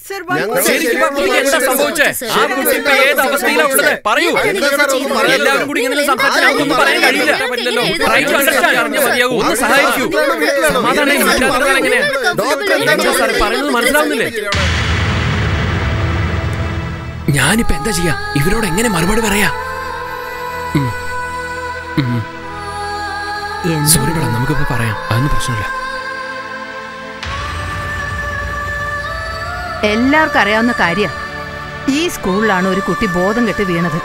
ഞങ്ങൾ ശരിക്കും ഇപ്പൊ കുട്ടിക്ക് എന്താ സംഭവിച്ചേ ആ കുട്ടി ഇപ്പൊ ഏത് അവസ്ഥയിലാ ഉള്ളത് പറയൂ എല്ലാവരും കൂടി ഇങ്ങനെ സംസാരിച്ചാൽ നമുക്കൊന്നും പറയാൻ കഴിയില്ല പറ്റില്ലല്ലോ Try to understand. അറിഞ്ഞാൽ മതിയാകൂ ഒന്ന് സഹായിക്കൂ സമാധാനം ഇല്ലാതിരുന്നാൽ എങ്ങനെ എന്താ സാറേ പറയുന്നത് മനസ്സിലാവുന്നില്ലേ ഞാനിപ്പോ എന്താ ചെയ്യാ ഇവരോട് എങ്ങനെ മറുപടി പറയാ സോറി മേഡം നമുക്കിപ്പോ പറയാം അതൊന്നും പ്രശ്നമില്ല എല്ലാവർക്കും അറിയാവുന്ന കാര്യ ഈ സ്കൂളിലാണ് ഒരു കുട്ടി ബോധം കെട്ട് വീണത്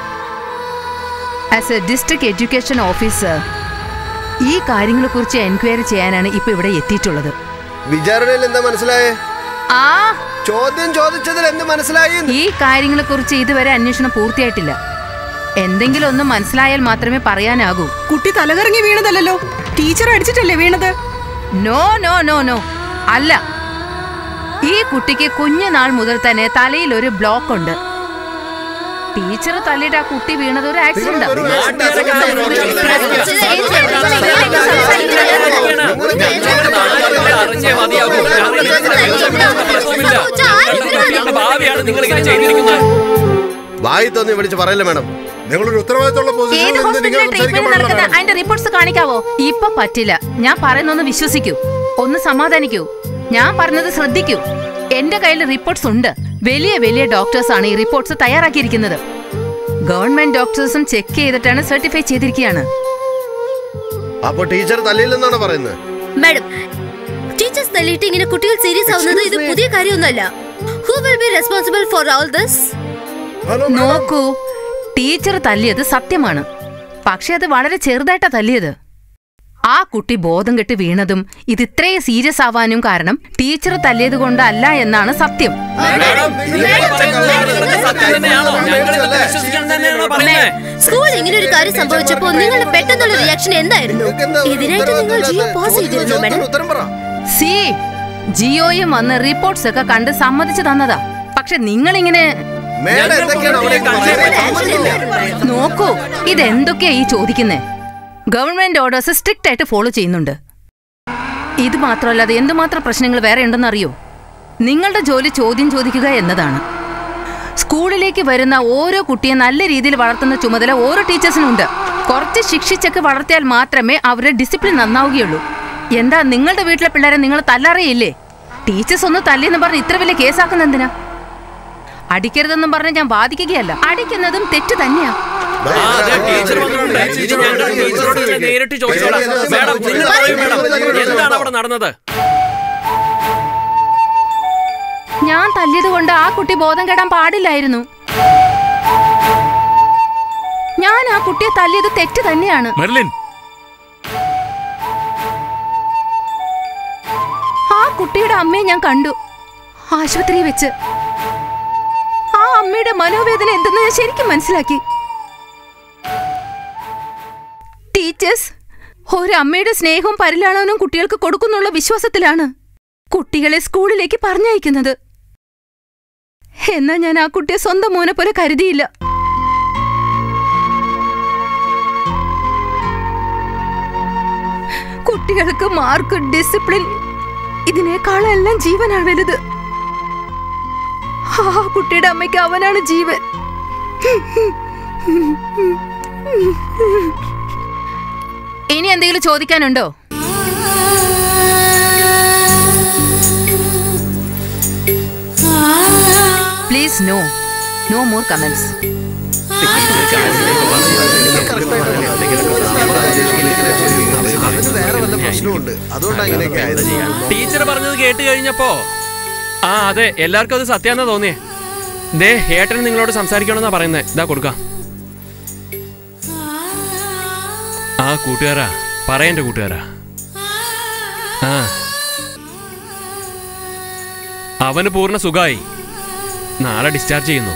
as a district education officer ഈ കാര്യങ്ങളെക്കുറിച്ച് എൻക്വയറി ചെയ്യാനാണ് ഇപ്പൊ ഇവിടെ എത്തിയിട്ടുള്ളത് വിചാരണയിൽ എന്താ മനസ്സിലായേ ആ ചോദ്യം ചോദിച്ചതിൽ എന്ത് മനസ്സിലായി ഈ കാര്യങ്ങളെക്കുറിച്ച് ഇതുവരെ അന്വേഷണം പൂർത്തിയായിട്ടില്ല എന്തെങ്കിലും ഒന്ന് മനസ്സിലായാൽ മാത്രമേ പറയാനാകൂ കുട്ടി തലകറങ്ങി വീണതല്ലോ ടീച്ചർ അടിച്ചിട്ടല്ലേ വീണത് നോ നോ നോ നോ അല്ല ഈ കുട്ടിക്ക് കുഞ്ഞുനാൾ മുതൽ തന്നെ തലയിൽ ഒരു ബ്ലോക്ക് ഉണ്ട് ടീച്ചർ തല്ലിട്ട് ആ കുട്ടി വീണത് ഒരു ആക്സിഡന്റ് അറിഞ്ഞേ മതിയാകൂ ഭാവിയാണ് നിങ്ങൾ ഇങ്ങനെ ചെയ്തിരിക്കുന്നത് വായി തോന്നി വിളിച്ച് പറയല്ലേ മാഡം നിങ്ങളൊരു ഉത്തരവാദിത്തമുള്ള ഏത് ഹോസ്പിറ്റലിലെ ട്രീറ്റ്മെന്റ് നടക്കുന്ന അതിന്റെ റിപ്പോർട്ട്സ് കാണിക്കാവോ ഇപ്പൊ പറ്റില്ല ഞാൻ പറയുന്നൊന്ന് വിശ്വസിക്കൂ ഒന്ന് സമാധാനിക്കൂ ഞാൻ പറഞ്ഞത് ശ്രദ്ധിക്കൂ എന്റെ കയ്യിൽ റിപ്പോർട്ട്സ് ഉണ്ട് വലിയ വലിയ ഡോക്ടേഴ്സ് ആണ് ഈ റിപ്പോർട്ട്സ് തയ്യാറാക്കിയിരിക്കുന്നത് ഗവൺമെന്റ് ഡോക്ടേഴ്സും ചെക്ക് ചെയ്തിട്ടാണ് സർട്ടിഫൈ ചെയ്തിരിക്കുകയാണ് അപ്പൊ ടീച്ചർ തല്ലിയില്ലെന്നാണ് പറയുന്നത് മാഡം ടീച്ചേഴ്സ് തല്ലിയിട്ട് ഇങ്ങനെ കുട്ടികൾ സീരിയസ് ആവുന്നത് ഇത് പുതിയ കാര്യമൊന്നുമല്ല who will be responsible for all this നോക്കൂ ടീച്ചർ തല്ലിയത് സത്യമാണ് പക്ഷെ അത് വളരെ ചെറുതായിട്ടാ തല്ലിയത് ആ കുട്ടി ബോധം കെട്ട് വീണതും ഇത് ഇത്രയും സീരിയസ് ആവാനും കാരണം ടീച്ചർ തല്ലിയത് കൊണ്ടല്ല എന്നാണ് സത്യം സത്യം തന്നെയാണോ ഞങ്ങൾ ഇതൊക്കെ വിശ്വസിക്കണം തന്നെയാണോ പറയുന്നത് സ്കൂളിൽ ഇങ്ങനെ ഒരു കാര്യം സംഭവിച്ചപ്പോൾ നിങ്ങളുടെ പെട്ടെന്നുള്ള റിയാക്ഷൻ എന്തായിരുന്നു ഇതിനായിട്ട് നിങ്ങൾ ജിയോ പോസ് ചെയ്തിരുന്നു മാഡം ഉത്തരം പറ സി ജിയോയും വന്ന് റിപ്പോർട്ട്സ് ഒക്കെ കണ്ട് സമ്മതിച്ചു തന്നതാ പക്ഷെ നിങ്ങളിങ്ങനെ മേഡം എന്തൊക്കെയാണ് അവിടെ പറയുന്നത്? നോക്കൂ ഇതെന്തൊക്കെയാ ഈ ചോദിക്കുന്നേ ഗവൺമെന്റ് ഓർഡേഴ്സ് സ്ട്രിക്റ്റ് ആയിട്ട് ഫോളോ ചെയ്യുന്നുണ്ട് ഇത് മാത്രമല്ല അത് എന്തുമാത്രം പ്രശ്നങ്ങൾ വേറെ ഉണ്ടെന്ന് അറിയോ നിങ്ങളുടെ ജോലി ചോദ്യം ചോദിക്കുക എന്നതാണ് സ്കൂളിലേക്ക് വരുന്ന ഓരോ കുട്ടിയെ നല്ല രീതിയിൽ വളർത്തുന്ന ചുമതല ഓരോ ടീച്ചേഴ്സിനുണ്ട് കുറച്ച് ശിക്ഷിച്ചൊക്കെ വളർത്തിയാൽ മാത്രമേ അവരുടെ ഡിസിപ്ലിൻ നന്നാവുകയുള്ളൂ എന്താ നിങ്ങളുടെ വീട്ടിലെ പിള്ളേരെ നിങ്ങൾ തല്ലറിയില്ലേ ടീച്ചേഴ്സ് ഒന്ന് തല്ലിയെന്ന് പറഞ്ഞ് ഇത്ര വലിയ കേസാക്കുന്ന എന്തിനാ അടിക്കരുതെന്നും പറഞ്ഞ് ഞാൻ ബാധിക്കുകയല്ല അടിക്കുന്നതും തെറ്റ് തന്നെയാ ആ, അതെ, ടീച്ചർ വന്നിട്ടുണ്ട്. ഇനി ഞങ്ങൾ ടീച്ചറോട് തന്നെ നേരിട്ട് ചോദിച്ചോളാം മേഡം നിങ്ങൾ പറയൂ മേഡം എന്താണ് അവിടെ നടന്നത് ഞാൻ തല്ലിയത് കൊണ്ട് ആ കുട്ടി ബോധം കെടാൻ പാടില്ലായിരുന്നു ഞാൻ ആ കുട്ടിയെ തല്ലിയത് തെറ്റ് തന്നെയാണ് മെർലിൻ ആ കുട്ടിയുടെ അമ്മയെ ഞാൻ കണ്ടു ആശുപത്രിയിൽ വെച്ച് ആ അമ്മയുടെ മനോവേദന എന്തെന്ന് ഞാൻ ശരിക്കും മനസ്സിലാക്കി ടീച്ചേഴ്സ് ഒരമ്മയുടെ സ്നേഹവും പരിലാളനവും കുട്ടികൾക്ക് കൊടുക്കുന്നുള്ള വിശ്വാസത്തിലാണ് കുട്ടികളെ സ്കൂളിലേക്ക് പറഞ്ഞയക്കുന്നത് എന്നാ ഞാൻ ആ കുട്ടിയെ സ്വന്തം മോനെ പോലെ കരുതിയില്ല കുട്ടികൾക്ക് മാർക്ക് ഡിസിപ്ലിൻ ഇതിനേക്കാളെല്ലാം ജീവനാണ് വലുത് ആ കുട്ടിയുടെ അമ്മയ്ക്ക് അവനാണ് ജീവൻ ഇനി എന്തെങ്കിലും ചോദിക്കാനുണ്ടോ please no no more comments അവന് വേറെ വല്ല പ്രശ്നമുണ്ട് അതുകൊണ്ടാണ് ഇങ്ങനെയൊക്കെ ആയത് ടീച്ചർ പറഞ്ഞത് കേട്ട് കഴിഞ്ഞപ്പോ ആ അതെ എല്ലാവർക്കും അത് സത്യാന്നാ തോന്നിയേ ദേ ഏട്ടൻ നിങ്ങളോട് സംസാരിക്കണമെന്നാ പറയുന്നത് ഇതാ കൊടുക്കാം ആ കൂട്ടുകാരാ പറയന്റെ കൂട്ടുകാരാ ആ അവന് പൂർണ്ണ സുഖമായി നാളെ ഡിസ്ചാർജ് ചെയ്യുന്നു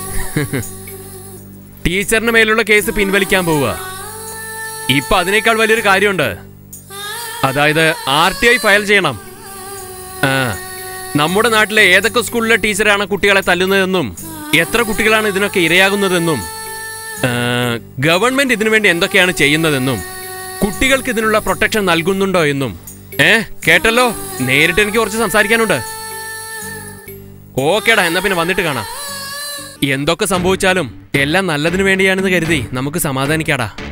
ടീച്ചറിന് മേലുള്ള കേസ് പിൻവലിക്കാൻ പോവുക ഇപ്പൊ അതിനേക്കാൾ വലിയൊരു കാര്യമുണ്ട് അതായത് ആർ ടി ഐ ഫയൽ ചെയ്യണം ആ നമ്മുടെ നാട്ടിലെ ഏതൊക്കെ സ്കൂളിലെ ടീച്ചറാണ് കുട്ടികളെ തല്ലുന്നതെന്നും എത്ര കുട്ടികളാണ് ഇതിനൊക്കെ ഇരയാകുന്നതെന്നും ആ, ഗവൺമെന്റ് ഇതിനു വേണ്ടി എന്തൊക്കെയാണ് ചെയ്യുന്നതെന്നും കുട്ടികൾക്ക് ഇതിനുള്ള പ്രൊട്ടക്ഷൻ നൽകുന്നുണ്ടോ എന്നും ഏ കേട്ടല്ലോ നേരിട്ട് എനിക്ക് കുറച്ച് സംസാരിക്കാനുണ്ട് ഓക്കേടാ എന്നാ പിന്നെ വന്നിട്ട് കാണാം എന്തൊക്കെ സംഭവിച്ചാലും എല്ലാം നല്ലതിനു വേണ്ടിയാണെന്ന് കരുതി നമുക്ക് സമാധാനിക്കാടാ